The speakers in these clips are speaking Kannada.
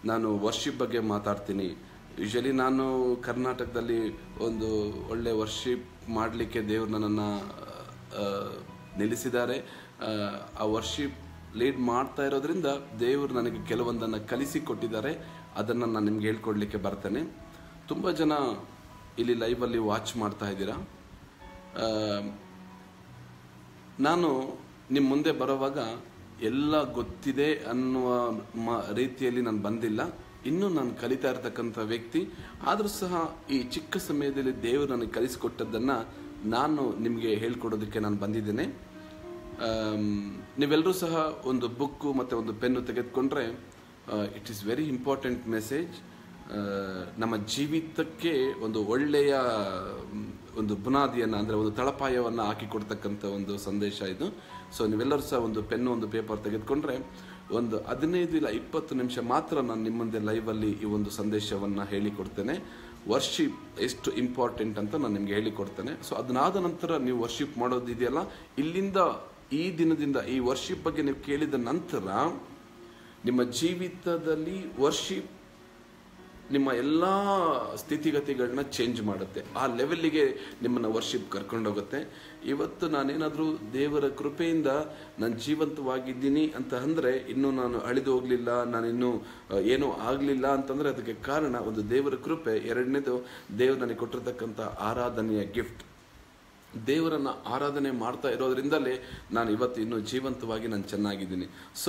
ನಾನು ವರ್ಷಿಪ್ ಬಗ್ಗೆ ಮಾತಾಡ್ತೀನಿ ಯೂಶಲಿ ನಾನು ಕರ್ನಾಟಕದಲ್ಲಿ ಒಂದು ಒಳ್ಳೆ ವರ್ಷಿಪ್ ಮಾಡಲಿಕ್ಕೆ ದೇವರು ನನ್ನನ್ನು ನಿಲ್ಲಿಸಿದ್ದಾರೆ ಆ, ಆ ವರ್ಷಿಪ್ ಲೀಡ್ ಮಾಡ್ತಾ ಇರೋದ್ರಿಂದ ದೇವರು ನನಗೆ ಕೆಲವೊಂದನ್ನು ಕಲಿಸಿಕೊಟ್ಟಿದ್ದಾರೆ ಅದನ್ನು ನಾನು ನಿಮ್ಗೆ ಹೇಳ್ಕೊಡ್ಲಿಕ್ಕೆ ಬರ್ತೇನೆ ತುಂಬ ಜನ ಇಲ್ಲಿ ಲೈವಲ್ಲಿ ವಾಚ್ ಮಾಡ್ತಾ ಇದ್ದೀರಾ ಆ, ನಾನು ನಿಮ್ಮ ಮುಂದೆ ಬರುವಾಗ ಎಲ್ಲ ಗೊತ್ತಿದೆ ಅನ್ನುವ ಮ- ರೀತಿಯಲ್ಲಿ ನಾನು ಬಂದಿಲ್ಲ ಇನ್ನೂ ನಾನು ಕಲಿತಾ ಇರತಕ್ಕಂಥ ವ್ಯಕ್ತಿ ಆದರೂ ಸಹ ಈ ಚಿಕ್ಕ ಸಮಯದಲ್ಲಿ ದೇವರು ನನಗೆ ಕಲಿಸಿಕೊಟ್ಟದ್ದನ್ನು ನಾನು ನಿಮಗೆ ಹೇಳ್ಕೊಡೋದಕ್ಕೆ ನಾನು ಬಂದಿದ್ದೇನೆ ಆಮ್, ನೀವೆಲ್ಲರೂ ಸಹ ಒಂದು ಬುಕ್ಕು ಮತ್ತು ಒಂದು ಪೆನ್ನು ತೆಗೆದುಕೊಂಡ್ರೆ it is very important message ನಮ್ಮ ಜೀವಿತಕ್ಕೆ ಒಂದು ಒಳ್ಳೆಯ ಮ್, ಒಂದು ಬುನಾದಿಯನ್ನು ಅಂದರೆ ಒಂದು ತಳಪಾಯವನ್ನು ಹಾಕಿ ಕೊಡ್ತಕ್ಕಂಥ ಒಂದು ಸಂದೇಶ ಇದು ಸೊ ನೀವೆಲ್ಲರೂ ಸಹ ಒಂದು ಪೆನ್ನು ಒಂದು ಪೇಪರ್ ತೆಗೆದುಕೊಂಡ್ರೆ ಒಂದು ಹದಿನೈದು ಇಲ್ಲ ಇಪ್ಪತ್ತು ನಿಮಿಷ ಮಾತ್ರ ನಾನು ನಿಮ್ಮ ಮುಂದೆ ಲೈವಲ್ಲಿ ಈ ಒಂದು ಸಂದೇಶವನ್ನು ಹೇಳಿಕೊಡ್ತೇನೆ ವರ್ಷಿಪ್ ಎಷ್ಟು ಇಂಪಾರ್ಟೆಂಟ್ ಅಂತ ನಾನು ನಿಮಗೆ ಹೇಳಿಕೊಡ್ತೇನೆ ಸೊ ಅದನ್ನಾದ ನಂತರ ನೀವು ವರ್ಷಿಪ್ ಮಾಡೋದಿದೆಯಲ್ಲ ಇಲ್ಲಿಂದ ಈ ದಿನದಿಂದ ಈ ವರ್ಷಿಪ್ ಬಗ್ಗೆ ನೀವು ಕೇಳಿದ ನಂತರ ನಿಮ್ಮ ಜೀವಿತದಲ್ಲಿ ವರ್ಷಿಪ್ ನಿಮ್ಮ ಎಲ್ಲ ಸ್ಥಿತಿಗತಿಗಳನ್ನ ಚೇಂಜ್ ಮಾಡುತ್ತೆ ಆ ಲೆವೆಲ್ಲಿಗೆ ನಿಮ್ಮನ್ನು ವರ್ಷಿಪ್ ಕರ್ಕೊಂಡೋಗುತ್ತೆ ಇವತ್ತು ನಾನೇನಾದರೂ ದೇವರ ಕೃಪೆಯಿಂದ ನಾನು ಜೀವಂತವಾಗಿದ್ದೀನಿ ಅಂತ ಅಂದರೆ ಇನ್ನೂ ನಾನು ಅಳಿದು ಹೋಗಲಿಲ್ಲ ನಾನಿನ್ನೂ ಆ, ಏನೂ ಆಗಲಿಲ್ಲ ಅಂತಂದರೆ ಅದಕ್ಕೆ ಕಾರಣ ಒಂದು ದೇವರ ಕೃಪೆ ಎರಡನೇದು ದೇವರು ನನಗೆ ಕೊಟ್ಟಿರ್ತಕ್ಕಂಥ ಆರಾಧನೆಯ ಗಿಫ್ಟ್ ದೇವರನ್ನ ಆರಾಧನೆ ಮಾಡ್ತಾ ಇರೋದ್ರಿಂದಲೇ ನಾನು ಇವತ್ತು ಇನ್ನೂ ಜೀವಂತವಾಗಿ ನಾನು ಚೆನ್ನಾಗಿದ್ದೀನಿ ಸೊ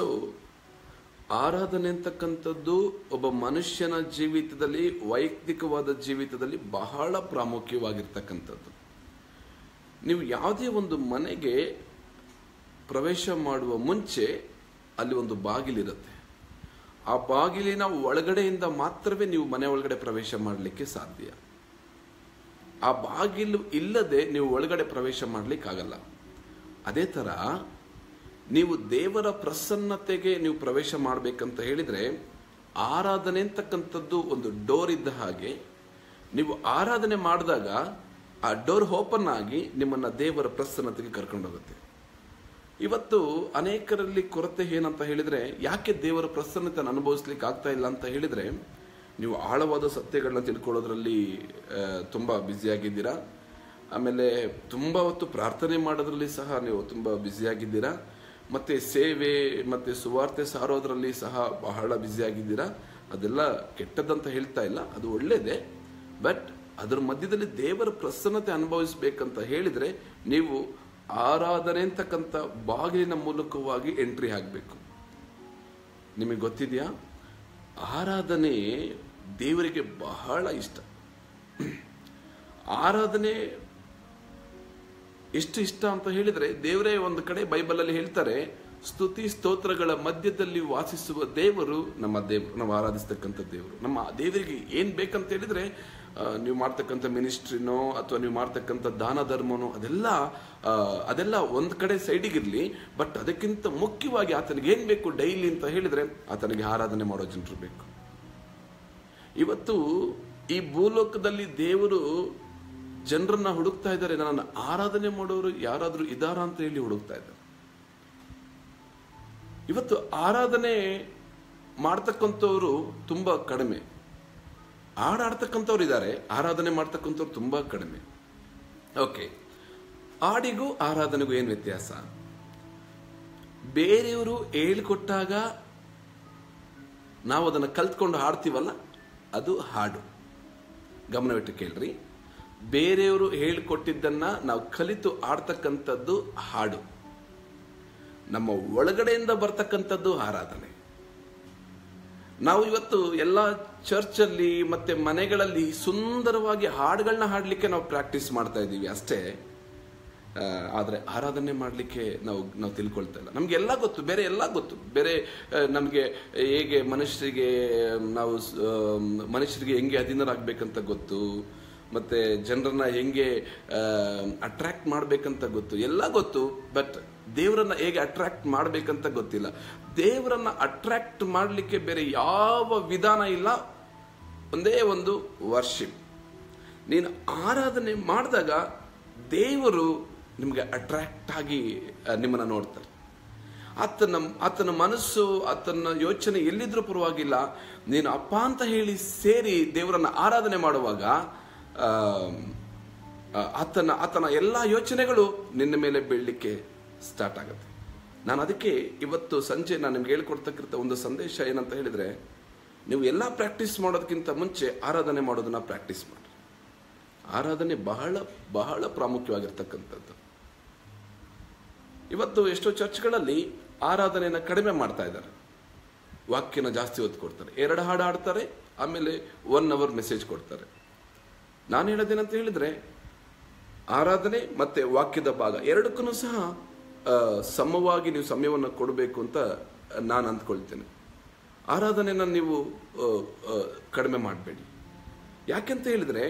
ಆರಾಧನೆ ಅಂತಕ್ಕಂಥದ್ದು ಒಬ್ಬ ಮನುಷ್ಯನ ಜೀವಿತದಲ್ಲಿ ವೈಯಕ್ತಿಕವಾದ ಜೀವಿತದಲ್ಲಿ ಬಹಳ ಪ್ರಾಮುಖ್ಯವಾಗಿರ್ತಕ್ಕಂಥದ್ದು ನೀವು ಯಾವುದೇ ಒಂದು ಮನೆಗೆ ಪ್ರವೇಶ ಮಾಡುವ ಮುಂಚೆ ಅಲ್ಲಿ ಒಂದು ಬಾಗಿಲಿರುತ್ತೆ ಆ ಬಾಗಿಲಿನ ಒಳಗಡೆಯಿಂದ ಮಾತ್ರವೇ ನೀವು ಮನೆ ಒಳಗಡೆ ಪ್ರವೇಶ ಮಾಡಲಿಕ್ಕೆ ಸಾಧ್ಯ ಆ ಬಾಗಿಲು ಇಲ್ಲದೆ ನೀವು ಒಳಗಡೆ ಪ್ರವೇಶ ಮಾಡಲಿಕ್ಕಾಗಲ್ಲ ಅದೇ ಥರ ನೀವು ದೇವರ ಪ್ರಸನ್ನತೆಗೆ ನೀವು ಪ್ರವೇಶ ಮಾಡಬೇಕಂತ ಹೇಳಿದರೆ ಆರಾಧನೆ ಅಂತಕ್ಕಂಥದ್ದು ಒಂದು ಡೋರ್ ಇದ್ದ ಹಾಗೆ ನೀವು ಆರಾಧನೆ ಮಾಡಿದಾಗ ಆ ಡೋರ್ ಓಪನ್ ಆಗಿ ನಿಮ್ಮನ್ನು ದೇವರ ಪ್ರಸನ್ನತೆಗೆ ಕರ್ಕೊಂಡೋಗುತ್ತೆ ಇವತ್ತು ಅನೇಕರಲ್ಲಿ ಕೊರತೆ ಏನಂತ ಹೇಳಿದ್ರೆ ಯಾಕೆ ದೇವರ ಪ್ರಸನ್ನತೆಯನ್ನು ಅನುಭವಿಸ್ಲಿಕ್ಕೆ ಆಗ್ತಾ ಇಲ್ಲ ಅಂತ ಹೇಳಿದ್ರೆ ನೀವು ಆಳವಾದ ಸತ್ಯಗಳನ್ನ ತಿಳ್ಕೊಳ್ಳೋದ್ರಲ್ಲಿ ಆ, ತುಂಬಾ ಬ್ಯುಸಿಯಾಗಿದ್ದೀರಾ ಆಮೇಲೆ ತುಂಬಾ ಹೊತ್ತು ಪ್ರಾರ್ಥನೆ ಮಾಡೋದ್ರಲ್ಲಿ ಸಹ ನೀವು ತುಂಬಾ ಬ್ಯುಸಿಯಾಗಿದ್ದೀರಾ ಮತ್ತೆ ಸೇವೆ ಮತ್ತೆ ಸುವಾರ್ತೆ ಸಾರೋದ್ರಲ್ಲಿ ಸಹ ಬಹಳ ಬ್ಯುಸಿಯಾಗಿದ್ದೀರಾ ಅದೆಲ್ಲ ಕೆಟ್ಟದಂತ ಹೇಳ್ತಾ ಇಲ್ಲ ಅದು ಒಳ್ಳೇದೇ ಬಟ್ ಅದರ ಮಧ್ಯದಲ್ಲಿ ದೇವರ ಪ್ರಸನ್ನತೆ ಅನುಭವಿಸ್ಬೇಕಂತ ಹೇಳಿದ್ರೆ ನೀವು ಆರಾಧನೆ ಅಂತಕ್ಕಂಥ ಬಾಗಿಲಿನ ಮೂಲಕವಾಗಿ ಎಂಟ್ರಿ ಆಗಬೇಕು ನಿಮಗೆ ಗೊತ್ತಿದೆಯಾ ಆರಾಧನೆ ದೇವರಿಗೆ ಬಹಳ ಇಷ್ಟ ಆರಾಧನೆ ಎಷ್ಟು ಇಷ್ಟ ಅಂತ ಹೇಳಿದ್ರೆ ದೇವರೇ ಒಂದು ಕಡೆ ಬೈಬಲಲ್ಲಿ ಹೇಳ್ತಾರೆ ಸ್ತುತಿ ಸ್ತೋತ್ರಗಳ ಮಧ್ಯದಲ್ಲಿ ವಾಸಿಸುವ ದೇವರು ನಮ್ಮ ದೇವರು ನಾವು ಆರಾಧಿಸ್ತಕ್ಕಂಥ ದೇವರು ನಮ್ಮ ದೇವರಿಗೆ ಏನ್ ಬೇಕಂತ ಹೇಳಿದ್ರೆ ಆ, ನೀವು ಮಾಡ್ತಕ್ಕಂಥ ಮಿನಿಸ್ಟ್ರಿನೋ ಅಥವಾ ನೀವು ಮಾಡ್ತಕ್ಕಂಥ ದಾನ ಧರ್ಮನೋ ಅದೆಲ್ಲ ಆ, ಅದೆಲ್ಲ ಒಂದ್ ಕಡೆ ಸೈಡಿಗಿರ್ಲಿ ಬಟ್ ಅದಕ್ಕಿಂತ ಮುಖ್ಯವಾಗಿ ಆತನಿಗೆ ಏನ್ ಬೇಕು ಡೈಲಿ ಅಂತ ಹೇಳಿದ್ರೆ ಆತನಿಗೆ ಆರಾಧನೆ ಮಾಡೋ ಜನರು ಬೇಕು ಇವತ್ತು ಈ ಭೂಲೋಕದಲ್ಲಿ ದೇವರು ಜನರನ್ನ ಹುಡುಕ್ತಾ ಇದ್ದಾರೆ ನನ್ನನ್ನು ಆರಾಧನೆ ಮಾಡೋರು ಯಾರಾದ್ರೂ ಇದಾರ ಅಂತ ಹೇಳಿ ಹುಡುಕ್ತಾ ಇದ್ದಾರೆ ಇವತ್ತು ಆರಾಧನೆ ಮಾಡ್ತಕ್ಕಂಥವ್ರು ತುಂಬಾ ಕಡಿಮೆ ಹಾಡಾಡ್ತಕ್ಕಂಥವ್ರು ಇದ್ದಾರೆ ಆರಾಧನೆ ಮಾಡ್ತಕ್ಕಂಥವ್ರು ತುಂಬಾ ಕಡಿಮೆ ಓಕೆ ಹಾಡಿಗೂ ಆರಾಧನೆಗೂ ಏನು ವ್ಯತ್ಯಾಸ ಬೇರೆಯವರು ಹೇಳ್ಕೊಟ್ಟಾಗ ನಾವು ಅದನ್ನು ಕಲ್ತ್ಕೊಂಡು ಹಾಡ್ತೀವಲ್ಲ ಅದು ಹಾಡು ಗಮನವಿಟ್ಟು ಕೇಳ್ರಿ ಬೇರೆಯವರು ಹೇಳಿಕೊಟ್ಟಿದ್ದನ್ನ ನಾವು ಕಲಿತು ಆಡ್ತಕ್ಕಂಥದ್ದು ಹಾಡು ನಮ್ಮ ಒಳಗಡೆಯಿಂದ ಬರ್ತಕ್ಕಂಥದ್ದು ಆರಾಧನೆ ನಾವು ಇವತ್ತು ಎಲ್ಲ ಚರ್ಚಲ್ಲಿ ಮತ್ತೆ ಮನೆಗಳಲ್ಲಿ ಸುಂದರವಾಗಿ ಹಾಡುಗಳನ್ನ ಹಾಡಲಿಕ್ಕೆ ನಾವು ಪ್ರಾಕ್ಟೀಸ್ ಮಾಡ್ತಾ ಇದ್ದೀವಿ ಅಷ್ಟೇ ಆ, ಆದ್ರೆ ಆರಾಧನೆ ಮಾಡಲಿಕ್ಕೆ ನಾವು ನಾವು ತಿಳ್ಕೊಳ್ತಾ ಇಲ್ಲ ನಮ್ಗೆ ಎಲ್ಲ ಗೊತ್ತು ಬೇರೆ ಎಲ್ಲ ಗೊತ್ತು ಬೇರೆ ಆ, ನಮ್ಗೆ ಹೇಗೆ ಮನುಷ್ಯರಿಗೆ ನಾವು ಸ್- ಆ, ಮನುಷ್ಯರಿಗೆ ಹೆಂಗೆ ಅಧೀನರಾಗಬೇಕಂತ ಗೊತ್ತು ಮತ್ತೆ ಜನರನ್ನ ಹೆಂಗೆ ಅಟ್ರಾಕ್ಟ್ ಮಾಡ್ಬೇಕಂತ ಗೊತ್ತು ಎಲ್ಲ ಗೊತ್ತು ಬಟ್ ದೇವರನ್ನ ಹೇಗೆ ಅಟ್ರಾಕ್ಟ್ ಮಾಡ್ಬೇಕಂತ ಗೊತ್ತಿಲ್ಲ ದೇವರನ್ನ ಅಟ್ರಾಕ್ಟ್ ಮಾಡಲಿಕ್ಕೆ ಬೇರೆ ಯಾವ ವಿಧಾನ ಇಲ್ಲ ಒಂದೇ ಒಂದು ವರ್ಷಿಪ್ ನೀನು ಆರಾಧನೆ ಮಾಡಿದಾಗ ದೇವರು ನಿಮಗೆ ಅಟ್ರಾಕ್ಟ್ ಆಗಿ ಆ, ನಿಮ್ಮನ್ನ ನೋಡ್ತಾರೆ ಆತನ ಆತನ ಮನಸ್ಸು ಆತನ ಯೋಚನೆ ಎಲ್ಲಿದ್ರೂ ಪರವಾಗಿಲ್ಲ ನೀನು ಅಪ್ಪ ಅಂತ ಹೇಳಿ ಸೇರಿ ದೇವರನ್ನ ಆರಾಧನೆ ಮಾಡುವಾಗ ಆ, ಆ, ಆತನ ಆತನ ಎಲ್ಲ ಯೋಚನೆಗಳು ನಿನ್ನ ಮೇಲೆ ಬೀಳಲಿಕ್ಕೆ ಸ್ಟಾರ್ಟ್ ಆಗುತ್ತೆ ನಾನು ಅದಕ್ಕೆ ಇವತ್ತು ಸಂಜೆ ನಾನು ನಿಮ್ಗೆ ಹೇಳ್ಕೊಡ್ತಕ್ಕಂಥ ಒಂದು ಸಂದೇಶ ಏನಂತ ಹೇಳಿದ್ರೆ ನೀವು ಎಲ್ಲ ಪ್ರಾಕ್ಟೀಸ್ ಮಾಡೋದಕ್ಕಿಂತ ಮುಂಚೆ ಆರಾಧನೆ ಮಾಡೋದನ್ನ ಪ್ರಾಕ್ಟೀಸ್ ಮಾಡಿ ಆರಾಧನೆ ಬಹಳ ಬಹಳ ಪ್ರಾಮುಖ್ಯವಾಗಿರ್ತಕ್ಕಂಥದ್ದು ಇವತ್ತು ಎಷ್ಟೋ ಚರ್ಚ್ಗಳಲ್ಲಿ ಆರಾಧನೆಯನ್ನು ಕಡಿಮೆ ಮಾಡ್ತಾ ಇದ್ದಾರೆ ವಾಕ್ಯನ ಜಾಸ್ತಿ ಒತ್ತು ಕೊಡ್ತಾರೆ ಎರಡು ಹಾಡು ಹಾಡ್ತಾರೆ ಆಮೇಲೆ ಒನ್ ಅವರ್ ಮೆಸೇಜ್ ಕೊಡ್ತಾರೆ ನಾನು ಹೇಳೋದೇನಂತ ಹೇಳಿದ್ರೆ ಆರಾಧನೆ ಮತ್ತೆ ವಾಕ್ಯದ ಭಾಗ ಎರಡಕ್ಕೂ ಸಹ ಆ, ಸಮವಾಗಿ ನೀವು ಸಮಯವನ್ನು ಕೊಡಬೇಕು ಅಂತ ನಾನು ಅಂದ್ಕೊಳ್ತೇನೆ ಆರಾಧನೆನ ನೀವು ಆ, ಆ, ಕಡಿಮೆ ಮಾಡಬೇಡಿ ಯಾಕೆಂತ ಹೇಳಿದ್ರೆ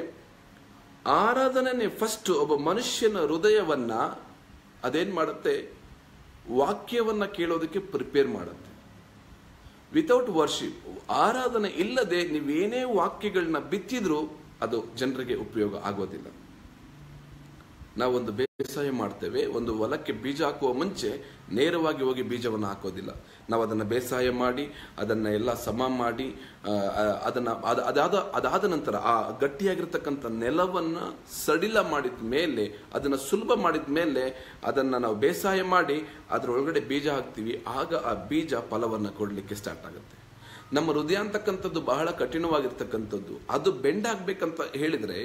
ಆರಾಧನೆ ಫಸ್ಟ್ ಒಬ್ಬ ಮನುಷ್ಯನ ಹೃದಯವನ್ನ ಅದೇನ್ ಮಾಡುತ್ತೆ ವಾಕ್ಯವನ್ನ ಕೇಳೋದಕ್ಕೆ ಪ್ರಿಪೇರ್ ಮಾಡುತ್ತೆ ವಿತೌಟ್ ವರ್ಷಿಪ್ ಆರಾಧನೆ ಇಲ್ಲದೆ ನೀವೇನೇ ವಾಕ್ಯಗಳನ್ನ ಬಿತ್ತಿದ್ರೂ ಅದು ಜನರಿಗೆ ಉಪಯೋಗ ಆಗೋದಿಲ್ಲ ನಾವೊಂದು ಬೇಸಾಯ ಮಾಡ್ತೇವೆ ಒಂದು ಹೊಲಕ್ಕೆ ಬೀಜ ಹಾಕುವ ಮುಂಚೆ ನೇರವಾಗಿ ಹೋಗಿ ಬೀಜವನ್ನು ಹಾಕೋದಿಲ್ಲ ನಾವು ಅದನ್ನು ಬೇಸಾಯ ಮಾಡಿ ಅದನ್ನ ಎಲ್ಲ ಸಮ ಮಾಡಿ ಆ, ಆ, ಅದನ್ನ ಅದ- ಅದಾದ ಅದಾದ ನಂತರ ಆ ಗಟ್ಟಿಯಾಗಿರ್ತಕ್ಕಂಥ ನೆಲವನ್ನ ಸಡಿಲ ಮಾಡಿದ ಮೇಲೆ ಅದನ್ನ ಸುಲಭ ಮಾಡಿದ ಮೇಲೆ ಅದನ್ನ ನಾವು ಬೇಸಾಯ ಮಾಡಿ ಅದರೊಳಗಡೆ ಬೀಜ ಹಾಕ್ತೀವಿ ಆಗ ಆ ಬೀಜ ಫಲವನ್ನ ಕೊಡಲಿಕ್ಕೆ ಸ್ಟಾರ್ಟ್ ಆಗುತ್ತೆ ನಮ್ಮ ಹೃದಯ ಅಂತಕ್ಕಂಥದ್ದು ಬಹಳ ಕಠಿಣವಾಗಿರ್ತಕ್ಕಂಥದ್ದು ಅದು ಬೆಂಡಾಗ್ಬೇಕಂತ ಹೇಳಿದ್ರೆ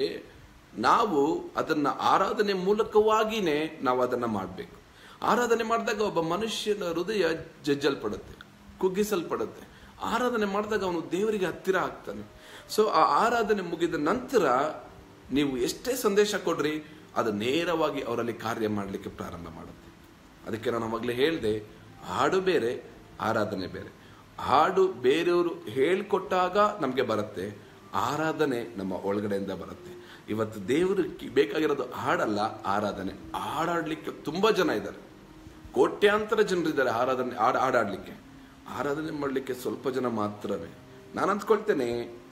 ನಾವು ಅದನ್ನ ಆರಾಧನೆ ಮೂಲಕವಾಗಿನೇ ನಾವು ಅದನ್ನ ಮಾಡಬೇಕು ಆರಾಧನೆ ಮಾಡಿದಾಗ ಒಬ್ಬ ಮನುಷ್ಯನ ಹೃದಯ ಜಜ್ಜಲ್ಪಡುತ್ತೆ ಕುಗ್ಗಿಸಲ್ಪಡುತ್ತೆ ಆರಾಧನೆ ಮಾಡಿದಾಗ ಅವನು ದೇವರಿಗೆ ಹತ್ತಿರ ಆಗ್ತಾನೆ ಸೊ ಆ ಆರಾಧನೆ ಮುಗಿದ ನಂತರ ನೀವು ಎಷ್ಟೇ ಸಂದೇಶ ಕೊಡ್ರಿ ಅದು ನೇರವಾಗಿ ಅವರಲ್ಲಿ ಕಾರ್ಯ ಮಾಡಲಿಕ್ಕೆ ಪ್ರಾರಂಭ ಮಾಡುತ್ತೆ ಅದಕ್ಕೆ ನಾನು ಅವಾಗಲೇ ಹೇಳಿದೆ ಹಾಡು ಬೇರೆ ಆರಾಧನೆ ಬೇರೆ ಹಾಡು ಬೇರೆಯವರು ಹೇಳ್ಕೊಟ್ಟಾಗ ನಮಗೆ ಬರುತ್ತೆ ಆರಾಧನೆ ನಮ್ಮ ಒಳಗಡೆಯಿಂದ ಬರುತ್ತೆ ಇವತ್ತು ದೇವರು ಬೇಕಾಗಿರೋದು ಹಾಡಲ್ಲ ಆರಾಧನೆ ಹಾಡಾಡ್ಲಿಕ್ಕೆ ತುಂಬಾ ಜನ ಇದ್ದಾರೆ ಕೋಟ್ಯಾಂತರ ಜನರಿದ್ದಾರೆ ಆರಾಧನೆ ಹಾಡ್ ಹಾಡಾಡ್ಲಿಕ್ಕೆ ಆರಾಧನೆ ಮಾಡಲಿಕ್ಕೆ ಸ್ವಲ್ಪ ಜನ ಮಾತ್ರವೇ ನಾನು ಅಂದ್ಕೊಳ್ತೇನೆ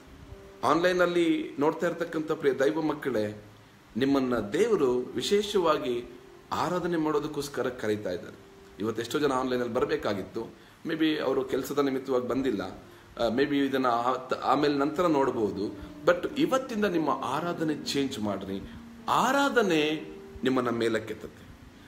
ಆನ್ಲೈನ್ ಅಲ್ಲಿ ನೋಡ್ತಾ ಇರ್ತಕ್ಕಂಥ ಪ್ರಿಯ ದೈವ ಮಕ್ಕಳೇ ನಿಮ್ಮನ್ನ ದೇವರು ವಿಶೇಷವಾಗಿ ಆರಾಧನೆ ಮಾಡೋದಕ್ಕೋಸ್ಕರ ಕರೀತಾ ಇದ್ದಾರೆ ಇವತ್ತು ಎಷ್ಟೋ ಜನ ಆನ್ಲೈನ್ ಅಲ್ಲಿ ಬರಬೇಕಾಗಿತ್ತು ಮೇ ಬಿ ಅವರು ಕೆಲಸದ ನಿಮಿತ್ತವಾಗಿ ಬಂದಿಲ್ಲ ಮೇ ಬಿ ಇದನ್ನ ಆ- ಆಮೇಲೆ ನಂತರ ನೋಡಬಹುದು ಬಟ್ ಇವತ್ತಿಂದ ನಿಮ್ಮ ಆರಾಧನೆ ಚೇಂಜ್ ಮಾಡ್ರಿ ಆರಾಧನೆ ನಿಮ್ಮನ್ನ ಮೇಲಕ್ಕೆತ್ತತ್ತೆ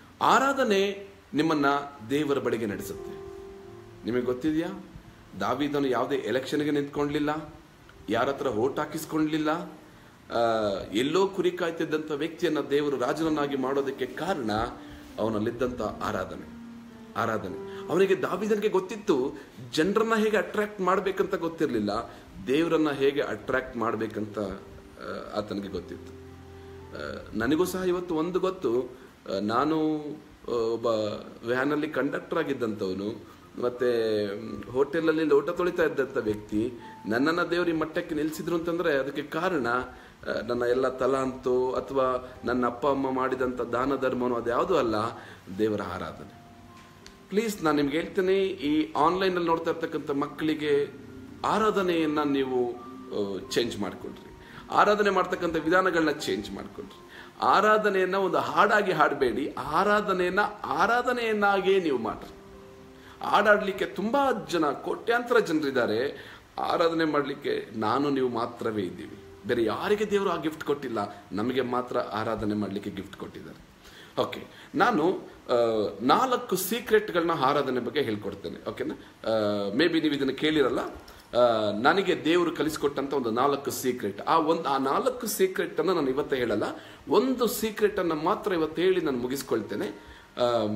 ಆರಾಧನೆ ನಿಮ್ಮನ್ನ ದೇವರ ಬಳಿಗೆ ನಡೆಸುತ್ತೆ ನಿಮಗೆ ಗೊತ್ತಿದೆಯಾ ದಾವಿದನು ಯಾವುದೇ ಎಲೆಕ್ಷನ್ಗೆ ನಿಂತ್ಕೊಂಡ್ಲಿಲ್ಲ ಯಾರ ಹತ್ರ ಓಟ್ ಹಾಕಿಸ್ಕೊಂಡ್ಲಿಲ್ಲ ಆ, ಎಲ್ಲೋ ಕುರಿ ಕಾಯ್ತಿದ್ದಂಥ ವ್ಯಕ್ತಿಯನ್ನ ದೇವರು ರಾಜನನ್ನಾಗಿ ಮಾಡೋದಕ್ಕೆ ಕಾರಣ ಅವನಲ್ಲಿದ್ದಂಥ ಆರಾಧನೆ ಆರಾಧನೆ ಅವನಿಗೆ ದಾವಿದನಿಗೆ ಗೊತ್ತಿತ್ತು ಜನರನ್ನ ಹೇಗೆ ಅಟ್ರಾಕ್ಟ್ ಮಾಡ್ಬೇಕಂತ ಗೊತ್ತಿರಲಿಲ್ಲ ದೇವರನ್ನ ಹೇಗೆ ಅಟ್ರಾಕ್ಟ್ ಮಾಡ್ಬೇಕಂತ ಆ, ಆತನಿಗೆ ಗೊತ್ತಿತ್ತು ಆ, ನನಗೂ ಸಹ ಇವತ್ತು ಒಂದು ಗೊತ್ತು ಆ, ನಾನು ಆ, ಒಬ್ಬ ವ್ಯಾನಲ್ಲಿ ಕಂಡಕ್ಟರ್ ಆಗಿದ್ದಂಥವನು ಮತ್ತೆ ಹೋಟೆಲಲ್ಲಿ ಲೋಟ ತೊಳಿತಾ ಇದ್ದಂಥ ವ್ಯಕ್ತಿ ನನ್ನನ್ನ ದೇವ್ರ ಈ ಮಟ್ಟಕ್ಕೆ ನಿಲ್ಸಿದ್ರು ಅಂತಂದ್ರೆ ಅದಕ್ಕೆ ಕಾರಣ ಆ, ನನ್ನ ಎಲ್ಲ ತಲಾಂತು ಅಥವಾ ನನ್ನ ಅಪ್ಪ ಅಮ್ಮ ಮಾಡಿದಂಥ ದಾನ ಧರ್ಮನೋ ಅದ್ಯಾವುದೂ ಅಲ್ಲ ದೇವರ ಆರಾಧನೆ ಪ್ಲೀಸ್ ನಾನು ನಿಮ್ಗೆ ಹೇಳ್ತೇನೆ ಈ ಆನ್ಲೈನ್ ಅಲ್ಲಿ ನೋಡ್ತಾ ಇರ್ತಕ್ಕಂಥ ಮಕ್ಕಳಿಗೆ ಆರಾಧನೆಯನ್ನ ನೀವು ಚೇಂಜ್ ಮಾಡ್ಕೊಳ್ರಿ ಆರಾಧನೆ ಮಾಡ್ತಕ್ಕಂಥ ವಿಧಾನಗಳನ್ನ ಚೇಂಜ್ ಮಾಡ್ಕೊಳ್ರಿ ಆರಾಧನೆಯನ್ನ ಒಂದು ಹಾಡಾಗಿ ಹಾಡಬೇಡಿ ಆರಾಧನೆಯನ್ನ ಆರಾಧನೆಯನ್ನಾಗಿಯೇ ನೀವು ಮಾಡ್ರಿ ಹಾಡಾಡ್ಲಿಕ್ಕೆ ತುಂಬಾ ಜನ ಕೋಟ್ಯಾಂತರ ಜನರಿದ್ದಾರೆ ಆರಾಧನೆ ಮಾಡಲಿಕ್ಕೆ ನಾನು ನೀವು ಮಾತ್ರವೇ ಇದ್ದೀವಿ ಬೇರೆ ಯಾರಿಗೆ ದೇವರು ಆ ಗಿಫ್ಟ್ ಕೊಟ್ಟಿಲ್ಲ ನಮಗೆ ಮಾತ್ರ ಆರಾಧನೆ ಮಾಡಲಿಕ್ಕೆ ಗಿಫ್ಟ್ ಕೊಟ್ಟಿದ್ದಾರೆ ಓಕೆ ನಾನು ಆ, ನಾಲ್ಕು ಸೀಕ್ರೆಟ್ಗಳನ್ನ ಆರಾಧನೆ ಬಗ್ಗೆ ಹೇಳ್ಕೊಡ್ತೇನೆ ಓಕೆನಾ ಮೇ ಬಿ ನೀವು ಇದನ್ನು ಕೇಳಿರಲ್ಲ ಆ, ನನಗೆ ದೇವರು ಕಲಿಸ್ಕೊಟ್ಟಂತ ಒಂದು ನಾಲ್ಕು ಸೀಕ್ರೆಟ್ ಆ ಒಂದು ಆ ನಾಲ್ಕು ಸೀಕ್ರೆಟ್ ಅನ್ನು ನಾನು ಇವತ್ತೇ ಹೇಳಲ್ಲ ಒಂದು ಸೀಕ್ರೆಟ್ ಅನ್ನು ಮಾತ್ರ ಇವತ್ತು ಹೇಳಿ ನಾನು ಮುಗಿಸ್ಕೊಳ್ತೇನೆ ಆಮ್,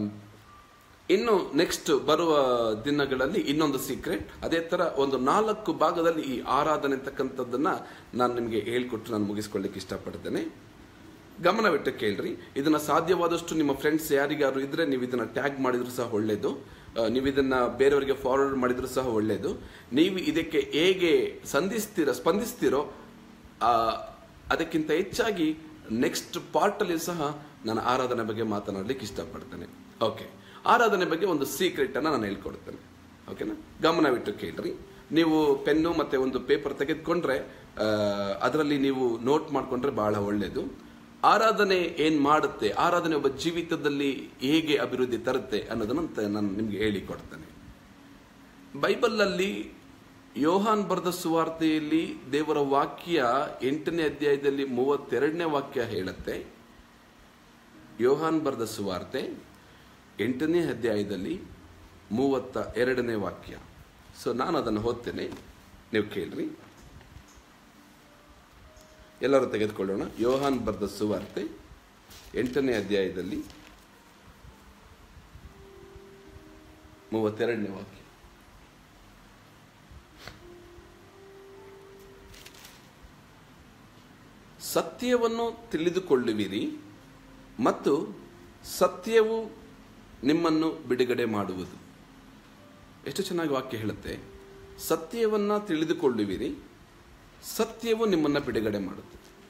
ಇನ್ನು ನೆಕ್ಸ್ಟ್ ಬರುವ ದಿನಗಳಲ್ಲಿ ಇನ್ನೊಂದು ಸೀಕ್ರೆಟ್ ಅದೇ ತರ ಒಂದು ನಾಲ್ಕು ಭಾಗದಲ್ಲಿ ಈ ಆರಾಧನೆ ಅಂತಕ್ಕಂಥದ್ದನ್ನ ನಾನು ನಿಮಗೆ ಹೇಳ್ಕೊಟ್ಟು ನಾನು ಮುಗಿಸ್ಕೊಳ್ಳಿಕ್ಕೆ ಇಷ್ಟಪಡ್ತೇನೆ ಗಮನವಿಟ್ಟು ಕೇಳ್ರಿ ಇದನ್ನ ಸಾಧ್ಯವಾದಷ್ಟು ನಿಮ್ಮ ಫ್ರೆಂಡ್ಸ್ ಯಾರಿಗಾರು ಇದ್ರೆ ನೀವು ಇದನ್ನ ಟ್ಯಾಗ್ ಮಾಡಿದ್ರು ಸಹ ಒಳ್ಳೇದು ಆ, ನೀವು ಇದನ್ನ ಬೇರೆಯವರಿಗೆ ಫಾರ್ವರ್ಡ್ ಮಾಡಿದ್ರು ಸಹ ಒಳ್ಳೇದು ನೀವು ಇದಕ್ಕೆ ಹೇಗೆ ಸಂಧಿಸ್ತೀರೋ ಸ್ಪಂದಿಸ್ತೀರೋ ಆ, ಅದಕ್ಕಿಂತ ಹೆಚ್ಚಾಗಿ ನೆಕ್ಸ್ಟ್ ಪಾರ್ಟ್ ಅಲ್ಲಿ ಸಹ ನಾನು ಆರಾಧನೆ ಬಗ್ಗೆ ಮಾತನಾಡ್ಲಿಕ್ಕೆ ಇಷ್ಟಪಡ್ತೇನೆ ಓಕೆ ಆರಾಧನೆ ಬಗ್ಗೆ ಒಂದು ಸೀಕ್ರೆಟ್ ಅನ್ನ ನಾನು ಹೇಳ್ಕೊಡ್ತೇನೆ ಓಕೆನಾ ಗಮನವಿಟ್ಟು ಕೇಳ್ರಿ ನೀವು ಪೆನ್ನು ಮತ್ತೆ ಒಂದು ಪೇಪರ್ ತೆಗೆದುಕೊಂಡ್ರೆ ಅದರಲ್ಲಿ ನೀವು ನೋಟ್ ಮಾಡ್ಕೊಂಡ್ರೆ ಬಹಳ ಒಳ್ಳೇದು ಆರಾಧನೆ ಏನ್ ಮಾಡುತ್ತೆ ಆರಾಧನೆ ಒಬ್ಬ ಜೀವಿತದಲ್ಲಿ ಹೇಗೆ ಅಭಿವೃದ್ಧಿ ತರುತ್ತೆ ಅನ್ನೋದನ್ನ ತ- ನಾನು ನಿಮ್ಗೆ ಹೇಳಿಕೊಡ್ತೇನೆ ಬೈಬಲ್ನಲ್ಲಿ ಯೋಹಾನ್ ಬರೆದ ಸುವಾರ್ತೆಯಲ್ಲಿ ದೇವರ ವಾಕ್ಯ ಎಂಟನೇ ಅಧ್ಯಾಯದಲ್ಲಿ ಮೂವತ್ತೆರಡನೇ ವಾಕ್ಯ ಹೇಳುತ್ತೆ ಯೋಹಾನ್ ಬರೆದ ಸುವಾರ್ತೆ ಎಂಟನೇ ಅಧ್ಯಾಯದಲ್ಲಿ ಮೂವತ್ತ ಎರಡನೇ ವಾಕ್ಯ ಸೊ ನಾನು ಅದನ್ನು ಓದ್ತೇನೆ ನೀವು ಕೇಳ್ರಿ ಎಲ್ಲರೂ ತೆಗೆದುಕೊಳ್ಳೋಣ ಯೋಹಾನ್ ಬರೆದ ಸುವಾರ್ತೆ ಎಂಟನೇ ಅಧ್ಯಾಯದಲ್ಲಿ ಮೂವತ್ತೆರಡನೇ ವಾಕ್ಯ ಸತ್ಯವನ್ನು ತಿಳಿದುಕೊಳ್ಳುವಿರಿ ಮತ್ತು ಸತ್ಯವು ನಿಮ್ಮನ್ನು ಬಿಡುಗಡೆ ಮಾಡುವುದು ಎಷ್ಟು ಚೆನ್ನಾಗಿ ವಾಕ್ಯ ಹೇಳುತ್ತೆ ಸತ್ಯವನ್ನ ತಿಳಿದುಕೊಳ್ಳುವಿರಿ ಸತ್ಯವು ನಿಮ್ಮನ್ನ ಬಿಡುಗಡೆ ಮಾಡುತ್ತೆ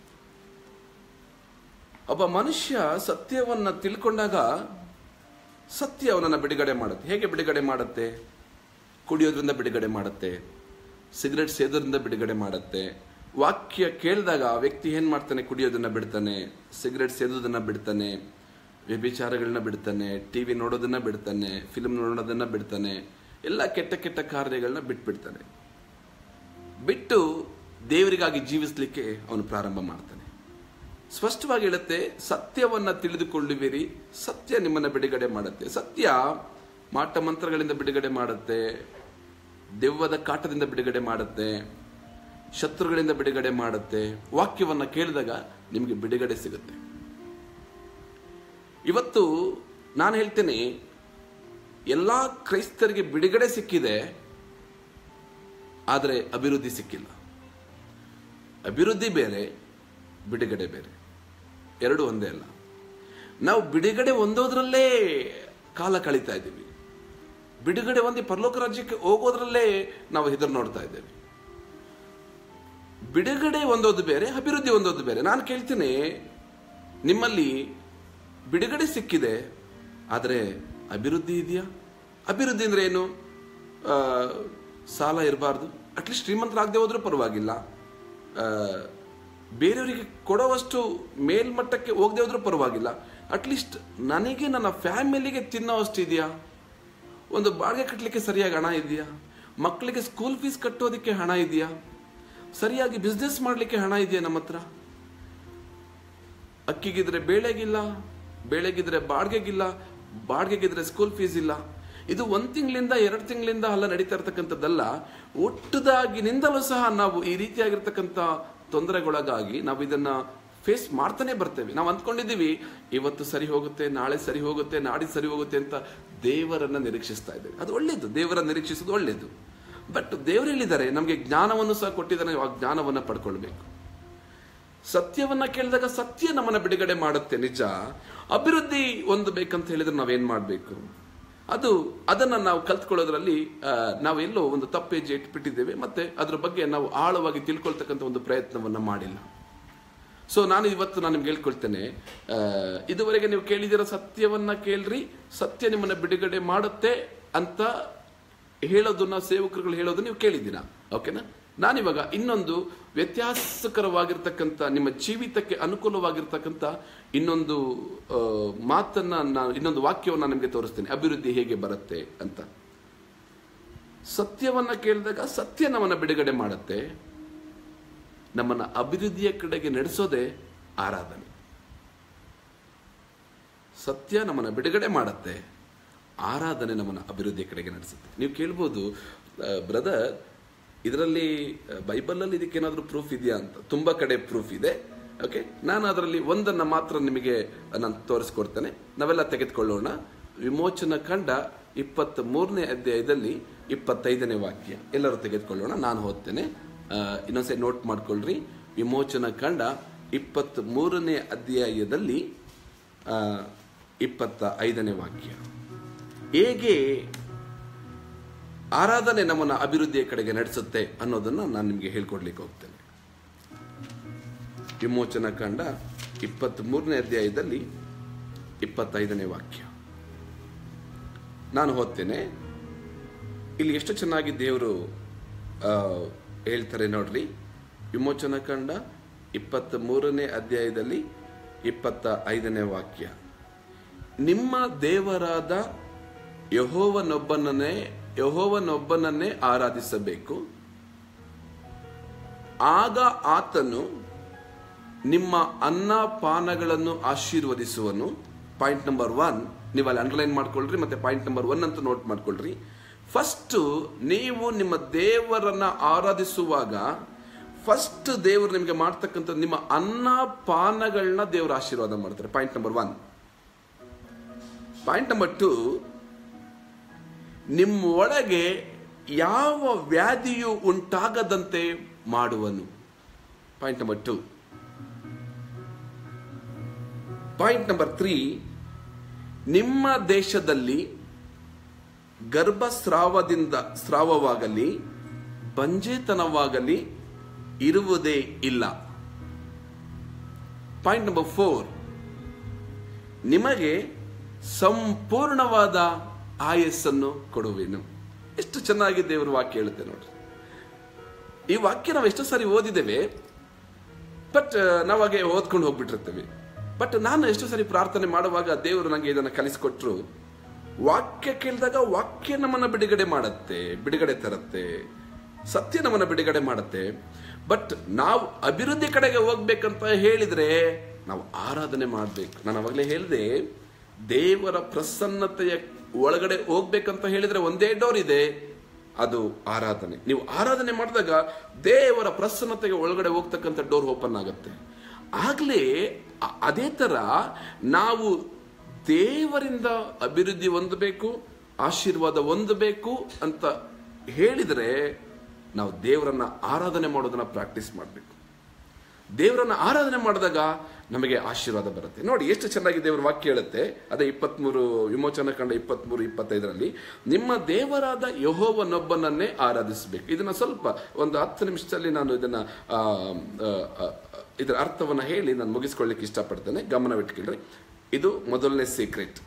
ಒಬ್ಬ ಮನುಷ್ಯ ಸತ್ಯವನ್ನ ತಿಳ್ಕೊಂಡಾಗ ಸತ್ಯ ಅವನನ್ನ ಬಿಡುಗಡೆ ಮಾಡುತ್ತೆ ಹೇಗೆ ಬಿಡುಗಡೆ ಮಾಡುತ್ತೆ ಕುಡಿಯೋದ್ರಿಂದ ಬಿಡುಗಡೆ ಮಾಡುತ್ತೆ ಸಿಗರೆಟ್ ಸೇದೋದ್ರಿಂದ ಬಿಡುಗಡೆ ಮಾಡುತ್ತೆ ವಾಕ್ಯ ಕೇಳಿದಾಗ ಆ ವ್ಯಕ್ತಿ ಏನ್ ಮಾಡ್ತಾನೆ ಕುಡಿಯೋದನ್ನ ಬಿಡ್ತಾನೆ ಸಿಗರೆಟ್ ಸೇದೋದನ್ನ ಬಿಡ್ತಾನೆ ವ್ಯಭಿಚಾರಗಳನ್ನ ಬಿಡ್ತಾನೆ ಟಿವಿ ನೋಡೋದನ್ನ ಬಿಡ್ತಾನೆ ಫಿಲ್ಮ್ ನೋಡೋದನ್ನ ಬಿಡ್ತಾನೆ ಎಲ್ಲ ಕೆಟ್ಟ ಕೆಟ್ಟ ಕಾರ್ಯಗಳನ್ನ ಬಿಟ್ಬಿಡ್ತಾನೆ ಬಿಟ್ಟು ದೇವರಿಗಾಗಿ ಜೀವಿಸಲಿಕ್ಕೆ ಅವನು ಪ್ರಾರಂಭ ಮಾಡ್ತಾನೆ ಸ್ಪಷ್ಟವಾಗಿ ಹೇಳುತ್ತೆ ಸತ್ಯವನ್ನ ತಿಳಿದುಕೊಳ್ಳುವಿರಿ ಸತ್ಯ ನಿಮ್ಮನ್ನ ಬಿಡುಗಡೆ ಮಾಡುತ್ತೆ ಸತ್ಯ ಮಾಟ ಮಂತ್ರಗಳಿಂದ ಬಿಡುಗಡೆ ಮಾಡುತ್ತೆ ದೆವ್ವದ ಕಾಟದಿಂದ ಬಿಡುಗಡೆ ಮಾಡುತ್ತೆ ಶತ್ರುಗಳಿಂದ ಬಿಡುಗಡೆ ಮಾಡುತ್ತೆ ವಾಕ್ಯವನ್ನ ಕೇಳಿದಾಗ ನಿಮಗೆ ಬಿಡುಗಡೆ ಸಿಗುತ್ತೆ ಇವತ್ತು ನಾನು ಹೇಳ್ತೇನೆ ಎಲ್ಲಾ ಕ್ರೈಸ್ತರಿಗೆ ಬಿಡುಗಡೆ ಸಿಕ್ಕಿದೆ ಆದರೆ ಅಭಿವೃದ್ಧಿ ಸಿಕ್ಕಿಲ್ಲ ಅಭಿವೃದ್ಧಿ ಬೇರೆ ಬಿಡುಗಡೆ ಬೇರೆ ಎರಡು ಒಂದೇ ಅಲ್ಲ ನಾವು ಬಿಡುಗಡೆ ಹೊಂದೋದ್ರಲ್ಲೇ ಕಾಲ ಕಳೀತಾ ಇದ್ದೀವಿ ಬಿಡುಗಡೆ ಹೊಂದಿ ಪರಲೋಕ ರಾಜ್ಯಕ್ಕೆ ಹೋಗೋದ್ರಲ್ಲೇ ನಾವು ಹೆದರು ನೋಡ್ತಾ ಇದ್ದೇವೆ ಬಿಡುಗಡೆ ಹೊಂದೋದು ಬೇರೆ ಅಭಿವೃದ್ಧಿ ಹೊಂದೋದು ಬೇರೆ ನಾನು ಕೇಳ್ತೀನಿ ನಿಮ್ಮಲ್ಲಿ ಬಿಡುಗಡೆ ಸಿಕ್ಕಿದೆ ಆದರೆ ಅಭಿವೃದ್ಧಿ ಇದೆಯಾ ಅಭಿವೃದ್ಧಿ ಅಂದ್ರೆ ಏನು ಆ, ಸಾಲ ಇರಬಾರ್ದು ಅಟ್ಲೀಸ್ಟ್ ಶ್ರೀಮಂತರಾಗದೆ ಹೋದ್ರೂ ಪರವಾಗಿಲ್ಲ ಆ, ಬೇರೆಯವರಿಗೆ ಕೊಡುವಷ್ಟು ಮೇಲ್ಮಟ್ಟಕ್ಕೆ ಹೋಗದೆ ಹೋದ್ರೂ ಪರವಾಗಿಲ್ಲ ಅಟ್ಲೀಸ್ಟ್ ನನಗೆ ನನ್ನ ಫ್ಯಾಮಿಲಿಗೆ ತಿನ್ನೋವಷ್ಟು ಇದೆಯಾ ಒಂದು ಬಾಡಿಗೆ ಕಟ್ಟಲಿಕ್ಕೆ ಸರಿಯಾಗಿ ಹಣ ಇದೆಯಾ ಮಕ್ಕಳಿಗೆ ಸ್ಕೂಲ್ ಫೀಸ್ ಕಟ್ಟೋದಕ್ಕೆ ಹಣ ಇದೆಯಾ ಸರಿಯಾಗಿ ಬಿಸ್ನೆಸ್ ಮಾಡಲಿಕ್ಕೆ ಹಣ ಇದೆಯಾ ನಮ್ಮ ಹತ್ರ ಅಕ್ಕಿಗಿದ್ರೆ ಬೇಳೆಗಿಲ್ಲ ಬೇಳೆಗಿದ್ರೆ ಬಾಡಿಗೆಗಿಲ್ಲ ಬಾಡಿಗೆಗಿದ್ರೆ ಸ್ಕೂಲ್ ಫೀಸ್ ಇಲ್ಲ ಇದು ಒಂದ್ ತಿಂಗಳಿಂದ ಎರಡು ತಿಂಗಳಿಂದ ಅಲ್ಲ ನಡೀತಾ ಇರ್ತಕ್ಕಂಥದ್ದಲ್ಲ ಒಟ್ಟದಾಗಿನಿಂದಲೂ ಸಹ ನಾವು ಈ ರೀತಿಯಾಗಿರ್ತಕ್ಕಂಥ ತೊಂದರೆಗೊಳಗಾಗಿ ನಾವು ಇದನ್ನ ಫೇಸ್ ಮಾಡ್ತಾನೆ ಬರ್ತೇವೆ ನಾವು ಅಂದ್ಕೊಂಡಿದ್ದೀವಿ ಇವತ್ತು ಸರಿ ಹೋಗುತ್ತೆ ನಾಳೆ ಸರಿ ಹೋಗುತ್ತೆ ನಾಡಿ ಸರಿ ಹೋಗುತ್ತೆ ಅಂತ ದೇವರನ್ನ ನಿರೀಕ್ಷಿಸ್ತಾ ಇದ್ದೇವೆ ಅದು ಒಳ್ಳೇದು ದೇವರ ನಿರೀಕ್ಷಿಸೋದು ಒಳ್ಳೇದು ಬಟ್ ದೇವರು ಹೇಳಿದ್ದಾರೆ ನಮಗೆ ಜ್ಞಾನವನ್ನು ಸಹ ಕೊಟ್ಟಿದ್ದಾನೆ ಆ ಜ್ಞಾನವನ್ನ ಪಡ್ಕೊಳ್ಬೇಕು ಸತ್ಯವನ್ನ ಕೇಳಿದಾಗ ಸತ್ಯ ನಮ್ಮನ್ನ ಬಿಡುಗಡೆ ಮಾಡುತ್ತೆ ನಿಜ ಅಭಿವೃದ್ಧಿ ಹೊಂದಬೇಕಂತ ಹೇಳಿದ್ರೆ ನಾವೇನ್ ಮಾಡ್ಬೇಕು ಅದು ಅದನ್ನ ನಾವು ಕಲ್ತ್ಕೊಳ್ಳೋದ್ರಲ್ಲಿ ಆ, ನಾವು ಎಲ್ಲೋ ಒಂದು ತಪ್ಪೇಜಿ ಇಟ್ಬಿಟ್ಟಿದ್ದೇವೆ ಮತ್ತೆ ಅದ್ರ ಬಗ್ಗೆ ನಾವು ಆಳವಾಗಿ ತಿಳ್ಕೊಳ್ತಕ್ಕಂಥ ಒಂದು ಪ್ರಯತ್ನವನ್ನ ಮಾಡಿಲ್ಲ ಸೊ ನಾನು ಇವತ್ತು ನಾನು ನಿಮ್ಗೆ ಹೇಳ್ಕೊಳ್ತೇನೆ ಆ, ಇದುವರೆಗೆ ನೀವು ಕೇಳಿದಿರೋ ಸತ್ಯವನ್ನ ಕೇಳ್ರಿ ಸತ್ಯ ನಿಮ್ಮನ್ನ ಬಿಡುಗಡೆ ಮಾಡುತ್ತೆ ಅಂತ ಹೇಳೋದನ್ನ ಸೇವಕರುಗಳು ಹೇಳೋದು ನೀವು ಕೇಳಿದ್ದೀರಾ ಓಕೆನಾ ನಾನಿವಾಗ ಇನ್ನೊಂದು ವ್ಯತ್ಯಾಸಕರವಾಗಿರ್ತಕ್ಕಂಥ ನಿಮ್ಮ ಜೀವಿತಕ್ಕೆ ಅನುಕೂಲವಾಗಿರ್ತಕ್ಕಂಥ ಇನ್ನೊಂದು ಆ, ಮಾತನ್ನ ನಾನು ಇನ್ನೊಂದು ವಾಕ್ಯವನ್ನು ನಿಮಗೆ ತೋರಿಸ್ತೇನೆ ಅಭಿವೃದ್ಧಿ ಹೇಗೆ ಬರುತ್ತೆ ಅಂತ ಸತ್ಯವನ್ನ ಕೇಳಿದಾಗ ಸತ್ಯ ನಮ್ಮನ್ನ ಬಿಡುಗಡೆ ಮಾಡುತ್ತೆ ನಮ್ಮನ್ನ ಅಭಿವೃದ್ಧಿಯ ಕಡೆಗೆ ನಡೆಸೋದೇ ಆರಾಧನೆ ಸತ್ಯ ನಮ್ಮನ್ನ ಬಿಡುಗಡೆ ಮಾಡುತ್ತೆ ಆರಾಧನೆ ನಮ್ಮನ್ನ ಅಭಿವೃದ್ಧಿಯ ಕಡೆಗೆ ನಡೆಸುತ್ತೆ ನೀವು ಕೇಳ್ಬೋದು ಬ್ರದರ್ ಇದರಲ್ಲಿ ಬೈಬಲಲ್ಲಿ ಇದಕ್ಕೇನಾದ್ರೂ ಪ್ರೂಫ್ ಇದೆಯಾ ಅಂತ ತುಂಬಾ ಕಡೆ ಪ್ರೂಫ್ ಇದೆ ಓಕೆ ನಾನು ಅದರಲ್ಲಿ ಒಂದನ್ನ ಮಾತ್ರ ನಿಮಗೆ ನಾನು ತೋರಿಸ್ಕೊಡ್ತೇನೆ ನಾವೆಲ್ಲ ತೆಗೆದುಕೊಳ್ಳೋಣ ವಿಮೋಚನ ಕಂಡ ಇಪ್ಪತ್ತ್ ಮೂರನೇ ಅಧ್ಯಾಯದಲ್ಲಿ ಇಪ್ಪತ್ತೈದನೇ ವಾಕ್ಯ ಎಲ್ಲರೂ ತೆಗೆದುಕೊಳ್ಳೋಣ ನಾನು ಓದ್ತೇನೆ ಆ, ಇನ್ನೊಂದ್ಸರಿ ನೋಟ್ ಮಾಡ್ಕೊಳ್ರಿ ವಿಮೋಚನ ಕಂಡ ಇಪ್ಪತ್ತ್ ಮೂರನೇ ಅಧ್ಯಾಯದಲ್ಲಿ ಆ, ಇಪ್ಪತ್ತ ಐದನೇ ವಾಕ್ಯ ಹೇಗೆ ಆರಾಧನೆ ನಮ್ಮನ್ನ ಅಭಿವೃದ್ಧಿಯ ಕಡೆಗೆ ನಡೆಸುತ್ತೆ ಅನ್ನೋದನ್ನ ನಾನು ನಿಮಗೆ ಹೇಳ್ಕೊಡ್ಲಿಕ್ಕೆ ಹೋಗ್ತೇನೆ ವಿಮೋಚನ ಕಂಡ ಇಪ್ಪತ್ತ್ ಮೂರನೇ ಅಧ್ಯಾಯದಲ್ಲಿ ಇಪ್ಪತ್ತೈದನೇ ವಾಕ್ಯ ನಾನು ಓದ್ತೇನೆ ಇಲ್ಲಿ ಎಷ್ಟು ಚೆನ್ನಾಗಿ ದೇವರು ಆ, ಹೇಳ್ತಾರೆ ನೋಡ್ರಿ ವಿಮೋಚನ ಕಂಡ ಇಪ್ಪತ್ತ್ ಮೂರನೇ ಅಧ್ಯಾಯದಲ್ಲಿ ಇಪ್ಪತ್ತ ಐದನೇ ವಾಕ್ಯ ನಿಮ್ಮ ದೇವರಾದ ಯಹೋವನೊಬ್ಬನನ್ನೇ ಯಹೋವನೊಬ್ಬನನ್ನೇ ಆರಾಧಿಸಬೇಕು ಆಗ ಆತನು ನಿಮ್ಮ ಅನ್ನ ಪಾನಗಳನ್ನು ಆಶೀರ್ವದಿಸುವನು ಪಾಯಿಂಟ್ ನಂಬರ್ ಒನ್ ನೀವು ಅಲ್ಲಿ ಅಂಡರ್ಲೈನ್ ಮಾಡ್ಕೊಳ್ರಿ ಮತ್ತೆ ಪಾಯಿಂಟ್ ನಂಬರ್ ಒನ್ ಅಂತ ನೋಟ್ ಮಾಡ್ಕೊಳ್ರಿ ಫಸ್ಟ್ ನೀವು ನಿಮ್ಮ ದೇವರನ್ನ ಆರಾಧಿಸುವಾಗ ಫಸ್ಟ್ ದೇವರು ನಿಮಗೆ ಮಾಡ್ತಕ್ಕಂಥ ನಿಮ್ಮ ಅನ್ನ ಪಾನಗಳನ್ನ ದೇವರ ಆಶೀರ್ವಾದ ಮಾಡ್ತಾರೆ point number one point number two ನಿಮ್ಮ ಒಳಗೆ ಯಾವ ವ್ಯಾಧಿಯು ಉಂಟಾಗದಂತೆ ಮಾಡುವನು point number two point number three ನಿಮ್ಮ ದೇಶದಲ್ಲಿ ಗರ್ಭಸ್ರಾವದಿಂದ ಸ್ರಾವವಾಗಲಿ ಬಂಜೇತನವಾಗಲಿ ಇರುವುದೇ ಇಲ್ಲ ಪಾಯಿಂಟ್ ನಂಬರ್ ಫೋರ್ ನಿಮಗೆ ಸಂಪೂರ್ಣವಾದ ಆಯಸ್ಸನ್ನು ಕೊಡುವೆನು ಎಷ್ಟು ಚೆನ್ನಾಗಿ ದೇವರ ವಾಕ್ಯ ಹೇಳುತ್ತೆ ನೋಡ್ರಿ ಈ ವಾಕ್ಯ ನಾವು ಎಷ್ಟು ಸಾರಿ ಓದಿದ್ದೇವೆ ಬಟ್ ನಾವಾಗೆ ಓದ್ಕೊಂಡು ಹೋಗ್ಬಿಟ್ಟಿರ್ತೇವೆ ಬಟ್ ನಾನು ಎಷ್ಟು ಸರಿ ಪ್ರಾರ್ಥನೆ ಮಾಡುವಾಗ ದೇವರು ನನಗೆ ಇದನ್ನು ಕಲಿಸಿಕೊಟ್ರು ವಾಕ್ಯ ಕೇಳಿದಾಗ ವಾಕ್ಯ ನಮ್ಮನ್ನ ಬಿಡುಗಡೆ ಮಾಡುತ್ತೆ ಬಿಡುಗಡೆ ತರುತ್ತೆ ಸತ್ಯ ನಮ್ಮನ್ನ ಬಿಡುಗಡೆ ಮಾಡುತ್ತೆ ಬಟ್ ನಾವು ಅಭಿವೃದ್ಧಿ ಕಡೆಗೆ ಹೋಗ್ಬೇಕಂತ ಹೇಳಿದ್ರೆ ನಾವು ಆರಾಧನೆ ಮಾಡಬೇಕು ನಾನು ಅವಾಗಲೇ ಹೇಳಿದೆ ದೇವರ ಪ್ರಸನ್ನತೆಯ ಒಳಗಡೆ ಹೋಗ್ಬೇಕಂತ ಹೇಳಿದ್ರೆ ಒಂದೇ ಡೋರ್ ಇದೆ ಅದು ಆರಾಧನೆ ನೀವು ಆರಾಧನೆ ಮಾಡಿದಾಗ ದೇವರ ಪ್ರಸನ್ನತೆಗೆ ಒಳಗಡೆ ಹೋಗ್ತಕ್ಕಂಥ ಡೋರ್ ಓಪನ್ ಆಗುತ್ತೆ ಆಗ್ಲೇ ಅ- ಅದೇ ತರ ನಾವು ದೇವರಿಂದ ಅಭಿವೃದ್ಧಿ ಹೊಂದಬೇಕು ಆಶೀರ್ವಾದ ಹೊಂದಬೇಕು ಅಂತ ಹೇಳಿದರೆ ನಾವು ದೇವರನ್ನ ಆರಾಧನೆ ಮಾಡೋದನ್ನ ಪ್ರಾಕ್ಟೀಸ್ ಮಾಡಬೇಕು ದೇವರನ್ನ ಆರಾಧನೆ ಮಾಡಿದಾಗ ನಮಗೆ ಆಶೀರ್ವಾದ ಬರುತ್ತೆ ನೋಡಿ ಎಷ್ಟು ಚೆನ್ನಾಗಿ ದೇವರ ವಾಕ್ಯ ಹೇಳುತ್ತೆ ಅದೇ ಇಪ್ಪತ್ಮೂರು ವಿಮೋಚನ ಕಂಡ ಇಪ್ಪತ್ಮೂರು ಇಪ್ಪತ್ತೈದರಲ್ಲಿ ನಿಮ್ಮ ದೇವರಾದ ಯಹೋವನೊಬ್ಬನನ್ನೇ ಆರಾಧಿಸಬೇಕು ಇದನ್ನ ಸ್ವಲ್ಪ ಒಂದು ಹತ್ತು ನಿಮಿಷದಲ್ಲಿ ನಾನು ಇದನ್ನ ಆ, ಆ, ಆ, ಇದರ ಅರ್ಥವನ್ನ ಹೇಳಿ ನಾನು ಮುಗಿಸ್ಕೊಳ್ಳಿಕ್ಕೆ ಇಷ್ಟಪಡ್ತೇನೆ ಗಮನವಿಟ್ಕೊಳ್ರಿ ಇದು ಮೊದಲನೇ ಸೀಕ್ರೆಟ್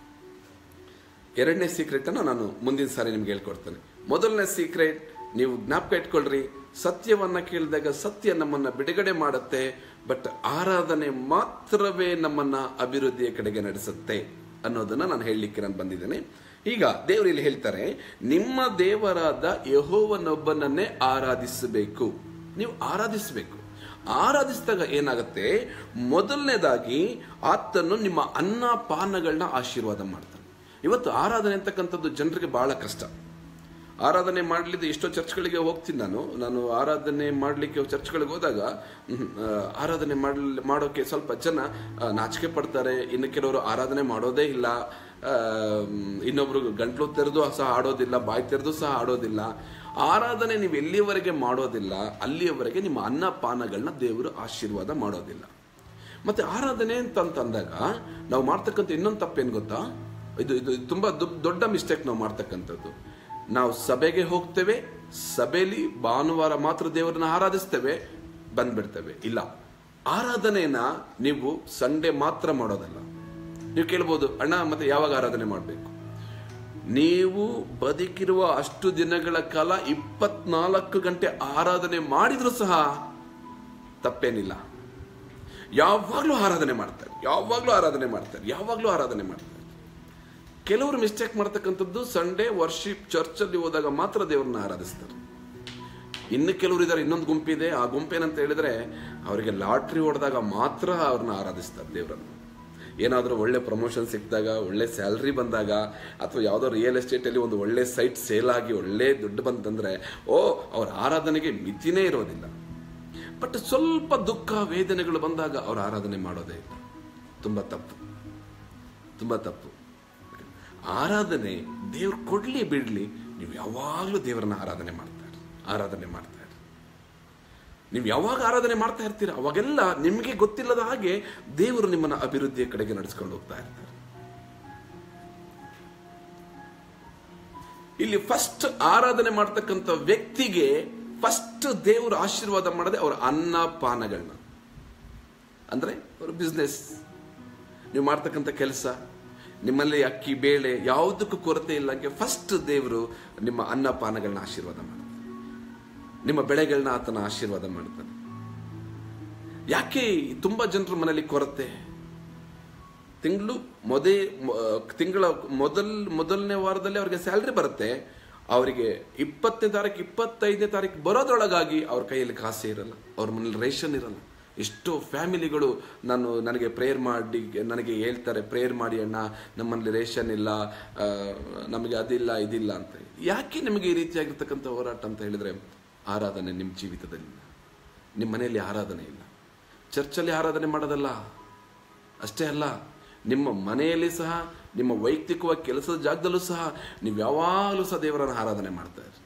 ಎರಡನೇ ಸೀಕ್ರೆಟ್ ಅನ್ನು ನಾನು ಮುಂದಿನ ಸಾರಿ ನಿಮ್ಗೆ ಹೇಳ್ಕೊಡ್ತೇನೆ ಮೊದಲನೇ ಸೀಕ್ರೆಟ್ ನೀವು ಜ್ಞಾಪಕ ಇಟ್ಕೊಳ್ರಿ ಸತ್ಯವನ್ನ ಕೇಳಿದಾಗ ಸತ್ಯ ನಮ್ಮನ್ನ ಬಿಡುಗಡೆ ಮಾಡುತ್ತೆ ಬಟ್ ಆರಾಧನೆ ಮಾತ್ರವೇ ನಮ್ಮನ್ನ ಅಭಿವೃದ್ಧಿಯ ಕಡೆಗೆ ನಡೆಸುತ್ತೆ ಅನ್ನೋದನ್ನ ನಾನು ಹೇಳಲಿಕ್ಕೆ ನಾನು ಬಂದಿದ್ದೇನೆ ಈಗ ದೇವರು ಇಲ್ಲಿ ಹೇಳ್ತಾರೆ ನಿಮ್ಮ ದೇವರಾದ ಯಹೋವನೊಬ್ಬನನ್ನೇ ಆರಾಧಿಸಬೇಕು ನೀವು ಆರಾಧಿಸಬೇಕು ಆರಾಧಿಸಿದಾಗ ಏನಾಗುತ್ತೆ ಮೊದಲನೇದಾಗಿ ಆತನು ನಿಮ್ಮ ಅನ್ನ ಪಾನಗಳನ್ನ ಆಶೀರ್ವಾದ ಮಾಡ್ತಾನೆ ಇವತ್ತು ಆರಾಧನೆ ಅಂತಕ್ಕಂಥದ್ದು ಜನರಿಗೆ ಬಹಳ ಕಷ್ಟ ಆರಾಧನೆ ಮಾಡಲಿದ್ದು ಎಷ್ಟೋ ಚರ್ಚ್ಗಳಿಗೆ ಹೋಗ್ತೀನಿ ನಾನು ನಾನು ಆರಾಧನೆ ಮಾಡಲಿಕ್ಕೆ ಚರ್ಚ್ಗಳಿಗೆ ಹೋದಾಗ ಹ್ಮ್, ಆ, ಆರಾಧನೆ ಮಾಡಲ್ ಮಾಡೋಕೆ ಸ್ವಲ್ಪ ಜನ ಆ, ನಾಚಿಕೆ ಪಡ್ತಾರೆ ಇನ್ನು ಕೆಲವರು ಆರಾಧನೆ ಮಾಡೋದೇ ಇಲ್ಲ ಆ, ಮ್, ಇನ್ನೊಬ್ರು ಗಂಟ್ಲು ತೆರೆದು ಸಹ ಆಡೋದಿಲ್ಲ ಬಾಯಿ ತೆರೆದು ಸಹ ಆಡೋದಿಲ್ಲ ಆರಾಧನೆ ನೀವು ಎಲ್ಲಿಯವರೆಗೆ ಮಾಡೋದಿಲ್ಲ ಅಲ್ಲಿಯವರೆಗೆ ನಿಮ್ಮ ಅನ್ನ ಪಾನಗಳನ್ನ ದೇವರು ಆಶೀರ್ವಾದ ಮಾಡೋದಿಲ್ಲ ಮತ್ತೆ ಆರಾಧನೆ ಅಂತ ಅಂತಂದಾಗ ನಾವು ಮಾಡ್ತಕ್ಕಂಥ ಇನ್ನೊಂದು ತಪ್ಪೇನು ಗೊತ್ತಾ ಇದು ಇದು ಇದು ತುಂಬಾ ದೊ- ದೊಡ್ಡ ಮಿಸ್ಟೇಕ್ ನಾವು ಮಾಡ್ತಕ್ಕಂಥದ್ದು ನಾವು ಸಭೆಗೆ ಹೋಗ್ತೇವೆ ಸಭೆಯಲ್ಲಿ ಭಾನುವಾರ ಮಾತ್ರ ದೇವರನ್ನ ಆರಾಧಿಸ್ತೇವೆ ಬಂದ್ಬಿಡ್ತೇವೆ ಇಲ್ಲ ಆರಾಧನೆಯನ್ನ ನೀವು ಸಂಡೇ ಮಾತ್ರ ಮಾಡೋದಲ್ಲ ನೀವು ಕೇಳ್ಬೋದು ಅಣ್ಣ ಮತ್ತೆ ಯಾವಾಗ ಆರಾಧನೆ ಮಾಡಬೇಕು ನೀವು ಬದುಕಿರುವ ಅಷ್ಟು ದಿನಗಳ ಕಾಲ ಇಪ್ಪತ್ನಾಲ್ಕು ಗಂಟೆ ಆರಾಧನೆ ಮಾಡಿದ್ರು ಸಹ ತಪ್ಪೇನಿಲ್ಲ ಯಾವಾಗ್ಲೂ ಆರಾಧನೆ ಮಾಡ್ತಾರೆ ಯಾವಾಗ್ಲೂ ಆರಾಧನೆ ಮಾಡ್ತಾರೆ ಯಾವಾಗ್ಲೂ ಆರಾಧನೆ ಮಾಡ್ತಾರೆ ಕೆಲವರು ಮಿಸ್ಟೇಕ್ ಮಾಡ್ತಕ್ಕಂಥದ್ದು ಸಂಡೇ ವರ್ಷಿಪ್ ಚರ್ಚಲ್ಲಿ ಹೋದಾಗ ಮಾತ್ರ ದೇವರನ್ನ ಆರಾಧಿಸ್ತಾರೆ ಇನ್ನು ಕೆಲವರು ಇದ್ದಾರೆ ಇನ್ನೊಂದು ಗುಂಪಿದೆ ಆ ಗುಂಪೇನಂತ ಹೇಳಿದ್ರೆ ಅವರಿಗೆ ಲಾಟ್ರಿ ಹೊಡೆದಾಗ ಮಾತ್ರ ಅವ್ರನ್ನ ಆರಾಧಿಸ್ತಾರೆ ದೇವರನ್ನು ಏನಾದರೂ ಒಳ್ಳೆ ಪ್ರಮೋಷನ್ ಸಿಕ್ಕಿದಾಗ ಒಳ್ಳೆ ಸ್ಯಾಲ್ರಿ ಬಂದಾಗ ಅಥವಾ ಯಾವುದೋ ರಿಯಲ್ ಎಸ್ಟೇಟಲ್ಲಿ ಒಂದು ಒಳ್ಳೆ ಸೈಟ್ ಸೇಲ್ ಆಗಿ ಒಳ್ಳೆ ದುಡ್ಡು ಬಂತಂದ್ರೆ ಓ ಅವ್ರ ಆರಾಧನೆಗೆ ಮಿತಿನೇ ಇರೋದಿಲ್ಲ ಬಟ್ ಸ್ವಲ್ಪ ದುಃಖ ವೇದನೆಗಳು ಬಂದಾಗ ಅವ್ರ ಆರಾಧನೆ ಮಾಡೋದೇ ಇಲ್ಲ ತುಂಬ ತಪ್ಪು ತುಂಬ ತಪ್ಪು ಆರಾಧನೆ ದೇವ್ರು ಕೊಡ್ಲಿ ಬಿಡ್ಲಿ ನೀವು ಯಾವಾಗಲೂ ದೇವರನ್ನ ಆರಾಧನೆ ಮಾಡ್ತಾರೆ ಆರಾಧನೆ ಮಾಡ್ತಾರೆ ನೀವು ಯಾವಾಗ ಆರಾಧನೆ ಮಾಡ್ತಾ ಇರ್ತೀರ ಅವಾಗೆಲ್ಲ ನಿಮಗೆ ಗೊತ್ತಿಲ್ಲದ ಹಾಗೆ ದೇವರು ನಿಮ್ಮನ್ನ ಅಭಿವೃದ್ಧಿಯ ಕಡೆಗೆ ನಡೆಸ್ಕೊಂಡು ಹೋಗ್ತಾ ಇರ್ತಾರೆ ಇಲ್ಲಿ ಫಸ್ಟ್ ಆರಾಧನೆ ಮಾಡ್ತಕ್ಕಂಥ ವ್ಯಕ್ತಿಗೆ ಫಸ್ಟ್ ದೇವರು ಆಶೀರ್ವಾದ ಮಾಡದೆ ಅವರ ಅನ್ನ ಪಾನಗಳನ್ನ ಅಂದ್ರೆ ಅವ್ರ ಬಿಸ್ನೆಸ್ ನೀವು ಮಾಡ್ತಕ್ಕಂಥ ಕೆಲಸ ನಿಮ್ಮಲ್ಲಿ ಅಕ್ಕಿ ಬೇಳೆ ಯಾವುದಕ್ಕೂ ಕೊರತೆ ಇಲ್ಲ ಫಸ್ಟ್ ದೇವರು ನಿಮ್ಮ ಅನ್ನ ಪಾನಗಳನ್ನ ಆಶೀರ್ವಾದ ಮಾಡ್ತಾರೆ ನಿಮ್ಮ ಬೆಳೆಗಳನ್ನ ಆತನ ಆಶೀರ್ವಾದ ಮಾಡ್ತಾನೆ ಯಾಕೆ ತುಂಬಾ ಜನರ ಮನೆಯಲ್ಲಿ ಕೊರತೆ ತಿಂಗಳು ಮೊದೇ ತಿಂಗಳ ಮೊದಲ್ ಮೊದಲನೇ ವಾರದಲ್ಲಿ ಅವ್ರಿಗೆ ಸ್ಯಾಲ್ರಿ ಬರುತ್ತೆ ಅವರಿಗೆ ಇಪ್ಪತ್ತನೇ ತಾರೀಕು ಇಪ್ಪತ್ತೈದನೇ ತಾರೀಕು ಬರೋದ್ರೊಳಗಾಗಿ ಅವ್ರ ಕೈಯಲ್ಲಿ ಕಾಸೇ ಇರಲ್ಲ ಅವ್ರ ಮನೇಲಿ ರೇಷನ್ ಇರಲ್ಲ ಎಷ್ಟೋ ಫ್ಯಾಮಿಲಿಗಳು ನಾನು ನನಗೆ ಪ್ರೇಯರ್ ಮಾಡಿ ನನಗೆ ಹೇಳ್ತಾರೆ ಪ್ರೇಯರ್ ಮಾಡಿ ಅಣ್ಣ ನಮ್ಮಲ್ಲಿ ರೇಷನ್ ಇಲ್ಲ ಆ, ನಮಗೆ ಅದಿಲ್ಲ ಇದಿಲ್ಲ ಅಂತ ಯಾಕೆ ನಿಮಗೆ ಈ ರೀತಿಯಾಗಿರ್ತಕ್ಕಂಥ ಹೋರಾಟ ಅಂತ ಹೇಳಿದ್ರೆ ಆರಾಧನೆ ನಿಮ್ಮ ಜೀವಿತದಲ್ಲಿ ಇಲ್ಲ. ನಿಮ್ಮ ಮನೆಯಲ್ಲಿ ಆರಾಧನೆ ಇಲ್ಲ ಚರ್ಚಲ್ಲಿ ಆರಾಧನೆ ಮಾಡೋದಲ್ಲ ಅಷ್ಟೇ ಅಲ್ಲ ನಿಮ್ಮ ಮನೆಯಲ್ಲಿ ಸಹ ನಿಮ್ಮ ವೈಯಕ್ತಿಕವಾಗಿ ಕೆಲಸದ ಜಾಗದಲ್ಲೂ ಸಹ ನೀವು ಯಾವಾಗಲೂ ಸಹ ದೇವರನ್ನು ಆರಾಧನೆ ಮಾಡ್ತಾ ಇರಿ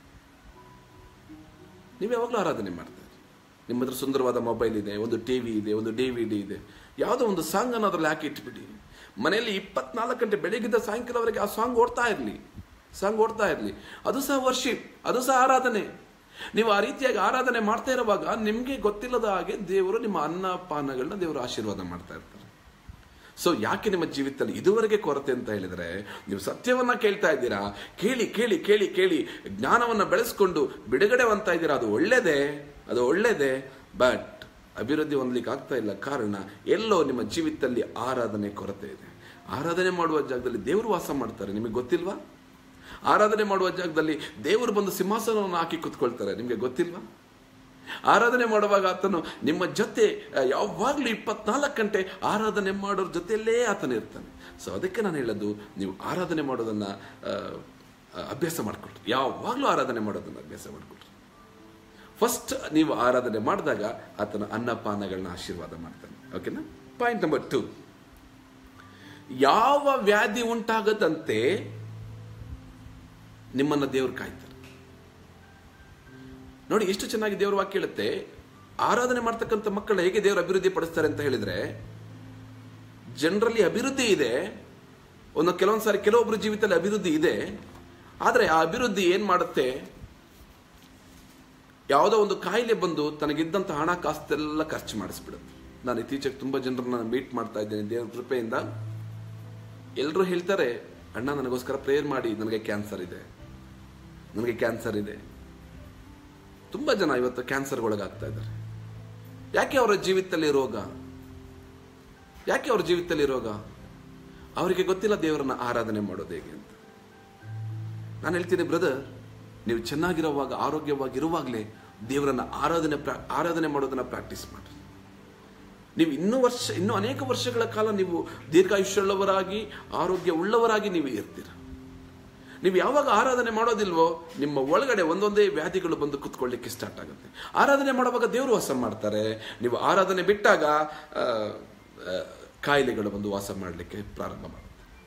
ನೀವು ಯಾವಾಗಲೂ ಆರಾಧನೆ ಮಾಡ್ತಾ ಇರಿ ನಿಮ್ಮ ಹತ್ರ ಸುಂದರವಾದ ಮೊಬೈಲ್ ಇದೆ ಒಂದು ಟಿವಿ ಇದೆ ಒಂದು ಡಿ ವಿ ಡಿ ಇದೆ ಯಾವುದೋ ಒಂದು ಸಾಂಗ್ ಅನ್ನು ಅದ್ರಲ್ಲಿ ಹಾಕಿ ಇಟ್ಬಿಡಿ ಮನೆಯಲ್ಲಿ ಇಪ್ಪತ್ನಾಲ್ಕು ಗಂಟೆ ಬೆಳಗಿದ್ದ ಸಾಯಂಕಾಲವರೆಗೆ ಆ ಸಾಂಗ್ ಓಡ್ತಾ ಇರಲಿ ಸಾಂಗ್ ಓಡ್ತಾ ಇರಲಿ ಅದು ಸಹ ವರ್ಷಿಪ್ ಅದು ಸಹ ಆರಾಧನೆ ನೀವು ಆ ರೀತಿಯಾಗಿ ಆರಾಧನೆ ಮಾಡ್ತಾ ಇರುವಾಗ ನಿಮಗೆ ಗೊತ್ತಿಲ್ಲದ ಹಾಗೆ ದೇವರು ನಿಮ್ಮ ಅನ್ನ ಪಾನಗಳನ್ನ ದೇವರು ಆಶೀರ್ವಾದ ಮಾಡ್ತಾ ಇರ್ತಾರೆ ಸೊ ಯಾಕೆ ನಿಮ್ಮ ಜೀವಿತದಲ್ಲಿ ಇದುವರೆಗೆ ಕೊರತೆ ಅಂತ ಹೇಳಿದ್ರೆ ನೀವು ಸತ್ಯವನ್ನ ಕೇಳ್ತಾ ಇದ್ದೀರಾ ಕೇಳಿ ಕೇಳಿ ಕೇಳಿ ಕೇಳಿ ಜ್ಞಾನವನ್ನ ಬೆಳೆಸ್ಕೊಂಡು ಬಿಡುಗಡೆ ಹೊಂದ್ತಾ ಇದ್ದೀರಾ ಅದು ಒಳ್ಳೇದೇ ಅದು ಒಳ್ಳೇದೇ ಬಟ್ ಅಭಿವೃದ್ಧಿ ಹೊಂದಲಿಕ್ಕೆ ಆಗ್ತಾ ಇಲ್ಲ ಕಾರಣ ಎಲ್ಲೋ ನಿಮ್ಮ ಜೀವಿತದಲ್ಲಿ ಆರಾಧನೆ ಕೊರತೆ ಇದೆ ಆರಾಧನೆ ಮಾಡುವ ಜಾಗದಲ್ಲಿ ದೇವರು ವಾಸ ಮಾಡ್ತಾರೆ ನಿಮಗೆ ಗೊತ್ತಿಲ್ವಾ ಆರಾಧನೆ ಮಾಡುವ ಜಾಗದಲ್ಲಿ ದೇವರು ಬಂದು ಸಿಂಹಾಸನವನ್ನು ಹಾಕಿ ಕುತ್ಕೊಳ್ತಾರೆ ನಿಮಗೆ ಗೊತ್ತಿಲ್ವಾ ಆರಾಧನೆ ಮಾಡುವಾಗ ಆತನು ನಿಮ್ಮ ಜೊತೆ ಆ, ಯಾವಾಗ್ಲೂ ಇಪ್ಪತ್ನಾಲ್ಕು ಗಂಟೆ ಆರಾಧನೆ ಮಾಡೋರ ಜೊತೆಯಲ್ಲೇ ಆತನ ಇರ್ತಾನೆ ಸೊ ಅದಕ್ಕೆ ನಾನು ಹೇಳೋದು ನೀವು ಆರಾಧನೆ ಮಾಡೋದನ್ನ ಆ, ಆ, ಅಭ್ಯಾಸ ಮಾಡ್ಕೊಳ್ರಿ ಯಾವಾಗ್ಲೂ ಆರಾಧನೆ ಮಾಡೋದನ್ನ ಅಭ್ಯಾಸ ಮಾಡ್ಕೊಳ್ರಿ ಫಸ್ಟ್ ನೀವು ಆರಾಧನೆ ಮಾಡಿದಾಗ ಆತನ ಅನ್ನಪಾನಗಳನ್ನ ಆಶೀರ್ವಾದ ಮಾಡ್ತಾನೆ ಓಕೆನಾ ಪಾಯಿಂಟ್ ನಂಬರ್ ಟು ಯಾವ ವ್ಯಾಧಿ ಉಂಟಾಗದಂತೆ ನಿಮ್ಮನ್ನ ದೇವರು ಕಾಯ್ತಾರೆ ನೋಡಿ ಎಷ್ಟು ಚೆನ್ನಾಗಿ ದೇವರ ವಾಕ್ಯ ಹೇಳುತ್ತೆ ಆರಾಧನೆ ಮಾಡ್ತಕ್ಕಂಥ ಮಕ್ಕಳ ಹೇಗೆ ದೇವರು ಅಭಿವೃದ್ಧಿ ಪಡಿಸ್ತಾರೆ ಅಂತ ಹೇಳಿದ್ರೆ ಜನರಲ್ಲಿ ಅಭಿವೃದ್ಧಿ ಇದೆ ಒಂದು ಕೆಲವೊಂದು ಸಾರಿ ಕೆಲವೊಬ್ಬರು ಜೀವಿತದಲ್ಲಿ ಅಭಿವೃದ್ಧಿ ಇದೆ ಆದರೆ ಆ ಅಭಿವೃದ್ಧಿ ಏನ್ ಮಾಡುತ್ತೆ ಯಾವುದೋ ಒಂದು ಕಾಯಿಲೆ ಬಂದು ತನಗಿದ್ದಂಥ ಹಣ ಕಾಸ್ತೆಲ್ಲ ಖರ್ಚು ಮಾಡಿಸ್ಬಿಡುತ್ತೆ ನಾನು ಇತ್ತೀಚೆಗೆ ತುಂಬಾ ಜನರನ್ನ ಮೀಟ್ ಮಾಡ್ತಾ ಇದ್ದೇನೆ ದೇವರ ಕೃಪೆಯಿಂದ ಎಲ್ಲರೂ ಹೇಳ್ತಾರೆ ಅಣ್ಣ ನನಗೋಸ್ಕರ ಪ್ರೇಯರ್ ಮಾಡಿ ನನಗೆ ಕ್ಯಾನ್ಸರ್ ಇದೆ ನನಗೆ ಕ್ಯಾನ್ಸರ್ ಇದೆ ತುಂಬಾ ಜನ ಇವತ್ತು ಕ್ಯಾನ್ಸರ್ಗೆ ಒಳಗಾಗ್ತಾ ಇದ್ದಾರೆ ಯಾಕೆ ಅವರ ಜೀವಿತದಲ್ಲಿ ರೋಗ ಯಾಕೆ ಅವ್ರ ಜೀವಿತದಲ್ಲಿ ರೋಗ ಅವರಿಗೆ ಗೊತ್ತಿಲ್ಲ ದೇವರನ್ನ ಆರಾಧನೆ ಮಾಡೋದು ಹೇಗೆ ಅಂತ ನಾನು ಹೇಳ್ತೀನಿ ಬ್ರದರ್ ನೀವು ಚೆನ್ನಾಗಿರುವಾಗ ಆರೋಗ್ಯವಾಗಿರುವಾಗಲೇ ದೇವರನ್ನ ಆರಾಧನೆ ಪ್ರಾ- ಆರಾಧನೆ ಮಾಡೋದನ್ನ ಪ್ರಾಕ್ಟೀಸ್ ಮಾಡಿ ನೀವು ಇನ್ನೂ ವರ್ಷ ಇನ್ನೂ ಅನೇಕ ವರ್ಷಗಳ ಕಾಲ ನೀವು ದೀರ್ಘಾಯುಷ್ಯವುಳ್ಳವರಾಗಿ ಆರೋಗ್ಯ ಉಳ್ಳವರಾಗಿ ನೀವು ಇರ್ತೀರ ನೀವು ಯಾವಾಗ ಆರಾಧನೆ ಮಾಡೋದಿಲ್ವೋ ನಿಮ್ಮ ಒಳಗಡೆ ಒಂದೊಂದೇ ವ್ಯಾಧಿಗಳು ಬಂದು ಕುತ್ಕೊಳ್ಳಿಕ್ಕೆ ಸ್ಟಾರ್ಟ್ ಆಗುತ್ತೆ ಆರಾಧನೆ ಮಾಡುವಾಗ ದೇವರು ವಾಸ ಮಾಡ್ತಾರೆ ನೀವು ಆರಾಧನೆ ಬಿಟ್ಟಾಗ ಆ, ಆ, ಕಾಯಿಲೆಗಳು ಬಂದು ವಾಸ ಮಾಡಲಿಕ್ಕೆ ಪ್ರಾರಂಭ ಮಾಡುತ್ತೆ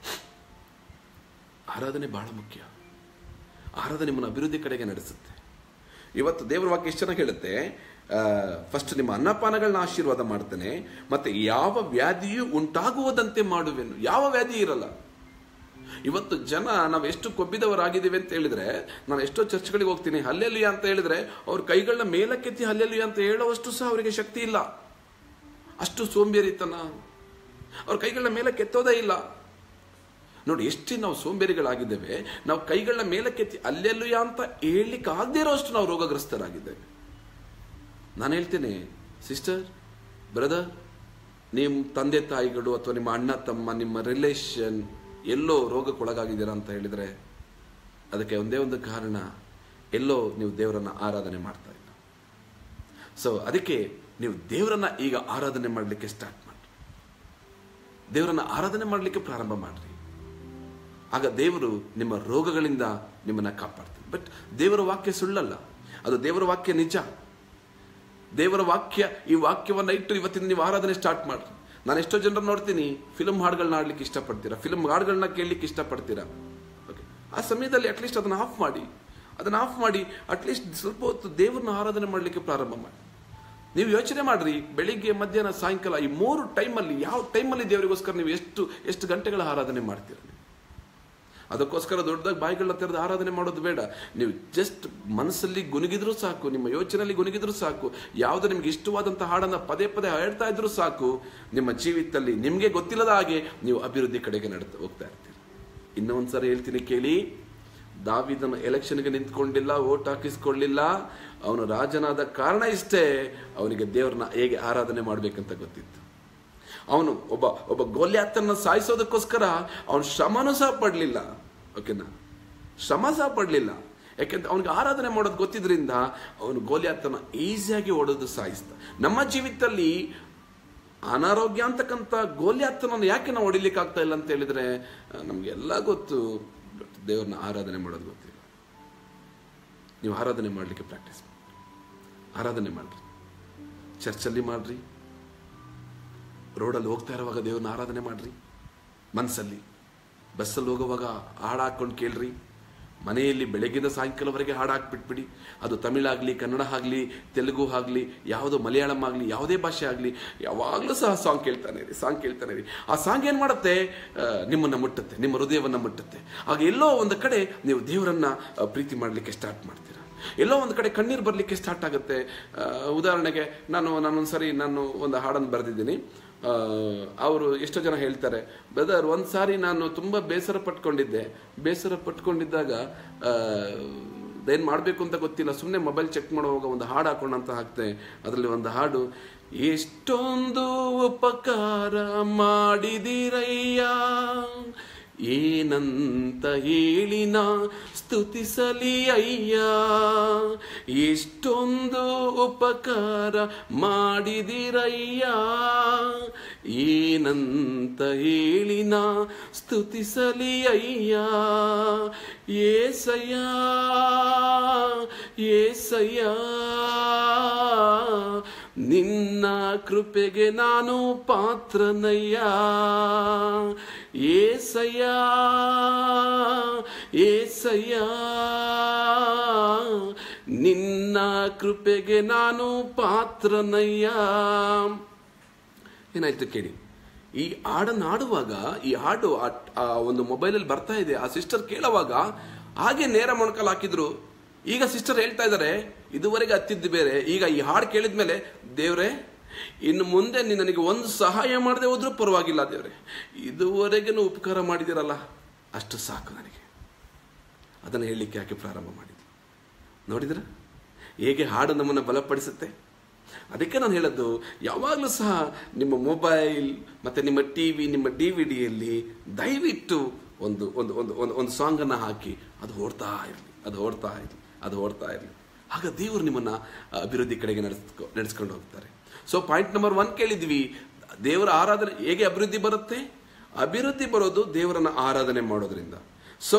ಆರಾಧನೆ ಬಹಳ ಮುಖ್ಯ ಆರಾಧನೆ ನಿಮ್ಮನ್ನು ಅಭಿವೃದ್ಧಿ ಕಡೆಗೆ ನಡೆಸುತ್ತೆ ಇವತ್ತು ದೇವರ ವಾಕ್ಯ ಎಷ್ಟು ಚೆನ್ನಾಗಿ ಹೇಳುತ್ತೆ ಫಸ್ಟ್ ನಿಮ್ಮ ಅನ್ನಪಾನಗಳನ್ನ ಆಶೀರ್ವಾದ ಮಾಡ್ತೇನೆ ಮತ್ತೆ ಯಾವ ವ್ಯಾಧಿಯೂ ಉಂಟಾಗುವುದಂತೆ ಮಾಡುವೆನು ಯಾವ ವ್ಯಾಧಿ ಇರಲ್ಲ ಇವತ್ತು ಜನ ನಾವು ಎಷ್ಟು ಕೊಬ್ಬಿದವರಾಗಿದ್ದೀವಿ ಅಂತ ಹೇಳಿದ್ರೆ ನಾನು ಎಷ್ಟೋ ಚರ್ಚ್ಗಳಿಗೆ ಹೋಗ್ತೀನಿ ಹಲ್ಲೆಲುಯ ಅಂತ ಹೇಳಿದ್ರೆ ಅವ್ರ ಕೈಗಳನ್ನ ಮೇಲಕ್ಕೆತ್ತಿ ಹಲ್ಲೆಲುಯ ಅಂತ ಹೇಳುವಷ್ಟು ಸಹ ಅವರಿಗೆ ಶಕ್ತಿ ಇಲ್ಲ ಅಷ್ಟು ಸೋಂಬೇರಿತನ ಅವ್ರ ಕೈಗಳನ್ನ ಮೇಲಕ್ಕೆತ್ತೋದೇ ಇಲ್ಲ ನೋಡಿ ಎಷ್ಟು ನಾವು ಸೋಂಬೇರಿಗಳಾಗಿದ್ದೇವೆ ನಾವು ಕೈಗಳನ್ನ ಮೇಲಕ್ಕೆತ್ತಿ ಅಲ್ಲೆಲ್ಲುಯ ಅಂತ ಹೇಳಲಿಕ್ಕೆ ಆಗದೇ ಇರೋಷ್ಟು ನಾವು ರೋಗಗ್ರಸ್ತರಾಗಿದ್ದೇವೆ ನಾನು ಹೇಳ್ತೇನೆ ಸಿಸ್ಟರ್ ಬ್ರದರ್ ನಿಮ್ಮ ತಂದೆ ತಾಯಿಗಳು ಅಥವಾ ನಿಮ್ಮ ಅಣ್ಣ ತಮ್ಮ ನಿಮ್ಮ ರಿಲೇಷನ್ ಎಲ್ಲೋ ರೋಗಕ್ಕೊಳಗಾಗಿದ್ದೀರಾ ಅಂತ ಹೇಳಿದ್ರೆ ಅದಕ್ಕೆ ಒಂದೇ ಒಂದು ಕಾರಣ ಎಲ್ಲೋ ನೀವು ದೇವರನ್ನ ಆರಾಧನೆ ಮಾಡ್ತಾ ಇಲ್ಲ ಸೊ ಅದಕ್ಕೆ ನೀವು ದೇವರನ್ನ ಈಗ ಆರಾಧನೆ ಮಾಡಲಿಕ್ಕೆ ಸ್ಟಾರ್ಟ್ ಮಾಡಿ ದೇವರನ್ನ ಆರಾಧನೆ ಮಾಡಲಿಕ್ಕೆ ಪ್ರಾರಂಭ ಮಾಡ್ರಿ ಆಗ ದೇವರು ನಿಮ್ಮ ರೋಗಗಳಿಂದ ನಿಮ್ಮನ್ನ ಕಾಪಾಡ್ತಾರೆ ಬಟ್ ದೇವರ ವಾಕ್ಯ ಸುಳ್ಳಲ್ಲ ಅದು ದೇವರ ವಾಕ್ಯ ನಿಜ ದೇವರ ವಾಕ್ಯ ಈ ವಾಕ್ಯವನ್ನ ಇಟ್ಟು ಇವತ್ತಿನ ನೀವು ಆರಾಧನೆ ಸ್ಟಾರ್ಟ್ ಮಾಡ್ರಿ ನಾನು ಎಷ್ಟೋ ಜನರನ್ನ ನೋಡ್ತೀನಿ ಫಿಲ್ಮ್ ಹಾಡುಗಳನ್ನ ಆಡ್ಲಿಕ್ಕೆ ಇಷ್ಟಪಡ್ತೀರಾ ಫಿಲ್ಮ್ ಹಾಡುಗಳನ್ನ ಕೇಳಲಿಕ್ಕೆ ಇಷ್ಟಪಡ್ತೀರಾ ಓಕೆ ಆ ಸಮಯದಲ್ಲಿ ಅಟ್ಲೀಸ್ಟ್ ಅದನ್ನ ಆಫ್ ಮಾಡಿ ಅದನ್ನ ಆಫ್ ಮಾಡಿ ಅಟ್ಲೀಸ್ಟ್ ಸ್ವಲ್ಪ ಹೊತ್ತು ದೇವರನ್ನ ಆರಾಧನೆ ಮಾಡಲಿಕ್ಕೆ ಪ್ರಾರಂಭ ಮಾಡಿ ನೀವು ಯೋಚನೆ ಮಾಡ್ರಿ ಬೆಳಿಗ್ಗೆ ಮಧ್ಯಾಹ್ನ ಸಾಯಂಕಾಲ ಈ ಮೂರು ಟೈಮಲ್ಲಿ ಯಾವ ಟೈಮಲ್ಲಿ ದೇವರಿಗೋಸ್ಕರ ನೀವು ಎಷ್ಟು ಎಷ್ಟು ಗಂಟೆಗಳ ಆರಾಧನೆ ಮಾಡ್ತೀರ ನೀವು ಅದಕ್ಕೋಸ್ಕರ ದೊಡ್ಡದಾಗಿ ಬಾಯಿಗಳನ್ನ ತೆರೆದು ಆರಾಧನೆ ಮಾಡೋದು ಬೇಡ ನೀವು ಜಸ್ಟ್ ಮನಸ್ಸಲ್ಲಿ ಗುನುಗಿದ್ರೂ ಸಾಕು ನಿಮ್ಮ ಯೋಚನೆಯಲ್ಲಿ ಗುನುಗಿದ್ರೂ ಸಾಕು ಯಾವುದು ನಿಮ್ಗೆ ಇಷ್ಟವಾದಂತಹ ಹಾಡನ್ನ ಪದೇ ಪದೇ ಹೇಳ್ತಾ ಇದ್ರೂ ಸಾಕು ನಿಮ್ಮ ಜೀವಿತದಲ್ಲಿ ನಿಮ್ಗೆ ಗೊತ್ತಿಲ್ಲದ ಹಾಗೆ ನೀವು ಅಭಿವೃದ್ಧಿ ಕಡೆಗೆ ನಡ್ತಾ ಹೋಗ್ತಾ ಇರ್ತೀರಿ ಇನ್ನೂ ಒಂದ್ಸರಿ ಹೇಳ್ತೀನಿ ಕೇಳಿ ದಾವಿದನ ಎಲೆಕ್ಷನ್ಗೆ ನಿಂತ್ಕೊಂಡಿಲ್ಲ ಓಟ್ ಹಾಕಿಸ್ಕೊಳ್ಳಿಲ್ಲ ಅವನು ರಾಜನಾದ ಕಾರಣ ಇಷ್ಟೇ ಅವನಿಗೆ ದೇವರನ್ನ ಹೇಗೆ ಆರಾಧನೆ ಮಾಡ್ಬೇಕಂತ ಗೊತ್ತಿತ್ತು ಅವನು ಒಬ್ಬ ಒಬ್ಬ ಗೋಲ್ಯಾತನ್ನ ಸಾಯಿಸೋದಕ್ಕೋಸ್ಕರ ಅವನು ಶ್ರಮನೂ ಸಹ ಪಡಲಿಲ್ಲ ಓಕೆನಾ ಶ್ರಮ ಸಹ ಪಡಲಿಲ್ಲ ಯಾಕೆಂದ್ರೆ ಅವನಿಗೆ ಆರಾಧನೆ ಮಾಡೋದು ಗೊತ್ತಿದ್ರಿಂದ ಅವನು ಗೋಲ್ಯಾತನ ಈಸಿಯಾಗಿ ಓಡೋದು ಸಾಯಿಸ್ತ ನಮ್ಮ ಜೀವಿತದಲ್ಲಿ ಅನಾರೋಗ್ಯ ಅಂತಕ್ಕಂಥ ಗೋಲ್ಯಾತನನ್ನು ಯಾಕೆ ನಾವು ಹೊಡಿಲಿಕ್ಕೆ ಆಗ್ತಾ ಇಲ್ಲ ಅಂತ ಹೇಳಿದ್ರೆ ನಮಗೆಲ್ಲ ಗೊತ್ತು but ದೇವ್ರನ್ನ ಆರಾಧನೆ ಮಾಡೋದು ಗೊತ್ತಿಲ್ಲ ನೀವು ಆರಾಧನೆ ಮಾಡಲಿಕ್ಕೆ ಪ್ರಾಕ್ಟೀಸ್ ಮಾಡಿ ಆರಾಧನೆ ಮಾಡ್ರಿ ಚರ್ಚಲ್ಲಿ ಮಾಡ್ರಿ ರೋಡಲ್ಲಿ ಹೋಗ್ತಾ ಇರುವಾಗ ದೇವ್ರನ್ನ ಆರಾಧನೆ ಮಾಡ್ರಿ ಮನಸ್ಸಲ್ಲಿ ಬಸ್ಸಲ್ಲಿ ಹೋಗುವಾಗ ಹಾಡು ಹಾಕೊಂಡು ಕೇಳ್ರಿ ಮನೆಯಲ್ಲಿ ಬೆಳಗ್ಗಿಂದ ಸಾಯಂಕಾಲವರೆಗೆ ಹಾಡು ಹಾಕ್ಬಿಟ್ಬಿಡಿ ಅದು ತಮಿಳಾಗಲಿ ಕನ್ನಡ ಆಗಲಿ ತೆಲುಗು ಆಗಲಿ ಯಾವುದೋ ಮಲಯಾಳಂ ಆಗಲಿ ಯಾವುದೇ ಭಾಷೆ ಆಗಲಿ ಯಾವಾಗಲೂ ಸಹ ಸಾಂಗ್ ಕೇಳ್ತಾನೆ ಇರಿ ಸಾಂಗ್ ಕೇಳ್ತಾನೆ ಇರಿ ಆ ಸಾಂಗ್ ಏನು ಮಾಡುತ್ತೆ ಆ, ನಿಮ್ಮನ್ನ ಮುಟ್ಟುತ್ತೆ ನಿಮ್ಮ ಹೃದಯವನ್ನು ಮುಟ್ಟುತ್ತೆ ಆಗ ಎಲ್ಲೋ ಒಂದು ಕಡೆ ನೀವು ದೇವರನ್ನ ಆ, ಪ್ರೀತಿ ಮಾಡಲಿಕ್ಕೆ ಸ್ಟಾರ್ಟ್ ಮಾಡ್ತೀರಾ ಎಲ್ಲೋ ಒಂದು ಕಡೆ ಕಣ್ಣೀರು ಬರಲಿಕ್ಕೆ ಸ್ಟಾರ್ಟ್ ಆಗುತ್ತೆ ಆ, ಉದಾಹರಣೆಗೆ ನಾನು ನಾನೊಂದ್ಸರಿ ನಾನು ಒಂದು ಹಾಡನ್ನು ಬರೆದಿದ್ದೀನಿ ಅವರು ಎಷ್ಟೋ ಜನ ಹೇಳ್ತಾರೆ ಬ್ರದರ್ ಒಂದು ಸಾರಿ ನಾನು ತುಂಬ ಬೇಸರ ಪಟ್ಕೊಂಡಿದ್ದೆ ಬೇಸರ ಪಟ್ಕೊಂಡಿದ್ದಾಗ ಏನು ಮಾಡಬೇಕು ಅಂತ ಗೊತ್ತಿಲ್ಲ ಸುಮ್ಮನೆ ಮೊಬೈಲ್ ಚೆಕ್ ಮಾಡುವಾಗ ಒಂದು ಹಾಡು ಹಾಕೊಂಡು ಅಂತ ಹಾಕ್ತೆ ಅದರಲ್ಲಿ ಒಂದು ಹಾಡು ಎಷ್ಟೊಂದು ಉಪಕಾರ ಮಾಡಿದಿರಯ್ಯ ಏನಂತ ಹೇಳಿನ ಸ್ತುತಿಸಲಿ ಅಯ್ಯ ಎಷ್ಟೊಂದು ಉಪಕಾರ ಮಾಡಿದಿರಯ್ಯ ಏನಂತ ಹೇಳಿನ ಸ್ತುತಿಸಲಿ ಅಯ್ಯ ಏಸಯ್ಯ ಏಸಯ್ಯ ನಿನ್ನ ಕೃಪೆಗೆ ನಾನು ಪಾತ್ರನಯ್ಯ ಏಸಯ್ಯ ಏಸಯ್ಯ ನಿನ್ನ ಕೃಪೆಗೆ ನಾನು ಪಾತ್ರನಯ್ಯ ಏನಾಯ್ತು ಕೇಳಿ ಈ ಹಾಡನ್ನು ಆಡುವಾಗ ಈ ಹಾಡು ಆ- ಆ ಒಂದು ಮೊಬೈಲಲ್ಲಿ ಬರ್ತಾ ಇದೆ ಆ ಸಿಸ್ಟರ್ ಕೇಳುವಾಗ ಹಾಗೆ ನೇರ ಮೊಣಕಲ್ ಹಾಕಿದ್ರು ಈಗ ಸಿಸ್ಟರ್ ಹೇಳ್ತಾ ಇದ್ದಾರೆ ಇದುವರೆಗೆ ಹತ್ತಿದ್ದು ಬೇರೆ ಈಗ ಈ ಹಾಡು ಕೇಳಿದ್ಮೇಲೆ ದೇವ್ರೆ ಇನ್ನು ಮುಂದೆ ನೀನು ನನಗೆ ಒಂದು ಸಹಾಯ ಮಾಡದೆ ಹೋದ್ರೂ ಪರವಾಗಿಲ್ಲ ದೇವ್ರೆ ಇದುವರೆಗೂ ಉಪಕಾರ ಮಾಡಿದಿರಲ್ಲ ಅಷ್ಟು ಸಾಕು ನನಗೆ ಅದನ್ನು ಹೇಳಲಿಕ್ಕೆ ಯಾಕೆ ಪ್ರಾರಂಭ ಮಾಡಿದ್ವಿ ನೋಡಿದ್ರ ಹೇಗೆ ಹಾಡು ನಮ್ಮನ್ನು ಬಲಪಡಿಸುತ್ತೆ ಅದಕ್ಕೆ ನಾನು ಹೇಳೋದು ಯಾವಾಗಲೂ ಸಹ ನಿಮ್ಮ ಮೊಬೈಲ್ ಮತ್ತೆ ನಿಮ್ಮ ಟಿ ವಿ ನಿಮ್ಮ ಡಿ ವಿ ಡಿಯಲ್ಲಿ ದಯವಿಟ್ಟು ಒಂದು ಒಂದು ಒಂದು ಒಂದು ಒಂದು ಸಾಂಗನ್ನು ಹಾಕಿ ಅದು ಓಡ್ತಾ ಇರಲಿ ಅದು ಓಡ್ತಾ ಇರಲಿ ಅದು ಓಡ್ತಾ ಇರಲಿ ಆಗ ದೇವರು ನಿಮ್ಮನ್ನ ಅಭಿವೃದ್ಧಿ ಕಡೆಗೆ ನಡೆಸ್ಕೊ ನಡೆಸ್ಕೊಂಡು ಹೋಗ್ತಾರೆ ಸೊ ಪಾಯಿಂಟ್ ನಂಬರ್ ಒನ್ ಕೇಳಿದ್ವಿ ದೇವರ ಆರಾಧನೆ ಹೇಗೆ ಅಭಿವೃದ್ಧಿ ಬರುತ್ತೆ ಅಭಿವೃದ್ಧಿ ಬರೋದು ದೇವರನ್ನ ಆರಾಧನೆ ಮಾಡೋದ್ರಿಂದ ಸೊ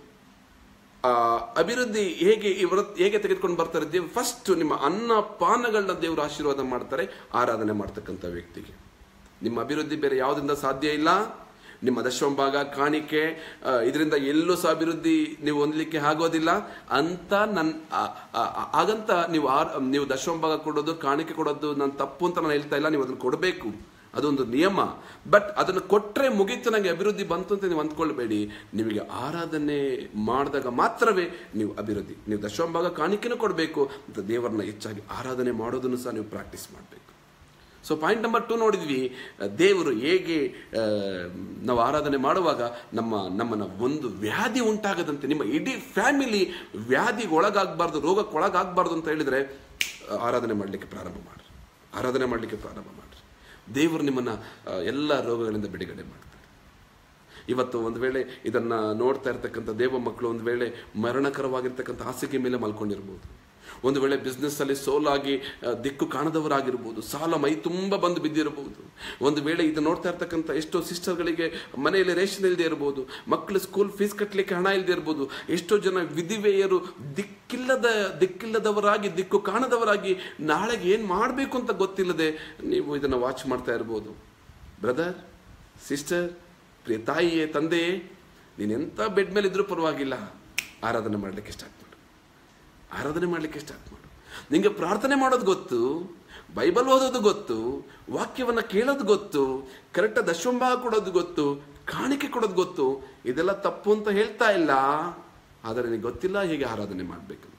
ಆ ಅಭಿವೃದ್ಧಿ ಹೇಗೆ ಇವರು ಹೇಗೆ ತೆಗೆದುಕೊಂಡು ಬರ್ತಾರೆ ದೇವ್ ಫಸ್ಟ್ ನಿಮ್ಮ ಅನ್ನ ಪಾನಗಳನ್ನ ದೇವರು ಆಶೀರ್ವಾದ ಮಾಡ್ತಾರೆ ಆರಾಧನೆ ಮಾಡ್ತಕ್ಕಂಥ ವ್ಯಕ್ತಿಗೆ ನಿಮ್ಮ ಅಭಿವೃದ್ಧಿ ಬೇರೆ ಯಾವುದರಿಂದ ಸಾಧ್ಯ ಇಲ್ಲ ನಿಮ್ಮ ದಶಮಭಾಗ ಕಾಣಿಕೆ ಆ, ಇದರಿಂದ ಎಲ್ಲೂ ಸಹ ಅಭಿವೃದ್ಧಿ ನೀವು ಹೊಂದಲಿಕ್ಕೆ ಆಗೋದಿಲ್ಲ ಅಂತ ನನ್ ಆ- ಆ- ಆ- ಹಾಗಂತ ನೀವು ಆರ್ ನೀವು ದಶಮಭಾಗ ಕೊಡೋದು ಕಾಣಿಕೆ ಕೊಡೋದು ನಾನು ತಪ್ಪು ಅಂತ ನಾನು ಹೇಳ್ತಾ ಇಲ್ಲ ನೀವು ಅದನ್ನು ಕೊಡಬೇಕು ಅದೊಂದು ನಿಯಮ ಬಟ್ ಅದನ್ನು ಕೊಟ್ಟರೆ ಮುಗೀತು ನನಗೆ ಅಭಿವೃದ್ಧಿ ಬಂತು ಅಂತ ನೀವು ಅಂದ್ಕೊಳ್ಬೇಡಿ ನಿಮಗೆ ಆರಾಧನೆ ಮಾಡಿದಾಗ ಮಾತ್ರವೇ ನೀವು ಅಭಿವೃದ್ಧಿ ನೀವು ದಶಮಭಾಗ ಕಾಣಿಕೆನೂ ಕೊಡಬೇಕು ಅಂತ ದೇವರನ್ನ ಹೆಚ್ಚಾಗಿ ಆರಾಧನೆ ಮಾಡೋದನ್ನು ಸಹ ನೀವು ಪ್ರಾಕ್ಟೀಸ್ ಮಾಡಬೇಕು ಸೊ ಪಾಯಿಂಟ್ ನಂಬರ್ ಟು ನೋಡಿದ್ವಿ ದೇವರು ಹೇಗೆ ಆ, ನಾವು ಆರಾಧನೆ ಮಾಡುವಾಗ ನಮ್ಮ ನಮ್ಮನ್ನ ಒಂದು ವ್ಯಾಧಿ ಉಂಟಾಗದಂತೆ ನಿಮ್ಮ ಇಡೀ ಫ್ಯಾಮಿಲಿ ವ್ಯಾಧಿಗೆ ಒಳಗಾಗಬಾರ್ದು ರೋಗಕ್ಕೆ ಒಳಗಾಗಬಾರ್ದು ಅಂತ ಹೇಳಿದ್ರೆ ಆ, ಆರಾಧನೆ ಮಾಡಲಿಕ್ಕೆ ಪ್ರಾರಂಭ ಮಾಡ್ರಿ ಆರಾಧನೆ ಮಾಡಲಿಕ್ಕೆ ಪ್ರಾರಂಭ ಮಾಡ್ರಿ ದೇವರು ನಿಮ್ಮನ್ನ ಆ, ಎಲ್ಲ ರೋಗಗಳಿಂದ ಬಿಡುಗಡೆ ಮಾಡ್ತಾರೆ ಇವತ್ತು ಒಂದು ವೇಳೆ ಇದನ್ನ ನೋಡ್ತಾ ಇರ್ತಕ್ಕಂಥ ದೇವ ಮಕ್ಕಳು ಒಂದು ವೇಳೆ ಮರಣಕರವಾಗಿರ್ತಕ್ಕಂಥ ಹಾಸಿಗೆ ಮೇಲೆ ಮಲ್ಕೊಂಡಿರ್ಬೋದು ಒಂದು ವೇಳೆ ಬಿಸ್ನೆಸ್ ಅಲ್ಲಿ ಸೋಲಾಗಿ ಆ, ದಿಕ್ಕು ಕಾಣದವರಾಗಿರ್ಬೋದು ಸಾಲ ಮೈ ತುಂಬ ಬಂದು ಬಿದ್ದಿರಬಹುದು ಒಂದು ವೇಳೆ ಇದು ನೋಡ್ತಾ ಇರ್ತಕ್ಕಂಥ ಎಷ್ಟೋ ಸಿಸ್ಟರ್ಗಳಿಗೆ ಮನೆಯಲ್ಲಿ ರೇಷನ್ ಇಲ್ಲದೆ ಇರಬಹುದು ಮಕ್ಕಳು ಸ್ಕೂಲ್ ಫೀಸ್ ಕಟ್ಟಲಿಕ್ಕೆ ಹಣ ಇಲ್ಲದೆ ಇರಬಹುದು ಎಷ್ಟೋ ಜನ ವಿಧಿವೆಯರು ದಿಕ್ಕಿಲ್ಲದ ದಿಕ್ಕಿಲ್ಲದವರಾಗಿ ದಿಕ್ಕು ಕಾಣದವರಾಗಿ ನಾಳೆಗೆ ಏನ್ ಮಾಡಬೇಕು ಅಂತ ಗೊತ್ತಿಲ್ಲದೆ ನೀವು ಇದನ್ನ ವಾಚ್ ಮಾಡ್ತಾ ಇರ್ಬೋದು ಬ್ರದರ್ ಸಿಸ್ಟರ್ ಪ್ರಿಯ ತಾಯಿಯೇ ತಂದೆಯೇ ನೀನು ಎಂಥ ಬೆಡ್ ಮೇಲೆ ಇದ್ರೂ ಪರವಾಗಿಲ್ಲ ಆರಾಧನೆ ಮಾಡಲಿಕ್ಕೆ ಸ್ಟಾರ್ಟ್ ಮಾಡು ಆರಾಧನೆ ಮಾಡಲಿಕ್ಕೆ ಸ್ಟಾರ್ಟ್ ಮಾಡು ನಿಂಗೆ ಪ್ರಾರ್ಥನೆ ಮಾಡೋದು ಗೊತ್ತು ಬೈಬಲ್ ಓದೋದು ಗೊತ್ತು ವಾಕ್ಯವನ್ನ ಕೇಳೋದು ಗೊತ್ತು ಕರೆಕ್ಟ್ ದಶಂಭಾಗ ಕೊಡೋದು ಗೊತ್ತು ಕಾಣಿಕೆ ಕೊಡೋದು ಗೊತ್ತು ಇದೆಲ್ಲ ತಪ್ಪು ಅಂತ ಹೇಳ್ತಾ ಇಲ್ಲ ಆದರೆ ನಿನಗೆ ಗೊತ್ತಿಲ್ಲ ಹೇಗೆ ಆರಾಧನೆ ಮಾಡಬೇಕಂತ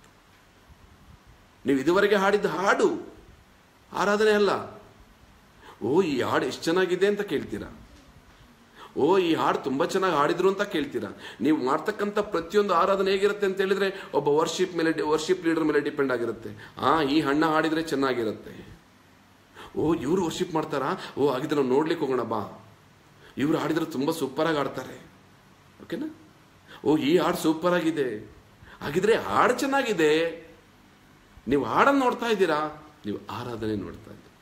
ನೀವು ಇದುವರೆಗೆ ಹಾಡಿದ ಹಾಡು ಆರಾಧನೆ ಅಲ್ಲ ಓ ಈ ಹಾಡು ಎಷ್ಟು ಚೆನ್ನಾಗಿದೆ ಅಂತ ಕೇಳ್ತೀರಾ ಓ ಈ ಹಾಡು ತುಂಬಾ ಚೆನ್ನಾಗಿ ಹಾಡಿದ್ರು ಅಂತ ಕೇಳ್ತೀರಾ ನೀವು ಮಾಡ್ತಕ್ಕಂಥ ಪ್ರತಿಯೊಂದು ಆರಾಧನೆ ಹೇಗಿರುತ್ತೆ ಅಂತ ಹೇಳಿದ್ರೆ ಒಬ್ಬ ವರ್ಷಿಪ್ ಮೇಲೆ ವರ್ಷಿಪ್ ಲೀಡರ್ ಮೇಲೆ ಡಿಪೆಂಡ್ ಆಗಿರುತ್ತೆ ಆ ಈ ಹಣ್ಣ ಹಾಡಿದ್ರೆ ಚೆನ್ನಾಗಿರುತ್ತೆ ಓ ಇವರು ವರ್ಷಿಪ್ ಮಾಡ್ತಾರಾ ಓ ಹಾಗಿದ್ರೆ ನಾವು ನೋಡ್ಲಿಕ್ಕೆ ಹೋಗೋಣ ಬಾ ಇವ್ರು ಹಾಡಿದ್ರೆ ತುಂಬ ಸೂಪರಾಗಿ ಆಡ್ತಾರೆ ಓಕೆನಾ ಓ ಈ ಹಾಡು ಸೂಪರ್ ಆಗಿದೆ ಹಾಗಿದ್ರೆ ಹಾಡು ಚೆನ್ನಾಗಿದೆ ನೀವು ಹಾಡನ್ನು ನೋಡ್ತಾ ಇದ್ದೀರಾ ನೀವು ಆರಾಧನೆ ನೋಡ್ತಾ ಇದ್ದೀರಾ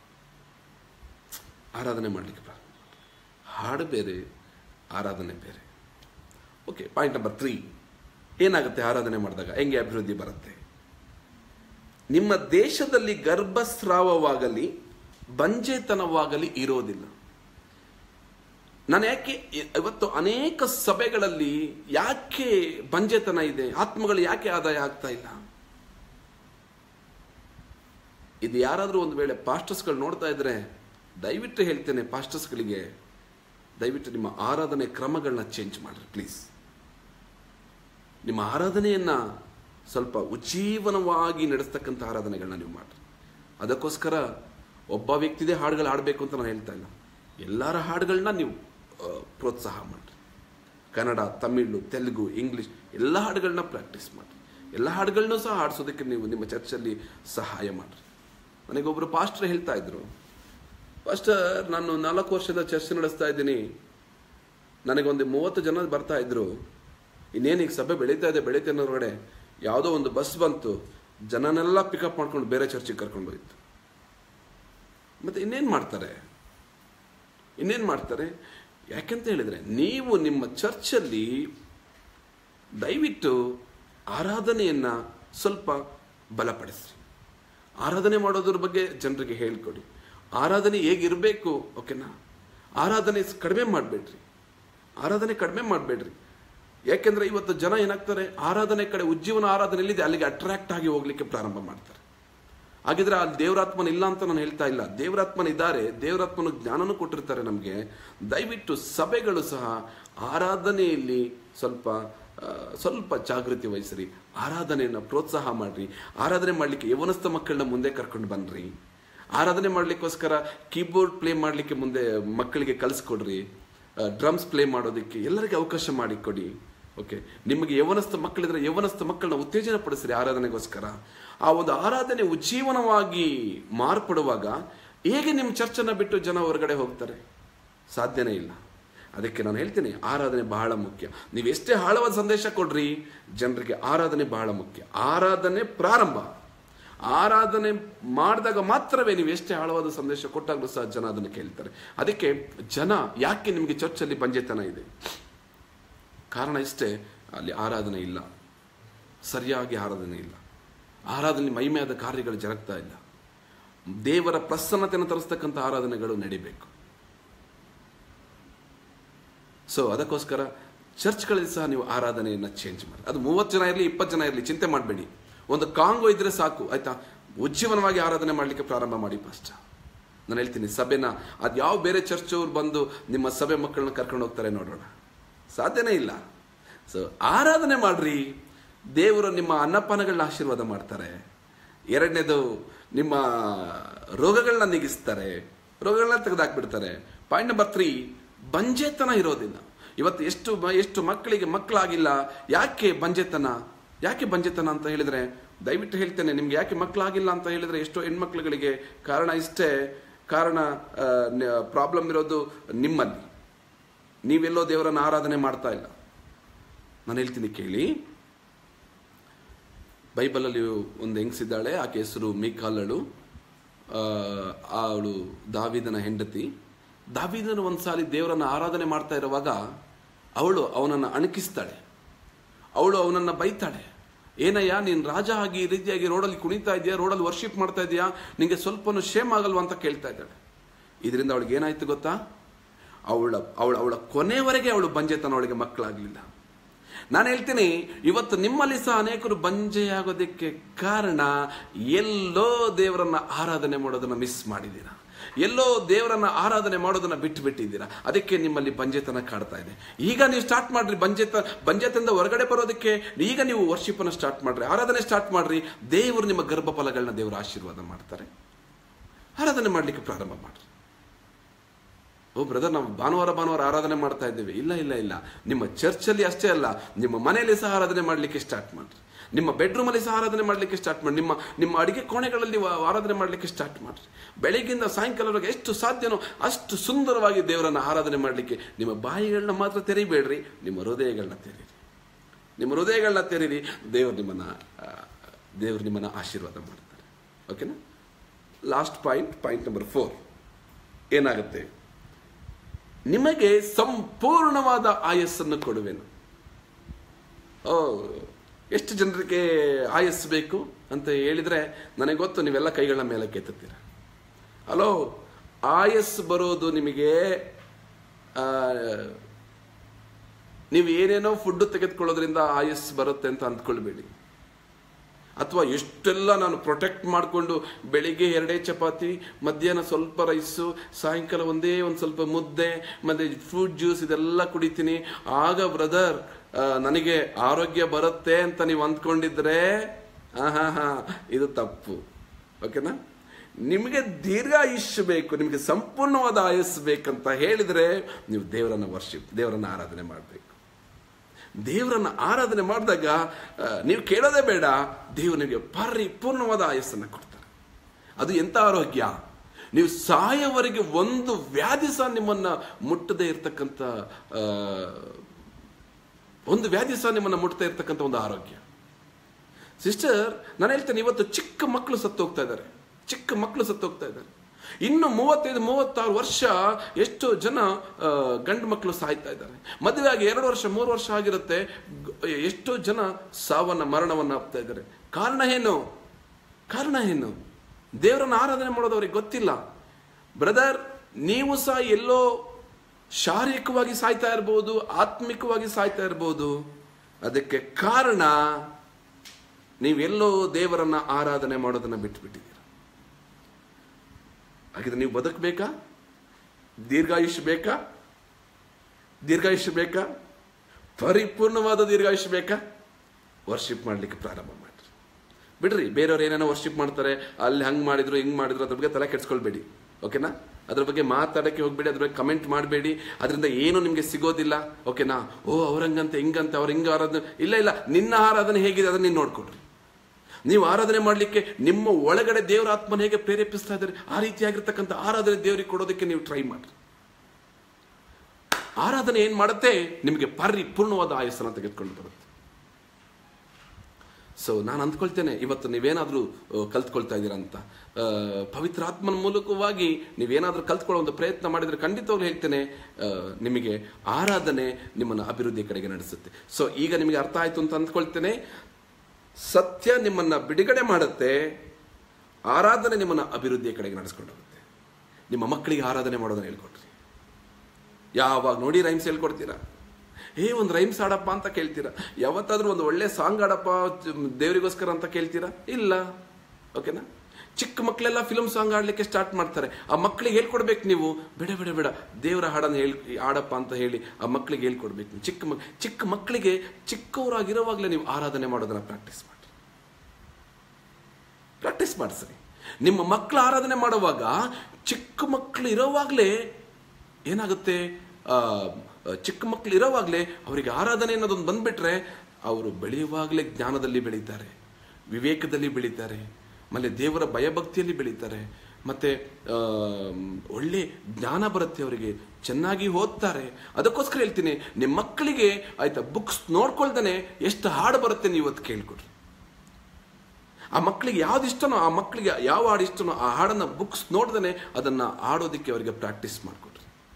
ಆರಾಧನೆ ಮಾಡಲಿಕ್ಕೆ ಪ್ರಾರಂಭ ಮಾಡಿ. ಹಾಡು ಬೇರೆ ಆರಾಧನೆ ಬೇರೆ ಓಕೆ ಪಾಯಿಂಟ್ ನಂಬರ್ ತ್ರೀ ಏನಾಗುತ್ತೆ ಆರಾಧನೆ ಮಾಡಿದಾಗ ಹೆಂಗೆ ಅಭಿವೃದ್ಧಿ ಬರುತ್ತೆ ನಿಮ್ಮ ದೇಶದಲ್ಲಿ ಗರ್ಭಸ್ರಾವವಾಗಲಿ ಬಂಜೆತನವಾಗಲಿ ಇರೋದಿಲ್ಲ ನಾನು ಯಾಕೆ ಇವತ್ತು ಅನೇಕ ಸಭೆಗಳಲ್ಲಿ ಯಾಕೆ ಬಂಜೆತನ ಇದೆ ಆತ್ಮಗಳು ಯಾಕೆ ಆದಾಯ ಆಗ್ತಾ ಇಲ್ಲ ಇದು ಯಾರಾದರೂ ಒಂದು ವೇಳೆ ಪಾಸ್ಟರ್ಸ್ಗಳು ನೋಡ್ತಾ ಇದ್ರೆ ದಯವಿಟ್ಟು ಹೇಳ್ತೇನೆ ಪಾಸ್ಟರ್ಸ್ಗಳಿಗೆ ದಯವಿಟ್ಟು ನಿಮ್ಮ ಆರಾಧನೆ ಕ್ರಮಗಳನ್ನ ಚೇಂಜ್ ಮಾಡ್ರಿ ಪ್ಲೀಸ್ ನಿಮ್ಮ ಆರಾಧನೆಯನ್ನ ಸ್ವಲ್ಪ ಉಜ್ಜೀವನವಾಗಿ ನಡೆಸ್ತಕ್ಕಂಥ ಆರಾಧನೆಗಳನ್ನ ನೀವು ಮಾಡ್ರಿ ಅದಕ್ಕೋಸ್ಕರ ಒಬ್ಬ ವ್ಯಕ್ತಿದೇ ಹಾಡುಗಳು ಹಾಡಬೇಕು ಅಂತ ನಾನು ಹೇಳ್ತಾ ಇಲ್ಲ ಎಲ್ಲರ ಹಾಡುಗಳನ್ನ ನೀವು ಆ, ಪ್ರೋತ್ಸಾಹ ಮಾಡ್ರಿ ಕನ್ನಡ ತಮಿಳು ತೆಲುಗು ಇಂಗ್ಲಿಷ್ ಎಲ್ಲ ಹಾಡುಗಳನ್ನ ಪ್ರಾಕ್ಟೀಸ್ ಮಾಡಿರಿ ಎಲ್ಲ ಹಾಡುಗಳನ್ನೂ ಸಹ ಹಾಡಿಸೋದಕ್ಕೆ ನೀವು ನಿಮ್ಮ ಚರ್ಚಲ್ಲಿ ಸಹಾಯ ಮಾಡಿರಿ ನನಗೊಬ್ಬರು ಪಾಸ್ಟರ್ ಹೇಳ್ತಾ ಇದ್ರು ಪಾಸ್ಟರ್ ನಾನು ನಾಲ್ಕು ವರ್ಷದ ಚರ್ಚೆ ನಡೆಸ್ತಾ ಇದ್ದೀನಿ ನನಗೊಂದು ಮೂವತ್ತು ಜನ ಬರ್ತಾ ಇದ್ರು ಇನ್ನೇನು ಈಗ ಸಭೆ ಬೆಳೀತಾ ಇದೆ ಬೆಳೀತಾ ಅನ್ನೋದ್ರೊಳಗಡೆ ಯಾವುದೋ ಒಂದು ಬಸ್ ಬಂತು ಜನನೆಲ್ಲ ಪಿಕಪ್ ಮಾಡ್ಕೊಂಡು ಬೇರೆ ಚರ್ಚಿಗೆ ಕರ್ಕೊಂಡು ಹೋಯ್ತು ಮತ್ತೆ ಇನ್ನೇನು ಮಾಡ್ತಾರೆ ಇನ್ನೇನು ಮಾಡ್ತಾರೆ ಯಾಕೆಂತ ಹೇಳಿದ್ರೆ ನೀವು ನಿಮ್ಮ ಚರ್ಚಲ್ಲಿ ದಯವಿಟ್ಟು ಆರಾಧನೆಯನ್ನ ಸ್ವಲ್ಪ ಬಲಪಡಿಸ್ರಿ ಆರಾಧನೆ ಮಾಡೋದ್ರ ಬಗ್ಗೆ ಜನರಿಗೆ ಹೇಳ್ಕೊಡಿ ಆರಾಧನೆ ಹೇಗಿರಬೇಕು ಓಕೆನಾ ಆರಾಧನೆ ಸ್- ಕಡಿಮೆ ಮಾಡಬೇಡ್ರಿ ಆರಾಧನೆ ಕಡಿಮೆ ಮಾಡಬೇಡ್ರಿ ಯಾಕೆಂದ್ರೆ ಇವತ್ತು ಜನ ಏನಾಗ್ತಾರೆ ಆರಾಧನೆ ಕಡೆ ಉಜ್ಜೀವನ ಆರಾಧನೆ ಎಲ್ಲಿದೆ ಅಲ್ಲಿಗೆ ಅಟ್ರಾಕ್ಟ್ ಆಗಿ ಹೋಗ್ಲಿಕ್ಕೆ ಪ್ರಾರಂಭ ಮಾಡ್ತಾರೆ ಹಾಗಿದ್ರೆ ಅಲ್ಲಿ ದೇವರಾತ್ಮನ ಇಲ್ಲ ಅಂತ ನಾನು ಹೇಳ್ತಾ ಇಲ್ಲ ದೇವರಾತ್ಮನ ಇದ್ದಾರೆ ದೇವರಾತ್ಮನ ಜ್ಞಾನನೂ ಕೊಟ್ಟಿರ್ತಾರೆ ನಮಗೆ ದಯವಿಟ್ಟು ಸಭೆಗಳು ಸಹ ಆರಾಧನೆಯಲ್ಲಿ ಸ್ವಲ್ಪ ಆ, ಸ್ವಲ್ಪ ಜಾಗೃತಿ ವಹಿಸ್ರಿ ಆರಾಧನೆಯನ್ನ ಪ್ರೋತ್ಸಾಹ ಮಾಡ್ರಿ ಆರಾಧನೆ ಮಾಡಲಿಕ್ಕೆ ಯವನಸ್ಥ ಮಕ್ಕಳನ್ನ ಮುಂದೆ ಕರ್ಕೊಂಡು ಬನ್ರಿ ಆರಾಧನೆ ಮಾಡ್ಲಿಕ್ಕೋಸ್ಕರ ಕೀಬೋರ್ಡ್ ಪ್ಲೇ ಮಾಡಲಿಕ್ಕೆ ಮುಂದೆ ಮಕ್ಕಳಿಗೆ ಕಲಿಸ್ಕೊಡ್ರಿ ಡ್ರಮ್ಸ್ ಪ್ಲೇ ಮಾಡೋದಕ್ಕೆ ಎಲ್ಲರಿಗೆ ಅವಕಾಶ ಮಾಡಿಕೊಡಿ ಓಕೆ ನಿಮಗೆ ಯವನಸ್ಥ ಮಕ್ಕಳಿದ್ರೆ ಯವನಸ್ಥ ಮಕ್ಕಳನ್ನ ಉತ್ತೇಜನ ಪಡಿಸ್ರಿ ಆರಾಧನೆಗೋಸ್ಕರ ಆ ಒಂದು ಆರಾಧನೆ ಉಜ್ಜೀವನವಾಗಿ ಮಾರ್ಪಡುವಾಗ ಹೇಗೆ ನಿಮ್ಮ ಚರ್ಚನ್ನ ಬಿಟ್ಟು ಜನ ಹೊರಗಡೆ ಹೋಗ್ತಾರೆ ಸಾಧ್ಯನೇ ಇಲ್ಲ ಅದಕ್ಕೆ ನಾನು ಹೇಳ್ತೀನಿ ಆರಾಧನೆ ಬಹಳ ಮುಖ್ಯ ನೀವು ಎಷ್ಟೇ ಆಳವಾದ ಸಂದೇಶ ಕೊಡ್ರಿ ಜನರಿಗೆ ಆರಾಧನೆ ಬಹಳ ಮುಖ್ಯ ಆರಾಧನೆ ಪ್ರಾರಂಭ ಆರಾಧನೆ ಮಾಡಿದಾಗ ಮಾತ್ರವೇ ನೀವು ಎಷ್ಟೇ ಆಳವಾದ ಸಂದೇಶ ಕೊಟ್ಟಾಗಲೂ ಸಹ ಜನ ಅದನ್ನು ಕೇಳ್ತಾರೆ ಅದಕ್ಕೆ ಜನ ಯಾಕೆ ನಿಮಗೆ ಚರ್ಚಲ್ಲಿ ಬಂಜೆತನ ಇದೆ ಕಾರಣ ಇಷ್ಟೇ ಅಲ್ಲಿ ಆರಾಧನೆ ಇಲ್ಲ ಸರಿಯಾಗಿ ಆರಾಧನೆ ಇಲ್ಲ ಆರಾಧನೆ ಮಹಿಮೆಯಾದ ಕಾರ್ಯಗಳು ಜರುಗ್ತಾ ಇಲ್ಲ ದೇವರ ಪ್ರಸನ್ನತೆಯನ್ನು ತರಿಸ್ತಕ್ಕಂಥ ಆರಾಧನೆಗಳು ನಡಿಬೇಕು ಸೊ ಅದಕ್ಕೋಸ್ಕರ ಚರ್ಚ್ಗಳಲ್ಲಿ ಸಹ ನೀವು ಆರಾಧನೆಯನ್ನು ಚೇಂಜ್ ಮಾಡಿ ಅದು ಮೂವತ್ತು ಜನ ಇರಲಿ ಇಪ್ಪತ್ತು ಜನ ಇರಲಿ ಚಿಂತೆ ಮಾಡಬೇಡಿ ಒಂದು ಕಾಂಗೋ ಇದ್ರೆ ಸಾಕು ಆಯ್ತಾ ಉಜ್ಜೀವನವಾಗಿ ಆರಾಧನೆ ಮಾಡಲಿಕ್ಕೆ ಪ್ರಾರಂಭ ಮಾಡಿ ಫಸ್ಟ್ ನಾನು ಹೇಳ್ತೀನಿ ಸಭೆನ ಅದು ಯಾವ ಬೇರೆ ಚರ್ಚ್ ಅವ್ರು ಬಂದು ನಿಮ್ಮ ಸಭೆ ಮಕ್ಕಳನ್ನ ಕರ್ಕೊಂಡು ಹೋಗ್ತಾರೆ ನೋಡೋಣ ಸಾಧ್ಯನೇ ಇಲ್ಲ ಸೊ ಆರಾಧನೆ ಮಾಡ್ರಿ ದೇವರು ನಿಮ್ಮ ಅನ್ನಪಾನಗಳನ್ನ ಆಶೀರ್ವಾದ ಮಾಡ್ತಾರೆ ಎರಡನೇದು ನಿಮ್ಮ ರೋಗಗಳನ್ನ ನೀಗಿಸ್ತಾರೆ ರೋಗಗಳನ್ನ ತೆಗೆದಾಕ್ಬಿಡ್ತಾರೆ ಪಾಯಿಂಟ್ ನಂಬರ್ ತ್ರೀ ಬಂಜೆತನ ಇರೋದಿಲ್ಲ ಇವತ್ತು ಎಷ್ಟು ಎಷ್ಟು ಮಕ್ಕಳಿಗೆ ಮಕ್ಕಳಾಗಿಲ್ಲ ಯಾಕೆ ಬಂಜೆತನ ಯಾಕೆ ಬಂಜೆತನ ಅಂತ ಹೇಳಿದ್ರೆ ದಯವಿಟ್ಟು ಹೇಳ್ತೇನೆ ನಿಮ್ಗೆ ಯಾಕೆ ಮಕ್ಕಳಾಗಿಲ್ಲ ಅಂತ ಹೇಳಿದ್ರೆ ಎಷ್ಟೋ ಹೆಣ್ಮಕ್ಳುಗಳಿಗೆ ಕಾರಣ ಇಷ್ಟೇ ಕಾರಣ ಪ್ರಾಬ್ಲಮ್ ಇರೋದು ನಿಮ್ಮಲ್ಲಿ ನೀವೆಲ್ಲೋ ದೇವರನ್ನ ಆರಾಧನೆ ಮಾಡ್ತಾ ಇಲ್ಲ ನಾನು ಹೇಳ್ತೀನಿ ಕೇಳಿ ಬೈಬಲಲ್ಲಿ ಒಂದು ಹೆಂಗಸಿದ್ದಾಳೆ ಆಕೆ ಹೆಸರು ಮೀಕಾಲಳು ಅವಳು ದಾವಿದನ ಹೆಂಡತಿ ದಾವಿದನ ಒಂದ್ಸಾರಿ ದೇವರನ್ನ ಆರಾಧನೆ ಮಾಡ್ತಾ ಇರುವಾಗ ಅವಳು ಅವನನ್ನು ಅಣಕಿಸ್ತಾಳೆ ಅವಳು ಅವನನ್ನ ಬೈತಾಳೆ ಏನಯ್ಯ ನೀನ್ ರಾಜ ಆಗಿ ಈ ರೀತಿಯಾಗಿ ರೋಡಲ್ಲಿ ಕುಣಿತಾ ಇದೆಯಾ ರೋಡಲ್ಲಿ ವರ್ಷಿಪ್ ಮಾಡ್ತಾ ಇದೆಯಾ ನಿಂಗೆ ಸ್ವಲ್ಪನೂ ಶೇಮ್ ಆಗಲ್ವಾ ಅಂತ ಕೇಳ್ತಾ ಇದ್ದಾಳೆ ಇದರಿಂದ ಅವಳಿಗೆ ಏನಾಯ್ತು ಗೊತ್ತಾ ಅವಳ ಅವಳ ಅವಳ ಕೊನೆವರೆಗೆ ಅವಳು ಬಂಜೆತನ ಅವಳಿಗೆ ಮಕ್ಕಳಾಗ್ಲಿಲ್ಲ ನಾನು ಹೇಳ್ತೀನಿ ಇವತ್ತು ನಿಮ್ಮಲ್ಲಿ ಸಹ ಅನೇಕರು ಬಂಜೆಯಾಗೋದಕ್ಕೆ ಕಾರಣ ಎಲ್ಲೋ ದೇವರನ್ನ ಆರಾಧನೆ ಮಾಡೋದನ್ನ ಮಿಸ್ ಮಾಡಿದ್ದೀರಾ ಎಲ್ಲೋ ದೇವರನ್ನ ಆರಾಧನೆ ಮಾಡೋದನ್ನ ಬಿಟ್ಟು ಬಿಟ್ಟಿದ್ದೀರಾ ಅದಕ್ಕೆ ನಿಮ್ಮಲ್ಲಿ ಬಂಜೆತನ ಕಾಡ್ತಾ ಇದೆ ಈಗ ನೀವು ಸ್ಟಾರ್ಟ್ ಮಾಡ್ರಿ ಬಂಜೆತ ಬಂಜೆತದಿಂದ ಹೊರಗಡೆ ಬರೋದಕ್ಕೆ ಈಗ ನೀವು ವರ್ಷಿಪನ್ನ ಸ್ಟಾರ್ಟ್ ಮಾಡ್ರಿ ಆರಾಧನೆ ಸ್ಟಾರ್ಟ್ ಮಾಡ್ರಿ ದೇವರು ನಿಮ್ಮ ಗರ್ಭಫಲಗಳನ್ನ ದೇವರು ಆಶೀರ್ವಾದ ಮಾಡ್ತಾರೆ ಆರಾಧನೆ ಮಾಡ್ಲಿಕ್ಕೆ ಪ್ರಾರಂಭ ಮಾಡ್ರಿ ಓ ಬ್ರದರ್ ನಾವು ಭಾನುವಾರ ಭಾನುವಾರ ಆರಾಧನೆ ಮಾಡ್ತಾ ಇದ್ದೇವೆ ಇಲ್ಲ ಇಲ್ಲ ಇಲ್ಲ ನಿಮ್ಮ ಚರ್ಚಲ್ಲಿ ಅಷ್ಟೇ ಅಲ್ಲ ನಿಮ್ಮ ಮನೆಯಲ್ಲಿ ಸಹ ಆರಾಧನೆ ಮಾಡಲಿಕ್ಕೆ ಸ್ಟಾರ್ಟ್ ಮಾಡ್ರಿ ನಿಮ್ಮ ಬೆಡ್ರೂಮಲ್ಲಿ ಸಹ ಆರಾಧನೆ ಮಾಡಲಿಕ್ಕೆ ಸ್ಟಾರ್ಟ್ ಮಾಡಿ ನಿಮ್ಮ ನಿಮ್ಮ ಅಡಿಗೆ ಕೋಣೆಗಳಲ್ಲಿ ವಾ- ಆರಾಧನೆ ಮಾಡಲಿಕ್ಕೆ ಸ್ಟಾರ್ಟ್ ಮಾಡಿರಿ ಬೆಳಗ್ಗಿಂದ ಸಾಯಂಕಾಲವರೆಗೆ ಎಷ್ಟು ಸಾಧ್ಯನೋ ಅಷ್ಟು ಸುಂದರವಾಗಿ ದೇವರನ್ನ ಆರಾಧನೆ ಮಾಡಲಿಕ್ಕೆ ನಿಮ್ಮ ಬಾಯಿಗಳನ್ನ ಮಾತ್ರ ತೆರಿಬೇಡ್ರಿ ನಿಮ್ಮ ಹೃದಯಗಳನ್ನ ತೆರೀರಿ ನಿಮ್ಮ ಹೃದಯಗಳನ್ನ ತೆರೀರಿ ದೇವರು ನಿಮ್ಮನ್ನ ಆ, ದೇವರು ನಿಮ್ಮನ್ನ ಆಶೀರ್ವಾದ ಮಾಡ್ತಾರೆ ಓಕೆನಾ last point point number four ಏನಾಗುತ್ತೆ ನಿಮಗೆ ಸಂಪೂರ್ಣವಾದ ಆಯಸ್ಸನ್ನು ಕೊಡುವೆನು ಓ ಎಷ್ಟು ಜನರಿಗೆ ಆಯಸ್ಸು ಬೇಕು ಅಂತ ಹೇಳಿದ್ರೆ ನನಗೆ ಗೊತ್ತು ನೀವೆಲ್ಲ ಕೈಗಳನ್ನ ಮೇಲೆ ಕೆತ್ತುತ್ತೀರ ಹಲೋ ಆಯಸ್ಸು ಬರೋದು ನಿಮಗೆ ಆ, ನೀವು ಏನೇನೋ ಫುಡ್ ತೆಗೆದುಕೊಳ್ಳೋದ್ರಿಂದ ಆಯಸ್ಸು ಬರುತ್ತೆ ಅಂತ ಅಂದ್ಕೊಳ್ಬೇಡಿ ಅಥವಾ ಎಷ್ಟೆಲ್ಲ ನಾನು ಪ್ರೊಟೆಕ್ಟ್ ಮಾಡಿಕೊಂಡು ಬೆಳಿಗ್ಗೆ ಎರಡೇ ಚಪಾತಿ ಮಧ್ಯಾಹ್ನ ಸ್ವಲ್ಪ ರೈಸು ಸಾಯಂಕಾಲ ಒಂದೇ ಒಂದು ಸ್ವಲ್ಪ ಮುದ್ದೆ ಮತ್ತೆ ಫ್ರೂಟ್ ಜ್ಯೂಸ್ ಇದೆಲ್ಲ ಕುಡಿತೀನಿ ಆಗ ಬ್ರದರ್ ನನಗೆ ಆರೋಗ್ಯ ಬರುತ್ತೆ ಅಂತ ನೀವು ಅಂದ್ಕೊಂಡಿದ್ರೆ ಹಾ ಹಾ ಇದು ತಪ್ಪು ಓಕೆನಾ ನಿಮಗೆ ದೀರ್ಘಾಯುಷ್ಯ ಬೇಕು ನಿಮಗೆ ಸಂಪೂರ್ಣವಾದ ಆಯಸ್ಸು ಬೇಕಂತ ಹೇಳಿದ್ರೆ ನೀವು ದೇವರನ್ನ ವರ್ಷಿಪ್ ದೇವರನ್ನ ಆರಾಧನೆ ಮಾಡಬೇಕು ದೇವರನ್ನ ಆರಾಧನೆ ಮಾಡಿದಾಗ ಆ, ನೀವು ಕೇಳೋದೇ ಬೇಡ ದೇವರು ನಿಮಗೆ ಪರಿಪೂರ್ಣವಾದ ಆಯಸ್ಸನ್ನು ಕೊಡ್ತಾರೆ ಅದು ಎಂತ ಆರೋಗ್ಯ ನೀವು ಸಾಯವರೆಗೆ ಒಂದು ವ್ಯಾಧಿ ಸಹ ನಿಮ್ಮನ್ನ ಮುಟ್ಟದೇ ಇರತಕ್ಕಂಥ ಆ, ಒಂದು ವ್ಯಾಧಿ ಸಹ ನಿಮ್ಮನ್ನ ಮುಟ್ಟದೇ ಇರತಕ್ಕಂಥ ಒಂದು ಆರೋಗ್ಯ ಸಿಸ್ಟರ್ ನಾನು ಹೇಳ್ತೇನೆ ಇವತ್ತು ಚಿಕ್ಕ ಮಕ್ಕಳು ಸತ್ತು ಹೋಗ್ತಾ ಇದ್ದಾರೆ ಚಿಕ್ಕ ಮಕ್ಕಳು ಸತ್ತು ಹೋಗ್ತಾ ಇದ್ದಾರೆ ಇನ್ನು ಮೂವತ್ತೈದು ಮೂವತ್ತಾರು ವರ್ಷ ಎಷ್ಟೋ ಜನ ಆ, ಗಂಡು ಮಕ್ಕಳು ಸಾಯ್ತಾ ಇದ್ದಾರೆ ಮದುವೆ ಆಗಿ ಎರಡು ವರ್ಷ ಮೂರು ವರ್ಷ ಆಗಿರುತ್ತೆ ಗ- ಎಷ್ಟೋ ಜನ ಸಾವನ್ನ ಮರಣವನ್ನ ಆಗ್ತಾ ಇದ್ದಾರೆ ಕಾರಣ ಏನು ಕಾರಣ ಏನು ದೇವರನ್ನ ಆರಾಧನೆ ಮಾಡೋದು ಅವ್ರಿಗೆ ಗೊತ್ತಿಲ್ಲ ಬ್ರದರ್ ನೀವು ಸಹ ಎಲ್ಲೋ ಶಾರೀರಿಕವಾಗಿ ಸಾಯ್ತಾ ಇರ್ಬೋದು ಆತ್ಮಿಕವಾಗಿ ಸಾಯ್ತಾ ಇರ್ಬೋದು ಅದಕ್ಕೆ ಕಾರಣ ನೀವೆಲ್ಲೋ ದೇವರನ್ನ ಆರಾಧನೆ ಮಾಡೋದನ್ನ ಬಿಟ್ಟುಬಿಟ್ಟಿದ್ದೀರ ಹಾಗಿದ್ರೆ ನೀವು ಬದುಕಬೇಕಾ ದೀರ್ಘಾಯುಷ್ಯ ಬೇಕಾ ದೀರ್ಘಾಯುಷ್ಯ ಬೇಕಾ ಪರಿಪೂರ್ಣವಾದ ದೀರ್ಘಾಯುಷ್ಯ ಬೇಕಾ ವರ್ಷಿಪ್ ಮಾಡ್ಲಿಕ್ಕೆ ಪ್ರಾರಂಭ ಮಾಡ್ರಿ ಬಿಡ್ರಿ ಬೇರೆಯವ್ರು ಏನೇನೋ ವರ್ಷಿಪ್ ಮಾಡ್ತಾರೆ ಅಲ್ಲಿ ಹಂಗ್ ಮಾಡಿದ್ರು ಹಿಂಗ್ ಮಾಡಿದ್ರು ಅದ್ರ ಬಗ್ಗೆ ತಲೆ ಕೆಡ್ಸ್ಕೊಳ್ಬೇಡಿ ಓಕೆನಾ ಅದ್ರ ಬಗ್ಗೆ ಮಾತಾಡಕ್ಕೆ ಹೋಗ್ಬೇಡಿ ಅದ್ರ ಬಗ್ಗೆ ಕಮೆಂಟ್ ಮಾಡಬೇಡಿ ಅದರಿಂದ ಏನು ನಿಮ್ಗೆ ಸಿಗೋದಿಲ್ಲ ಓಕೆನಾ ಓ ಅವ್ರಂಗಂತೆ ಹಿಂಗಂತೆ ಅವ್ರ ಹಿಂಗ ಆರಾಧನೆ ಇಲ್ಲ ಇಲ್ಲ ನಿನ್ನ ಆರಾಧನೆ ಹೇಗಿದೆ ಅದನ್ನ ನೀನು ನೋಡ್ಕೊಡ್ರಿ ನೀವು ಆರಾಧನೆ ಮಾಡಲಿಕ್ಕೆ ನಿಮ್ಮ ಒಳಗಡೆ ದೇವರ ಆತ್ಮನ ಹೇಗೆ ಪ್ರೇರೇಪಿಸ್ತಾ ಇದ್ದಾರೆ ಆ ರೀತಿಯಾಗಿರ್ತಕ್ಕಂಥ ಆರಾಧನೆ ದೇವರಿಗೆ ಕೊಡೋದಕ್ಕೆ ನೀವು ಟ್ರೈ ಮಾಡ್ರಿ ಆರಾಧನೆ ಏನ್ ಮಾಡುತ್ತೆ ನಿಮಗೆ ಪರಿಪೂರ್ಣವಾದ ಆಯಸ್ಸನ್ನು ತೆಗೆದುಕೊಂಡು ಬರುತ್ತೆ ಸೊ ನಾನು ಅಂದ್ಕೊಳ್ತೇನೆ ಇವತ್ತು ನೀವೇನಾದ್ರೂ ಆ, ಕಲ್ತ್ಕೊಳ್ತಾ ಇದ್ದೀರಾ ಅಂತ ಆ, ಪವಿತ್ರ ಆತ್ಮನ ಮೂಲಕವಾಗಿ ನೀವೇನಾದ್ರೂ ಕಲ್ತ್ಕೊಳ್ಳೋ ಒಂದು ಪ್ರಯತ್ನ ಮಾಡಿದ್ರೆ ಖಂಡಿತವಾಗ್ಲೂ ಹೇಳ್ತೇನೆ ಆ, ನಿಮಗೆ ಆರಾಧನೆ ನಿಮ್ಮನ್ನು ಅಭಿವೃದ್ಧಿ ಕಡೆಗೆ ನಡೆಸುತ್ತೆ ಸೊ ಈಗ ನಿಮಗೆ ಅರ್ಥ ಆಯ್ತು ಅಂತ ಅಂದ್ಕೊಳ್ತೇನೆ ಸತ್ಯ ನಿಮ್ಮನ್ನ ಬಿಡುಗಡೆ ಮಾಡುತ್ತೆ ಆರಾಧನೆ ನಿಮ್ಮನ್ನ ಅಭಿವೃದ್ಧಿಯ ಕಡೆಗೆ ನಡೆಸ್ಕೊಂಡು ಹೋಗುತ್ತೆ ನಿಮ್ಮ ಮಕ್ಕಳಿಗೆ ಆರಾಧನೆ ಮಾಡೋದನ್ನ ಹೇಳ್ಕೊಡ್ರಿ ಯಾವಾಗ ನೋಡಿ ರೈಮ್ಸ್ ಹೇಳ್ಕೊಡ್ತೀರಾ ಏ ಒಂದು ರೈಮ್ಸ್ ಆಡಪ್ಪ ಅಂತ ಕೇಳ್ತೀರಾ ಯಾವತ್ತಾದ್ರೂ ಒಂದು ಒಳ್ಳೆ ಸಾಂಗ್ ಆಡಪ್ಪ ದೇವರಿಗೋಸ್ಕರ ಅಂತ ಕೇಳ್ತೀರಾ ಇಲ್ಲ ಓಕೆನಾ ಚಿಕ್ಕ ಮಕ್ಕಳೆಲ್ಲ ಫಿಲ್ಮ್ ಸಾಂಗ್ ಆಡ್ಲಿಕ್ಕೆ ಸ್ಟಾರ್ಟ್ ಮಾಡ್ತಾರೆ ಆ ಮಕ್ಕಳಿಗೆ ಹೇಳ್ಕೊಡ್ಬೇಕು ನೀವು ಬೇಡ ಬೇಡ ಬೇಡ ದೇವರ ಹಾಡನ್ನು ಹೇಳಿ ಆಡಪ್ಪ ಅಂತ ಹೇಳಿ ಆ ಮಕ್ಕಳಿಗೆ ಹೇಳ್ಕೊಡ್ಬೇಕು ನೀವು ಚಿಕ್ಕ ಮಕ್ ಚಿಕ್ಕ ಮಕ್ಕಳಿಗೆ ಚಿಕ್ಕವರಾಗಿರುವಾಗಲೇ ನೀವು ಆರಾಧನೆ ಮಾಡೋದನ್ನ ಪ್ರಾಕ್ಟೀಸ್ ಮಾಡಿ ಪ್ರಾಕ್ಟೀಸ್ ಮಾಡಿಸ್ರಿ ನಿಮ್ಮ ಮಕ್ಕಳು ಆರಾಧನೆ ಮಾಡುವಾಗ ಚಿಕ್ಕ ಮಕ್ಕಳು ಇರೋವಾಗಲೇ ಏನಾಗುತ್ತೆ ಆ, ಚಿಕ್ಕ ಮಕ್ಕಳು ಇರೋವಾಗಲೇ ಅವರಿಗೆ ಆರಾಧನೆ ಅನ್ನೋದೊಂದು ಬಂದ್ಬಿಟ್ರೆ ಅವರು ಬೆಳೆಯುವಾಗಲೇ ಜ್ಞಾನದಲ್ಲಿ ಬೆಳೀತಾರೆ ವಿವೇಕದಲ್ಲಿ ಬೆಳೀತಾರೆ ಆಮೇಲೆ ದೇವರ ಭಯಭಕ್ತಿಯಲ್ಲಿ ಬೆಳೀತಾರೆ ಮತ್ತೆ ಆ, ಒಳ್ಳೆ ಜ್ಞಾನ ಬರುತ್ತೆ ಅವರಿಗೆ ಚೆನ್ನಾಗಿ ಓದ್ತಾರೆ ಅದಕ್ಕೋಸ್ಕರ ಹೇಳ್ತೀನಿ ನಿಮ್ಮ ಮಕ್ಕಳಿಗೆ ಆಯ್ತಾ ಬುಕ್ಸ್ ನೋಡ್ಕೊಳ್ದೇನೆ ಎಷ್ಟು ಹಾಡು ಬರುತ್ತೆ ನೀವು ಇವತ್ತು ಕೇಳ್ಕೊಡ್ರಿ ಆ ಮಕ್ಕಳಿಗೆ ಯಾವ್ದು ಇಷ್ಟನೋ ಆ ಮಕ್ಕಳಿಗೆ ಯಾವ ಹಾಡು ಇಷ್ಟನೋ ಆ ಹಾಡನ್ನ ಬುಕ್ಸ್ ನೋಡ್ದೇನೆ ಅದನ್ನ ಆಡೋದಕ್ಕೆ ಅವರಿಗೆ ಪ್ರಾಕ್ಟೀಸ್ ಮಾಡಿಕೊಡ್ರಿ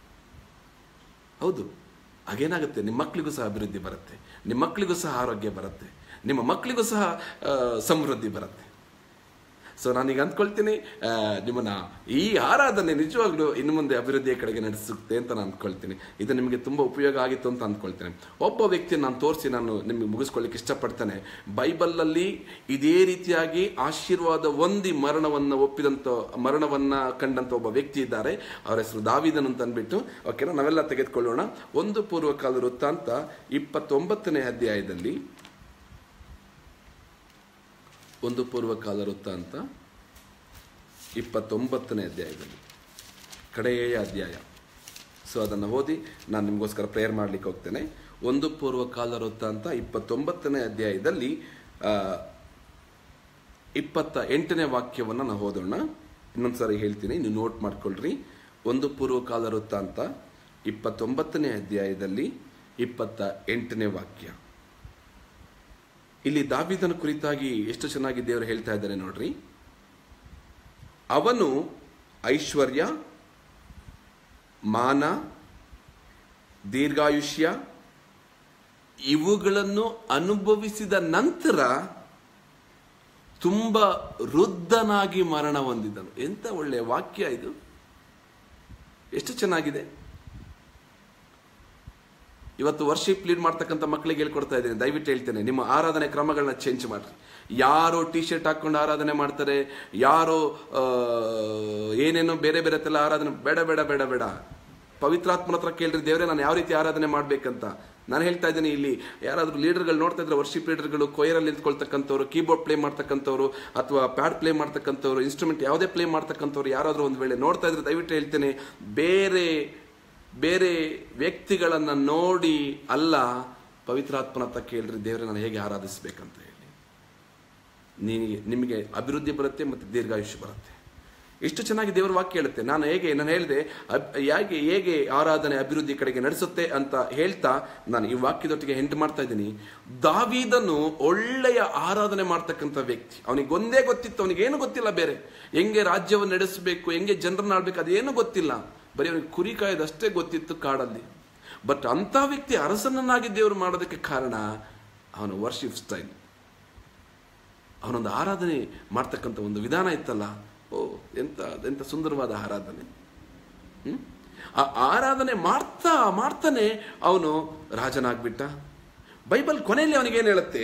ಹೌದು ಹಾಗೇನಾಗುತ್ತೆ ನಿಮ್ಮ ಮಕ್ಕಳಿಗೂ ಸಹ ಅಭಿವೃದ್ಧಿ ಬರುತ್ತೆ ನಿಮ್ಮ ಮಕ್ಕಳಿಗೂ ಸಹ ಆರೋಗ್ಯ ಬರುತ್ತೆ ನಿಮ್ಮ ಮಕ್ಕಳಿಗೂ ಸಹ ಆ, ಸಮೃದ್ಧಿ ಬರುತ್ತೆ ಸೊ ನಾನೀಗ ಅಂದ್ಕೊಳ್ತೀನಿ ಆ, ನಿಮ್ಮನ್ನ ಈ ಆರಾಧನೆ ನಿಜವಾಗ್ಲೂ ಇನ್ನು ಮುಂದೆ ಅಭಿವೃದ್ಧಿಯ ಕಡೆಗೆ ನಡೆಸುತ್ತೆ ಅಂತ ನಾನು ಅಂದ್ಕೊಳ್ತೀನಿ ಇದು ನಿಮಗೆ ತುಂಬಾ ಉಪಯೋಗ ಆಗಿತ್ತು ಅಂತ ಅಂದ್ಕೊಳ್ತೇನೆ ಒಬ್ಬ ವ್ಯಕ್ತಿಯನ್ನು ನಾನು ತೋರಿಸಿ ನಾನು ನಿಮಗೆ ಮುಗಿಸ್ಕೊಳ್ಳಿಕ್ಕೆ ಇಷ್ಟಪಡ್ತೇನೆ ಬೈಬಲಲ್ಲಿ ಇದೇ ರೀತಿಯಾಗಿ ಆಶೀರ್ವಾದ ಹೊಂದಿ ಮರಣವನ್ನ ಒಪ್ಪಿದಂತ ಮರಣವನ್ನ ಕಂಡಂತ ಒಬ್ಬ ವ್ಯಕ್ತಿ ಇದ್ದಾರೆ ಅವರ ಹೆಸರು ದಾವಿದನ್ ಅಂತ ಅಂದ್ಬಿಟ್ಟು ಓಕೆನಾ ನಾವೆಲ್ಲ ತೆಗೆದುಕೊಳ್ಳೋಣ ಒಂದು ಪೂರ್ವಕಾಲ ವೃತ್ತಾಂತ ಇಪ್ಪತ್ತೊಂಬತ್ತನೇ ಅಧ್ಯಾಯದಲ್ಲಿ ಒಂದು ಪೂರ್ವಕಾಲ ವೃತ್ತಾಂತ ಇಪ್ಪತ್ತೊಂಬತ್ತನೇ ಅಧ್ಯಾಯದಲ್ಲಿ ಕಡೆಯ ಅಧ್ಯಾಯ ಸೊ ಅದನ್ನು ಓದಿ ನಾನು ನಿಮಗೋಸ್ಕರ ಪ್ರೇಯರ್ ಮಾಡ್ಲಿಕ್ಕೆ ಹೋಗ್ತೇನೆ ಒಂದು ಪೂರ್ವಕಾಲ ವೃತ್ತಾಂತ ಇಪ್ಪತ್ತೊಂಬತ್ತನೇ ಅಧ್ಯಾಯದಲ್ಲಿ ಆ, ಇಪ್ಪತ್ತ ಎಂಟನೇ ವಾಕ್ಯವನ್ನು ನಾವು ಓದೋಣ ಇನ್ನೊಂದ್ಸರಿ ಹೇಳ್ತೀನಿ ನೀವು ನೋಟ್ ಮಾಡ್ಕೊಳ್ರಿ ಒಂದು ಪೂರ್ವಕಾಲ ವೃತ್ತಾಂತ ಇಪ್ಪತ್ತೊಂಬತ್ತನೇ ಅಧ್ಯಾಯದಲ್ಲಿ ಇಪ್ಪತ್ತ ಎಂಟನೇ ವಾಕ್ಯ ಇಲ್ಲಿ ದಾವಿದನ ಕುರಿತಾಗಿ ಎಷ್ಟು ಚೆನ್ನಾಗಿ ದೇವರು ಹೇಳ್ತಾ ಇದ್ದಾರೆ ನೋಡ್ರಿ ಅವನು ಐಶ್ವರ್ಯ ಮಾನ ದೀರ್ಘಾಯುಷ್ಯ ಇವುಗಳನ್ನು ಅನುಭವಿಸಿದ ನಂತರ ತುಂಬ ವೃದ್ಧನಾಗಿ ಮರಣ ಹೊಂದಿದನು ಎಂತ ಒಳ್ಳೆಯ ವಾಕ್ಯ ಇದು ಎಷ್ಟು ಚೆನ್ನಾಗಿದೆ ಇವತ್ತು ವರ್ಷಿಪ್ ಲೀಡ್ ಮಾಡ್ತಕ್ಕಂಥ ಮಕ್ಕಳಿಗೆ ಹೇಳ್ಕೊಡ್ತಾ ಇದ್ದೀನಿ ದಯವಿಟ್ಟು ಹೇಳ್ತೇನೆ ನಿಮ್ಮ ಆರಾಧನೆ ಕ್ರಮಗಳನ್ನ ಚೇಂಜ್ ಮಾಡ್ರಿ ಯಾರೋ ಟಿ ಶರ್ಟ್ ಹಾಕೊಂಡು ಆರಾಧನೆ ಮಾಡ್ತಾರೆ ಯಾರೋ ಆ, ಏನೇನೋ ಬೇರೆ ಬೇರೆ ತರ ಆರಾಧನೆ ಬೇಡ ಬೇಡ ಬೇಡ ಬೇಡ ಪವಿತ್ರಾತ್ಮನ ಹತ್ರ ಕೇಳ್ರಿ ದೇವರೇ ನಾನು ಯಾವ ರೀತಿ ಆರಾಧನೆ ಮಾಡ್ಬೇಕಂತ ನಾನು ಹೇಳ್ತಾ ಇದ್ದೀನಿ ಇಲ್ಲಿ ಯಾರಾದ್ರೂ ಲೀಡರ್ಗಳು ನೋಡ್ತಾ ಇದ್ರೆ ವರ್ಷಿಪ್ ಲೀಡರ್ಗಳು ಕೊಯರಲ್ಲಿ ನಿಂತ್ಕೊಳ್ತಕ್ಕಂಥವ್ರು ಕೀಬೋರ್ಡ್ ಪ್ಲೇ ಮಾಡ್ತಕ್ಕಂಥವ್ರು ಅಥವಾ ಪ್ಯಾಡ್ ಪ್ಲೇ ಮಾಡ್ತಕ್ಕಂಥವ್ರು ಇನ್ಸ್ಟ್ರೂಮೆಂಟ್ ಯಾವುದೇ ಪ್ಲೇ ಮಾಡ್ತಕ್ಕಂಥವ್ರು ಯಾರಾದ್ರೂ ಒಂದು ವೇಳೆ ನೋಡ್ತಾ ಇದ್ರೆ ದಯವಿಟ್ಟು ಹೇಳ್ತೇನೆ ಬೇರೆ ಬೇರೆ ವ್ಯಕ್ತಿಗಳನ್ನ ನೋಡಿ ಅಲ್ಲ ಪವಿತ್ರಾತ್ಮನ ಹತ್ರ ಕೇಳ್ರಿ ದೇವರೇ ನಾನು ಹೇಗೆ ಆರಾಧಿಸ್ಬೇಕಂತ ಹೇಳಿ ನಿನಗೆ ನಿಮಗೆ ಅಭಿವೃದ್ಧಿ ಬರುತ್ತೆ ಮತ್ತು ದೀರ್ಘಾಯುಷ್ಯ ಬರುತ್ತೆ ಎಷ್ಟು ಚೆನ್ನಾಗಿ ದೇವರ ವಾಕ್ಯ ಹೇಳುತ್ತೆ ನಾನು ಹೇಗೆ ನಾನು ಹೇಳಿದೆ ಅಬ್- ಹೇಗೆ ಹೇಗೆ ಆರಾಧನೆ ಅಭಿವೃದ್ಧಿ ಕಡೆಗೆ ನಡೆಸುತ್ತೆ ಅಂತ ಹೇಳ್ತಾ ನಾನು ಈ ವಾಕ್ಯದೊಟ್ಟಿಗೆ ಹೆಂಟ್ ಮಾಡ್ತಾ ಇದ್ದೀನಿ ದಾವೀದನು ಒಳ್ಳೆಯ ಆರಾಧನೆ ಮಾಡ್ತಕ್ಕಂಥ ವ್ಯಕ್ತಿ ಅವನಿಗೆ ಒಂದೇ ಗೊತ್ತಿತ್ತು ಅವನಿಗೆ ಏನು ಗೊತ್ತಿಲ್ಲ ಬೇರೆ ಹೆಂಗೆ ರಾಜ್ಯವನ್ನು ನಡೆಸಬೇಕು ಹೆಂಗೆ ಜನರನ್ನ ಆಡ್ಬೇಕು ಅದೇನು ಗೊತ್ತಿಲ್ಲ ಬರೀ ಅವನಿಗೆ ಕುರಿ ಕಾಯೋದಷ್ಟೇ ಗೊತ್ತಿತ್ತು ಕಾಡಲ್ಲಿ ಬಟ್ ಅಂತ ವ್ಯಕ್ತಿ ಅರಸನನ್ನಾಗಿ ದೇವರು ಮಾಡೋದಕ್ಕೆ ಕಾರಣ ಅವನ ವರ್ಷಿಪ್ ಸ್ಟೈಲ್ ಅವನೊಂದು ಆರಾಧನೆ ಮಾಡ್ತಕ್ಕಂಥ ಒಂದು ವಿಧಾನ ಇತ್ತಲ್ಲ ಓ ಎಂತ ಎಂತ ಸುಂದರವಾದ ಆರಾಧನೆ ಹ್ಮ್? ಆ ಆರಾಧನೆ ಮಾಡ್ತಾ ಮಾಡ್ತಾನೆ ಅವನು ರಾಜನಾಗ್ಬಿಟ್ಟ ಬೈಬಲ್ ಕೊನೆಯಲ್ಲಿ ಅವನಿಗೇನು ಹೇಳುತ್ತೆ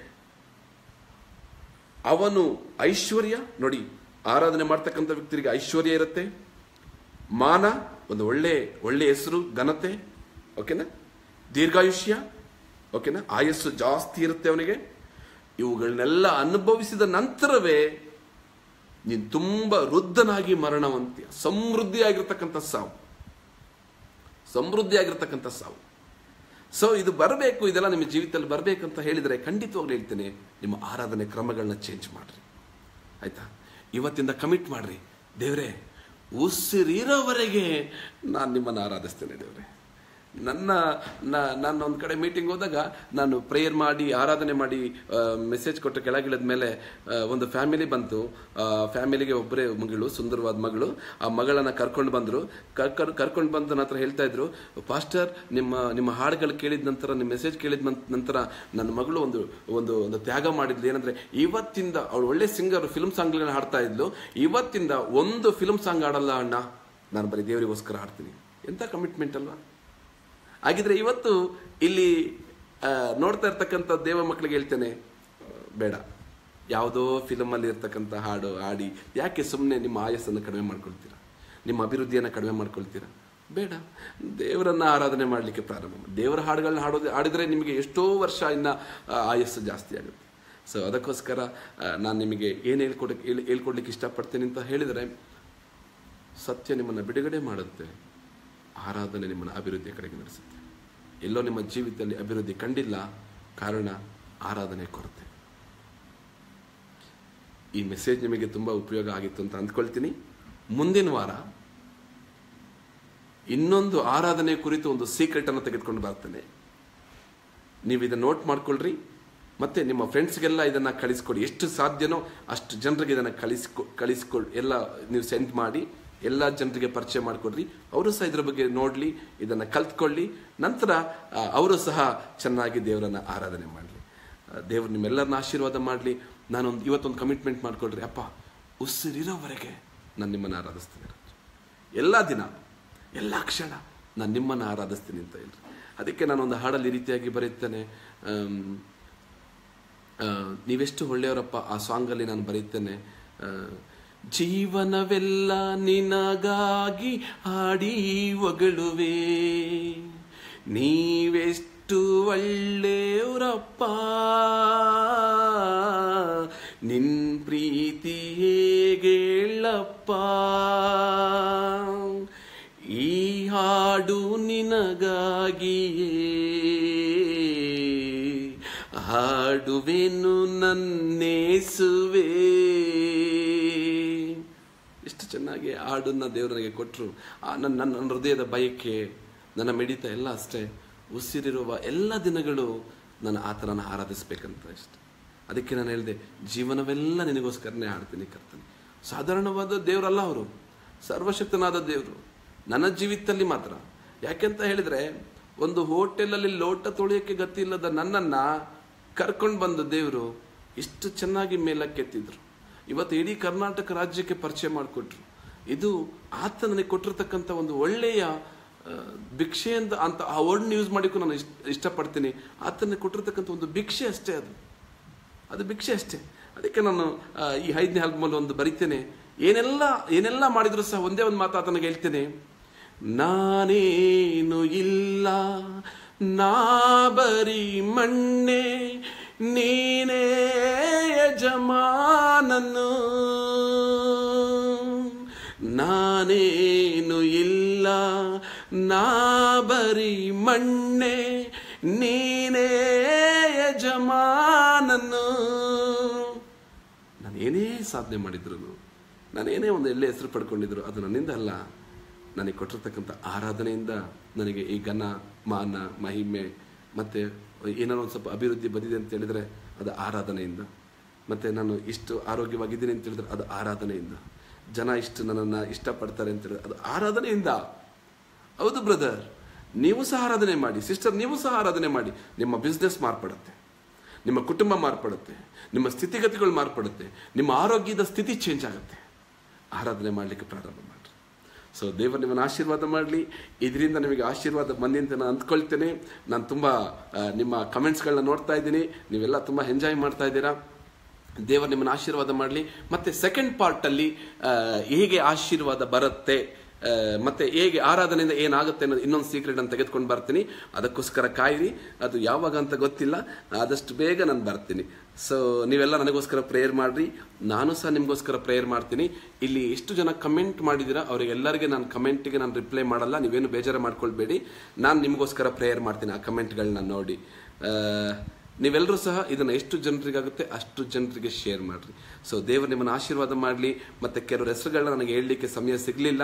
ಅವನು ಐಶ್ವರ್ಯ ನೋಡಿ ಆರಾಧನೆ ಮಾಡ್ತಕ್ಕಂಥ ವ್ಯಕ್ತಿಗೆ ಐಶ್ವರ್ಯ ಇರುತ್ತೆ ಮಾನ ಒಂದು ಒಳ್ಳೆ ಒಳ್ಳೆ ಹೆಸರು ಘನತೆ ಓಕೆನಾ ದೀರ್ಘಾಯುಷ್ಯ ಓಕೆನಾ ಆಯಸ್ಸು ಜಾಸ್ತಿ ಇರುತ್ತೆ ಅವನಿಗೆ ಇವುಗಳನ್ನೆಲ್ಲ ಅನುಭವಿಸಿದ ನಂತರವೇ ನೀನು ತುಂಬ ವೃದ್ಧನಾಗಿ ಮರಣವಂತೀಯ ಸಮೃದ್ಧಿಯಾಗಿರ್ತಕ್ಕಂಥ ಸಾವು ಸಮೃದ್ಧಿಯಾಗಿರ್ತಕ್ಕಂಥ ಸಾವು ಸೊ ಇದು ಬರಬೇಕು ಇದೆಲ್ಲ ನಿಮ್ಮ ಜೀವಿತದಲ್ಲಿ ಬರಬೇಕಂತ ಹೇಳಿದರೆ ಖಂಡಿತವಾಗ್ಲೂ ಹೇಳ್ತೇನೆ ನಿಮ್ಮ ಆರಾಧನೆ ಕ್ರಮಗಳನ್ನ ಚೇಂಜ್ ಮಾಡ್ರಿ ಆಯ್ತಾ ಇವತ್ತಿಂದ ಕಮಿಟ್ ಮಾಡ್ರಿ ದೇವರೇ ಉಸಿರಿರೋವರೆಗೆ ನಾನು ನಿಮ್ಮನ್ನು ಆರಾಧಿಸ್ತೇನೆ ದೇವರೇ ನನ್ನ ನ- ನಾನು ಒಂದು ಕಡೆ ಮೀಟಿಂಗ್ ಹೋದಾಗ ನಾನು ಪ್ರೇಯರ್ ಮಾಡಿ ಆರಾಧನೆ ಮಾಡಿ ಮೆಸೇಜ್ ಕೊಟ್ಟು ಕೆಳಗಿಳಿದ ಮೇಲೆ ಆ, ಒಂದು ಫ್ಯಾಮಿಲಿ ಬಂತು ಆ ಫ್ಯಾಮಿಲಿಗೆ ಒಬ್ಬರೇ ಮಗಳು ಸುಂದರವಾದ ಮಗಳು ಆ ಮಗಳನ್ನ ಕರ್ಕೊಂಡು ಬಂದರು ಕರ್ಕೊಂಡು ಕರ್ಕೊಂಡು ಬಂದು ನನ್ನ ಹತ್ರ ಹೇಳ್ತಾ ಇದ್ರು ಪಾಸ್ಟರ್ ನಿಮ್ಮ ನಿಮ್ಮ ಹಾಡುಗಳು ಕೇಳಿದ ನಂತರ ನಿಮ್ಮ ಮೆಸೇಜ್ ಕೇಳಿದ ಮನ್- ನಂತರ ನನ್ನ ಮಗಳು ಒಂದು ಒಂದು ಒಂದು ತ್ಯಾಗ ಮಾಡಿದ್ಲು ಏನಂದ್ರೆ ಇವತ್ತಿಂದ ಅವಳು ಒಳ್ಳೆ ಸಿಂಗರ್ ಫಿಲ್ಮ್ ಸಾಂಗ್ಗಳನ್ನ ಹಾಡ್ತಾ ಇದ್ಲು ಇವತ್ತಿಂದ ಒಂದು ಫಿಲ್ಮ್ ಸಾಂಗ್ ಆಡಲ್ಲ ಅಣ್ಣ ನಾನು ಬರೀ ದೇವರಿಗೋಸ್ಕರ ಹಾಡ್ತೀನಿ ಎಂತ ಕಮಿಟ್ಮೆಂಟ್ ಅಲ್ವಾ ಹಾಗಿದ್ರೆ ಇವತ್ತು ಇಲ್ಲಿ ಆ, ನೋಡ್ತಾ ಇರ್ತಕ್ಕಂಥ ದೇವ ಮಕ್ಕಳಿಗೆ ಹೇಳ್ತೇನೆ ಆ, ಬೇಡ ಯಾವುದೋ ಫಿಲಮಲ್ಲಿ ಇರ್ತಕ್ಕಂಥ ಹಾಡು ಹಾಡಿ ಯಾಕೆ ಸುಮ್ಮನೆ ನಿಮ್ಮ ಆಯಸ್ಸನ್ನು ಕಡಿಮೆ ಮಾಡ್ಕೊಳ್ತೀರಾ ನಿಮ್ಮ ಅಭಿವೃದ್ಧಿಯನ್ನು ಕಡಿಮೆ ಮಾಡ್ಕೊಳ್ತೀರಾ ಬೇಡ ದೇವರನ್ನ ಆರಾಧನೆ ಮಾಡಲಿಕ್ಕೆ ಪ್ರಾರಂಭ ಮಾಡಿ ದೇವರ ಹಾಡುಗಳನ್ನ ಹಾಡೋದು ಹಾಡಿದ್ರೆ ನಿಮಗೆ ಎಷ್ಟೋ ವರ್ಷ ಇನ್ನ ಆ, ಆಯಸ್ಸು ಜಾಸ್ತಿ ಆಗುತ್ತೆ ಸೊ ಅದಕ್ಕೋಸ್ಕರ ನಾನು ನಿಮಗೆ ಏನು ಹೇಳ್ಕೊಡ ಹೇಳ್- ಹೇಳ್ಕೊಡ್ಲಿಕ್ಕೆ ಇಷ್ಟಪಡ್ತೇನೆ ಅಂತ ಹೇಳಿದರೆ ಸತ್ಯ ನಿಮ್ಮನ್ನು ಬಿಡುಗಡೆ ಮಾಡುತ್ತೆ ಆರಾಧನೆ ನಿಮ್ಮನ್ನು ಅಭಿವೃದ್ಧಿಯ ಕಡೆಗೆ ನಡೆಸುತ್ತೆ ಎಲ್ಲೋ ನಿಮ್ಮ ಜೀವಿತದಲ್ಲಿ ಅಭಿವೃದ್ಧಿ ಕಂಡಿಲ್ಲ ಕಾರಣ ಆರಾಧನೆ ಕೊರತೆ ಈ ಮೆಸೇಜ್ ನಿಮಗೆ ತುಂಬ ಉಪಯೋಗ ಆಗಿತ್ತು ಅಂತ ಅಂದ್ಕೊಳ್ತೀನಿ ಮುಂದಿನ ವಾರ ಇನ್ನೊಂದು ಆರಾಧನೆ ಕುರಿತು ಒಂದು ಸೀಕ್ರೆಟ್ ಅನ್ನು ತೆಗೆದುಕೊಂಡು ಬರ್ತೇನೆ ನೀವು ಇದನ್ನ ನೋಟ್ ಮಾಡ್ಕೊಳ್ರಿ ಮತ್ತೆ ನಿಮ್ಮ ಫ್ರೆಂಡ್ಸ್ಗೆಲ್ಲ ಇದನ್ನ ಕಳಿಸ್ಕೊಡಿ ಎಷ್ಟು ಸಾಧ್ಯನೋ ಅಷ್ಟು ಜನರಿಗೆ ಇದನ್ನ ಕಳಿಸ್ಕೊ ಕಳಿಸ್ಕೊಳ್ ಎಲ್ಲ ನೀವು ಸೆಂಡ್ ಮಾಡಿ ಎಲ್ಲ ಜನರಿಗೆ ಪರಿಚಯ ಮಾಡಿಕೊಡ್ರಿ ಅವರು ಸಹ ಇದ್ರ ಬಗ್ಗೆ ನೋಡ್ಲಿ ಇದನ್ನ ಕಲ್ತ್ಕೊಳ್ಳಿ ನಂತರ ಆ, ಅವರು ಸಹ ಚೆನ್ನಾಗಿ ದೇವರನ್ನ ಆರಾಧನೆ ಮಾಡಲಿ ದೇವರು ನಿಮ್ಮೆಲ್ಲರನ್ನ ಆಶೀರ್ವಾದ ಮಾಡಲಿ ನಾನೊಂದು ಇವತ್ತೊಂದು ಕಮಿಟ್ಮೆಂಟ್ ಮಾಡ್ಕೊಳ್ರಿ ಅಪ್ಪ ಉಸಿರಿರೋವರೆಗೆ ನಾನು ನಿಮ್ಮನ್ನು ಆರಾಧಿಸ್ತೇನೆ ಎಲ್ಲ ದಿನ ಎಲ್ಲ ಕ್ಷಣ ನಾನು ನಿಮ್ಮನ್ನು ಆರಾಧಿಸ್ತೀನಿ ಅಂತ ಹೇಳ್ರಿ ಅದಕ್ಕೆ ನಾನೊಂದು ಹಾಡಲ್ಲಿ ಈ ರೀತಿಯಾಗಿ ಬರೀತೇನೆ ಆಮ್, ಆ, ನೀವೆಷ್ಟು ಒಳ್ಳೆಯವರಪ್ಪ ಆ ಸಾಂಗಲ್ಲಿ ನಾನು ಬರೀತೇನೆ ಆ, ಜೀವನವೆಲ್ಲ ನಿನಗಾಗಿ ಹಾಡಿ ಹೊಗಳುವೆ ನೀವೆಷ್ಟು ಒಳ್ಳೆಯವರಪ್ಪ ನಿನ್ ಪ್ರೀತಿ ಹೇಗೆಳ್ಳಪ್ಪ ಈ ಹಾಡು ನಿನಗಾಗಿಯೇ ಹಾಡುವೆನು ನನ್ನೇಸುವೆ ಎಷ್ಟು ಚೆನ್ನಾಗಿ ಹಾಡನ್ನ ದೇವರು ನನಗೆ ಕೊಟ್ಟರು ನನ್ನ ನನ್ನ ಹೃದಯದ ಬಯಕೆ ನನ್ನ ಮಿಡಿತ ಎಲ್ಲ ಅಷ್ಟೇ ಉಸಿರಿರುವ ಎಲ್ಲ ದಿನಗಳು ನಾನು ಆತನನ್ನು ಆರಾಧಿಸ್ಬೇಕಂತ ಇಷ್ಟ ಅದಕ್ಕೆ ನಾನು ಹೇಳಿದೆ ಜೀವನವೆಲ್ಲ ನಿನಗೋಸ್ಕರನೇ ಹಾಡ್ತೀನಿ ಕರ್ತನೆ ಸಾಧಾರಣವಾದ ದೇವರಲ್ಲ ಅವರು ಸರ್ವಶಕ್ತನಾದ ದೇವರು ನನ್ನ ಜೀವಿತದಲ್ಲಿ ಮಾತ್ರ ಯಾಕೆಂತ ಹೇಳಿದ್ರೆ ಒಂದು ಹೋಟೆಲಲ್ಲಿ ಲೋಟ ತೊಳೆಯೋಕ್ಕೆ ಗತಿ ಇಲ್ಲದ ನನ್ನನ್ನ ಕರ್ಕೊಂಡು ಬಂದ ದೇವರು ಇಷ್ಟು ಚೆನ್ನಾಗಿ ಮೇಲಕ್ಕೆತ್ತಿದ್ರು ಇವತ್ತು ಇಡೀ ಕರ್ನಾಟಕ ರಾಜ್ಯಕ್ಕೆ ಪರಿಚಯ ಮಾಡಿಕೊಟ್ರು ಇದು ಆತ ನನಗೆ ಕೊಟ್ಟಿರ್ತಕ್ಕಂಥ ಒಂದು ಒಳ್ಳೆಯ ಆ, ಭಿಕ್ಷೆ ಅಂತ ಅಂತ ಆ ವರ್ಡ್ನ ಯೂಸ್ ಮಾಡಿಕ್ಕೂ ನಾನು ಇಷ್ಟ ಇಷ್ಟಪಡ್ತೀನಿ ಆತನ ಕೊಟ್ಟಿರ್ತಕ್ಕಂಥ ಒಂದು ಭಿಕ್ಷೆ ಅಷ್ಟೇ ಅದು ಅದು ಭಿಕ್ಷೆ ಅಷ್ಟೇ ಅದಕ್ಕೆ ನಾನು ಆ, ಈ ಐದನೇ ಆಲ್ಬಮಲ್ಲಿ ಒಂದು ಬರಿತೇನೆ ಏನೆಲ್ಲ ಏನೆಲ್ಲ ಮಾಡಿದ್ರು ಸಹ ಒಂದೇ ಒಂದು ಮಾತು ಆತನಿಗೆ ಹೇಳ್ತೇನೆ ನಾನೇನು ಇಲ್ಲ ನಾ ಬರಿ ಮಣ್ಣೆ ನೀನೇ ಯಜಮಾನನು ನಾನೇನು ಇಲ್ಲ ನಾ ಬರಿ ಮಣ್ಣೆ ನೀನೇ ಯಜಮಾನನು ನಾನೇನೇ ಸಾಧನೆ ಮಾಡಿದ್ರು ನಾನೇನೇ ಒಂದು ಎಲ್ಲೇ ಹೆಸರು ಪಡ್ಕೊಂಡಿದ್ರು ಅದು ನನ್ನಿಂದ ಅಲ್ಲ ನನಗೆ ಕೊಟ್ಟಿರ್ತಕ್ಕಂಥ ಆರಾಧನೆಯಿಂದ ನನಗೆ ಈ ಘನ ಮಾನ ಮಹಿಮೆ ಮತ್ತೆ ಏನಾದ್ರು ಒಂದು ಸ್ವಲ್ಪ ಅಭಿವೃದ್ಧಿ ಬಂದಿದೆ ಅಂತ ಹೇಳಿದ್ರೆ ಅದು ಆರಾಧನೆಯಿಂದ ಮತ್ತೆ ನಾನು ಇಷ್ಟು ಆರೋಗ್ಯವಾಗಿದ್ದೀನಿ ಅಂತ ಹೇಳಿದ್ರೆ ಅದು ಆರಾಧನೆಯಿಂದ ಜನ ಇಷ್ಟು ನನ್ನನ್ನು ಇಷ್ಟಪಡ್ತಾರೆ ಅಂತ ಹೇಳಿದ್ರೆ ಅದು ಆರಾಧನೆಯಿಂದ ಹೌದು ಬ್ರದರ್ ನೀವು ಸಹ ಆರಾಧನೆ ಮಾಡಿ ಸಿಸ್ಟರ್ ನೀವು ಸಹ ಆರಾಧನೆ ಮಾಡಿ ನಿಮ್ಮ ಬಿಸ್ನೆಸ್ ಮಾರ್ಪಡುತ್ತೆ ನಿಮ್ಮ ಕುಟುಂಬ ಮಾರ್ಪಡುತ್ತೆ ನಿಮ್ಮ ಸ್ಥಿತಿಗತಿಗಳು ಮಾರ್ಪಡುತ್ತೆ ನಿಮ್ಮ ಆರೋಗ್ಯದ ಸ್ಥಿತಿ ಚೇಂಜ್ ಆಗುತ್ತೆ ಆರಾಧನೆ ಮಾಡಲಿಕ್ಕೆ ಪ್ರಾರಂಭ ಮಾಡಿ ಸೊ ದೇವರು ನಿಮ್ಮನ್ನು ಆಶೀರ್ವಾದ ಮಾಡಲಿ ಇದರಿಂದ ನಿಮಗೆ ಆಶೀರ್ವಾದ ಬಂದಿ ಅಂತ ನಾನು ಅಂದ್ಕೊಳ್ತೇನೆ ನಾನು ತುಂಬ ಆ, ನಿಮ್ಮ ಕಮೆಂಟ್ಸ್ಗಳನ್ನ ನೋಡ್ತಾ ಇದ್ದೀನಿ ನೀವೆಲ್ಲ ತುಂಬ ಎಂಜಾಯ್ ಮಾಡ್ತಾ ಇದ್ದೀರಾ ದೇವರು ನಿಮ್ಮನ್ನು ಆಶೀರ್ವಾದ ಮಾಡಲಿ ಮತ್ತೆ ಸೆಕೆಂಡ್ ಪಾರ್ಟಲ್ಲಿ ಹೇಗೆ ಆಶೀರ್ವಾದ ಬರುತ್ತೆ ಆ, ಮತ್ತೆ ಹೇಗೆ ಆರಾಧನೆಯಿಂದ ಏನಾಗುತ್ತೆ ಅನ್ನೋದು ಇನ್ನೊಂದು ಸೀಕ್ರೆಟ್ ಅನ್ನು ತೆಗೆದುಕೊಂಡು ಬರ್ತೀನಿ ಅದಕ್ಕೋಸ್ಕರ ಕಾಯಿರಿ ಅದು ಯಾವಾಗ ಅಂತ ಗೊತ್ತಿಲ್ಲ ಆದಷ್ಟು ಬೇಗ ನಾನು ಬರ್ತೀನಿ ಸೊ ನೀವೆಲ್ಲ ನನಗೋಸ್ಕರ ಪ್ರೇಯರ್ ಮಾಡ್ರಿ ನಾನು ಸಹ ನಿಮಗೋಸ್ಕರ ಪ್ರೇಯರ್ ಮಾಡ್ತೀನಿ ಇಲ್ಲಿ ಎಷ್ಟು ಜನ ಕಮೆಂಟ್ ಮಾಡಿದ್ದೀರಾ ಅವರಿಗೆಲ್ಲರಿಗೆ ನಾನು ಕಮೆಂಟ್ಗೆ ನಾನು ರಿಪ್ಲೈ ಮಾಡಲ್ಲ ನೀವೇನು ಬೇಜಾರು ಮಾಡ್ಕೊಳ್ಬೇಡಿ ನಾನು ನಿಮಗೋಸ್ಕರ ಪ್ರೇಯರ್ ಮಾಡ್ತೀನಿ ಆ ಕಮೆಂಟ್ಗಳನ್ನ ನೋಡಿ ಆ, ನೀವೆಲ್ಲರೂ ಸಹ ಇದನ್ನು ಎಷ್ಟು ಜನರಿಗಾಗುತ್ತೆ ಅಷ್ಟು ಜನರಿಗೆ ಶೇರ್ ಮಾಡಿರಿ ಸೊ ದೇವರು ನಿಮ್ಮನ್ನು ಆಶೀರ್ವಾದ ಮಾಡಲಿ ಮತ್ತು ಕೆಲವರು ಹೆಸರುಗಳನ್ನ ನನಗೆ ಹೇಳಲಿಕ್ಕೆ ಸಮಯ ಸಿಗಲಿಲ್ಲ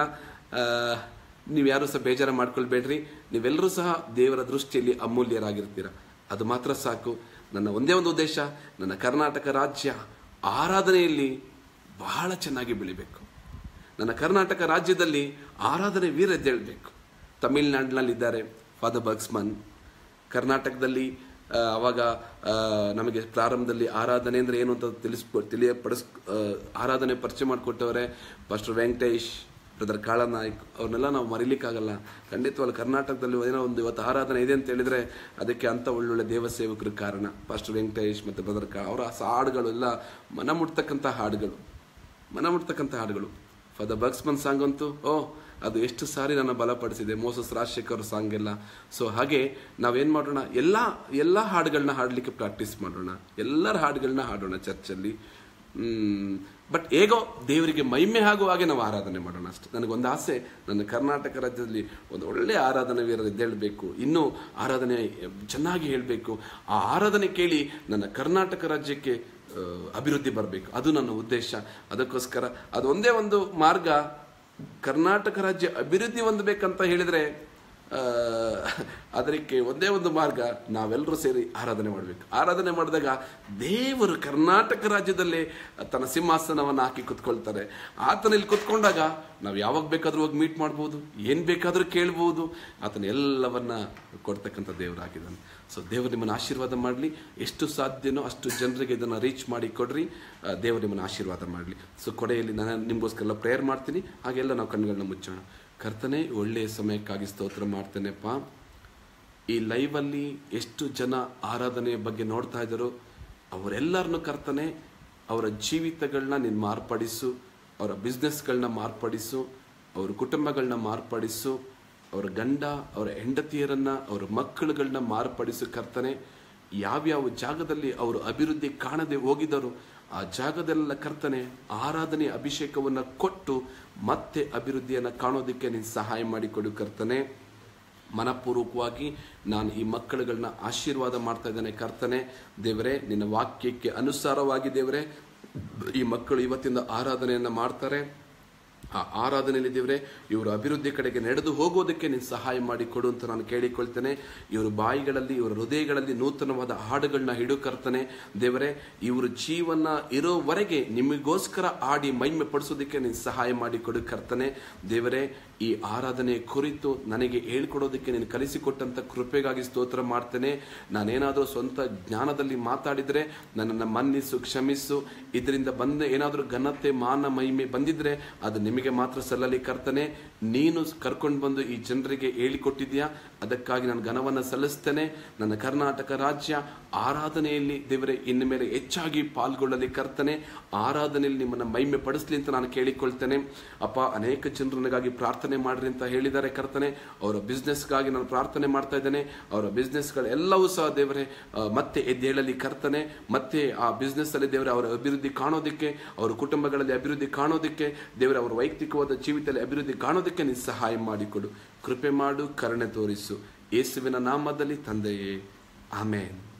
ನೀವು ಯಾರು ಸಹ ಬೇಜಾರು ಮಾಡ್ಕೊಳ್ಬೇಡ್ರಿ ನೀವೆಲ್ಲರೂ ಸಹ ದೇವರ ದೃಷ್ಟಿಯಲ್ಲಿ ಅಮೂಲ್ಯರಾಗಿರ್ತೀರ ಅದು ಮಾತ್ರ ಸಾಕು ನನ್ನ ಒಂದೇ ಒಂದು ಉದ್ದೇಶ ನನ್ನ ಕರ್ನಾಟಕ ರಾಜ್ಯ ಆರಾಧನೆಯಲ್ಲಿ ಬಹಳ ಚೆನ್ನಾಗಿ ಬೆಳಿಬೇಕು ನನ್ನ ಕರ್ನಾಟಕ ರಾಜ್ಯದಲ್ಲಿ ಆರಾಧನೆ ವೀರ ಎದ್ದೇಳಬೇಕು ತಮಿಳ್ನಾಡಿನಲ್ಲಿದ್ದಾರೆ ಫಾದರ್ ಬಗ್ಸ್ಮನ್ ಕರ್ನಾಟಕದಲ್ಲಿ ಆ, ಅವಾಗ ಆ, ನಮಗೆ ಪ್ರಾರಂಭದಲ್ಲಿ ಆರಾಧನೆ ಅಂದ್ರೆ ಏನು ಅಂತ ತಿಳಿಸ್ಕೊ ತಿಳಿಯಪಡಿಸ್ ಆ, ಆರಾಧನೆ ಪರಿಚಯ ಮಾಡಿಕೊಟ್ಟವರೆ ಪಾಸ್ಟರ್ ವೆಂಕಟೇಶ್ ಬ್ರದರ್ ಕಾಳನಾಯ್ಕ್ ಅವ್ರನ್ನೆಲ್ಲ ನಾವು ಮರಿಲಿಕ್ಕಾಗಲ್ಲ ಖಂಡಿತವಾಗ್ಲು ಕರ್ನಾಟಕದಲ್ಲಿ ಏನೋ ಒಂದು ಇವತ್ತು ಆರಾಧನೆ ಇದೆ ಅಂತ ಹೇಳಿದ್ರೆ ಅದಕ್ಕೆ ಅಂತ ಒಳ್ಳೊಳ್ಳೆ ದೇವಸೇವಕರ ಕಾರಣ ಪಾಸ್ಟರ್ ವೆಂಕಟೇಶ್ ಮತ್ತು ಬ್ರದರ್ ಕಾ ಅವರ ಹಾಡುಗಳು ಎಲ್ಲ ಮನ ಮುಟ್ತಕ್ಕಂಥ ಹಾಡುಗಳು ಮನ ಮುಟ್ತಕ್ಕಂಥ ಹಾಡುಗಳು ಫಾದರ್ ಬಕ್ಸ್ಮನ್ ಸಾಂಗ್ ಅಂತೂ ಓ ಅದು ಎಷ್ಟು ಸಾರಿ ನನ್ನ ಬಲಪಡಿಸಿದೆ ಮೋಸಸ್ ರಾಜಶೇಖರ್ ಸಾಂಗ್ ಎಲ್ಲ ಸೊ ಹಾಗೆ ನಾವೇನ್ ಮಾಡೋಣ ಎಲ್ಲ ಎಲ್ಲ ಹಾಡುಗಳನ್ನ ಹಾಡಲಿಕ್ಕೆ ಪ್ರಾಕ್ಟೀಸ್ ಮಾಡೋಣ ಎಲ್ಲರ ಹಾಡುಗಳನ್ನ ಹಾಡೋಣ ಚರ್ಚಲ್ಲಿ ಬಟ್ ಹೇಗೋ ದೇವರಿಗೆ ಮಹಿಮೆ ಆಗುವ ಹಾಗೆ ನಾವು ಆರಾಧನೆ ಮಾಡೋಣ ಅಷ್ಟೇ ನನಗೊಂದು ಆಸೆ ನನ್ನ ಕರ್ನಾಟಕ ರಾಜ್ಯದಲ್ಲಿ ಒಂದು ಒಳ್ಳೆ ಆರಾಧನೆ ವೀರರು ಎದ್ದೇಳಬೇಕು ಇನ್ನೂ ಆರಾಧನೆ ಚೆನ್ನಾಗಿ ಹೇಳಬೇಕು ಆ ಆರಾಧನೆ ಕೇಳಿ ನನ್ನ ಕರ್ನಾಟಕ ರಾಜ್ಯಕ್ಕೆ ಆ, ಅಭಿವೃದ್ಧಿ ಬರಬೇಕು ಅದು ನನ್ನ ಉದ್ದೇಶ ಅದಕ್ಕೋಸ್ಕರ ಅದೊಂದೇ ಒಂದು ಮಾರ್ಗ ಕರ್ನಾಟಕ ರಾಜ್ಯ ಅಭಿವೃದ್ಧಿ ಹೊಂದಬೇಕಂತ ಹೇಳಿದ್ರೆ ಆ, ಅದಕ್ಕೆ ಒಂದೇ ಒಂದು ಮಾರ್ಗ ನಾವೆಲ್ಲರೂ ಸೇರಿ ಆರಾಧನೆ ಮಾಡಬೇಕು ಆರಾಧನೆ ಮಾಡಿದಾಗ ದೇವರು ಕರ್ನಾಟಕ ರಾಜ್ಯದಲ್ಲೇ ತನ್ನ ಸಿಂಹಾಸನವನ್ನು ಹಾಕಿ ಕುತ್ಕೊಳ್ತಾರೆ ಆತನ ಇಲ್ಲಿ ಕುತ್ಕೊಂಡಾಗ ನಾವು ಯಾವಾಗ ಬೇಕಾದ್ರೂ ಹೋಗಿ ಮೀಟ್ ಮಾಡ್ಬೋದು ಏನು ಬೇಕಾದರೂ ಕೇಳ್ಬೋದು ಆತನ ಎಲ್ಲವನ್ನ ಕೊಡ್ತಕ್ಕಂಥ ದೇವರಾಗಿದ್ದಾನೆ ಸೊ ದೇವರು ನಿಮ್ಮನ್ನು ಆಶೀರ್ವಾದ ಮಾಡಲಿ ಎಷ್ಟು ಸಾಧ್ಯನೋ ಅಷ್ಟು ಜನರಿಗೆ ಇದನ್ನು ರೀಚ್ ಮಾಡಿ ಕೊಡ್ರಿ ಆ, ದೇವರು ನಿಮ್ಮನ್ನು ಆಶೀರ್ವಾದ ಮಾಡಲಿ ಸೊ ಕೊನೆಯಲ್ಲಿ ನಾನು ನಿಮಗೋಸ್ಕರ ಪ್ರೇಯರ್ ಮಾಡ್ತೀನಿ ಹಾಗೆಲ್ಲ ನಾವು ಕಣ್ಣುಗಳನ್ನ ಮುಚ್ಚೋಣ ಕರ್ತನೆ ಒಳ್ಳೆಯ ಸಮಯಕ್ಕಾಗಿ ಸ್ತೋತ್ರ ಮಾಡ್ತೇನೆಪ್ಪ ಈ ಲೈವಲ್ಲಿ ಎಷ್ಟು ಜನ ಆರಾಧನೆಯ ಬಗ್ಗೆ ನೋಡ್ತಾ ಇದ್ದಾರೋ ಅವರೆಲ್ಲರನ್ನು ಕರ್ತನೆ ಅವರ ಜೀವಿತಗಳನ್ನ ನೀನು ಮಾರ್ಪಡಿಸು ಅವರ ಬಿಸ್ನೆಸ್ಗಳನ್ನ ಮಾರ್ಪಡಿಸು ಅವರ ಕುಟುಂಬಗಳನ್ನ ಮಾರ್ಪಡಿಸು ಅವರ ಗಂಡ ಅವರ ಹೆಂಡತಿಯರನ್ನ ಅವರ ಮಕ್ಕಳುಗಳನ್ನ ಮಾರ್ಪಡಿಸು ಕರ್ತನೆ ಯಾವ್ಯಾವ ಜಾಗದಲ್ಲಿ ಅವರು ಅಭಿವೃದ್ಧಿ ಕಾಣದೆ ಹೋಗಿದರು ಆ ಜಾಗದೆಲ್ಲ ಕರ್ತನೆ ಆರಾಧನೆ ಅಭಿಷೇಕವನ್ನು ಕೊಟ್ಟು ಮತ್ತೆ ಅಭಿವೃದ್ಧಿಯನ್ನು ಕಾಣೋದಕ್ಕೆ ನೀನು ಸಹಾಯ ಮಾಡಿಕೊಡು ಕರ್ತನೆ ಮನಪೂರ್ವಕವಾಗಿ ನಾನು ಈ ಮಕ್ಕಳುಗಳನ್ನ ಆಶೀರ್ವಾದ ಮಾಡ್ತಾ ಇದ್ದೇನೆ ಕರ್ತನೆ ದೇವರೇ ನಿನ್ನ ವಾಕ್ಯಕ್ಕೆ ಅನುಸಾರವಾಗಿ ದೇವರೇ ಈ ಮಕ್ಕಳು ಇವತ್ತಿಂದ ಆರಾಧನೆಯನ್ನ ಮಾಡ್ತಾರೆ ಆ ಆರಾಧನೆಯಲ್ಲಿ ದೇವರೇ ಇವರು ಅಭಿವೃದ್ಧಿ ಕಡೆಗೆ ನಡೆದು ಹೋಗೋದಕ್ಕೆ ನೀನು ಸಹಾಯ ಮಾಡಿ ಕೊಡು ಅಂತ ನಾನು ಕೇಳಿಕೊಳ್ತೇನೆ ಇವರು ಬಾಯಿಗಳಲ್ಲಿ ಇವರ ಹೃದಯಗಳಲ್ಲಿ ನೂತನವಾದ ಹಾಡುಗಳನ್ನ ಹಿಡು ಕರ್ತನೆ ದೇವರೇ ಇವರು ಜೀವನ ಇರೋವರೆಗೆ ನಿಮಗೋಸ್ಕರ ಆಡಿ ಮೈಮೆ ಪಡಿಸೋದಕ್ಕೆ ನೀನು ಸಹಾಯ ಮಾಡಿ ಕೊಡು ಕರ್ತನೆ ದೇವರೇ ಈ ಆರಾಧನೆ ಕುರಿತು ನನಗೆ ಹೇಳ್ಕೊಡೋದಕ್ಕೆ ನೀನು ಕಲಿಸಿಕೊಟ್ಟಂತ ಕೃಪೆಗಾಗಿ ಸ್ತೋತ್ರ ಮಾಡ್ತೇನೆ ನಾನೇನಾದರೂ ಸ್ವಂತ ಜ್ಞಾನದಲ್ಲಿ ಮಾತಾಡಿದ್ರೆ ನನ್ನನ್ನು ಮನ್ನಿಸು ಕ್ಷಮಿಸು ಇದರಿಂದ ಬಂದ ಏನಾದರೂ ಘನತೆ ಮಾನ ಮಹಿಮೆ ಬಂದಿದ್ರೆ ಅದು ನಿಮಗೆ ಮಾತ್ರ ಸಲ್ಲಲಿ ಕರ್ತನೆ ನೀನು ಕರ್ಕೊಂಡು ಬಂದು ಈ ಜನರಿಗೆ ಹೇಳಿಕೊಟ್ಟಿದ್ಯಾ ಅದಕ್ಕಾಗಿ ನಾನು ಘನವನ್ನು ಸಲ್ಲಿಸ್ತೇನೆ ನನ್ನ ಕರ್ನಾಟಕ ರಾಜ್ಯ ಆರಾಧನೆಯಲ್ಲಿ ದೇವರೇ ಇನ್ನು ಮೇಲೆ ಹೆಚ್ಚಾಗಿ ಪಾಲ್ಗೊಳ್ಳಲಿ ಕರ್ತನೆ ಆರಾಧನೆಯಲ್ಲಿ ನಿಮ್ಮನ್ನು ಮಹಿಮೆ ಪಡಿಸ್ಲಿ ಅಂತ ನಾನು ಕೇಳಿಕೊಳ್ತೇನೆ ಅಪ್ಪ ಅನೇಕ ಜನರು ನನಗಾಗಿ ಪ್ರಾರ್ಥನೆ ಮಾಡ್ರಿ ಅಂತ ಹೇಳಿದ್ದಾರೆ ಕರ್ತನೆ ಅವರ ಬಿಸ್ನೆಸ್ಗಾಗಿ ನಾನು ಪ್ರಾರ್ಥನೆ ಮಾಡ್ತಾ ಇದ್ದೇನೆ ಅವರ ಬಿಸ್ನೆಸ್ಗಳೆಲ್ಲವೂ ಸಹ ದೇವರೇ ಆ, ಮತ್ತೆ ಎದ್ದೇಳಲಿ ಕರ್ತನೆ ಮತ್ತೆ ಆ ಬಿಸ್ನೆಸ್ ಅಲ್ಲಿ ದೇವರೇ ಅವರ ಅಭಿವೃದ್ಧಿ ಕಾಣೋದಕ್ಕೆ ಅವರ ಕುಟುಂಬಗಳಲ್ಲಿ ಅಭಿವೃದ್ಧಿ ಕಾಣೋದಕ್ಕೆ ದೇವರ ಅವರ ವೈಯಕ್ತಿಕವಾದ ಜೀವಿತದಲ್ಲಿ ಅಭಿವೃದ್ಧಿ ಕಾಣೋದಕ್ಕೆ ನೀನು ಸಹಾಯ ಮಾಡಿಕೊಡು ಕೃಪೆ ಮಾಡು ಕರುಣೆ ತೋರಿಸು ಯೇಸುವಿನ ನಾಮದಲ್ಲಿ ತಂದೆಯೇ ಆಮೇನ್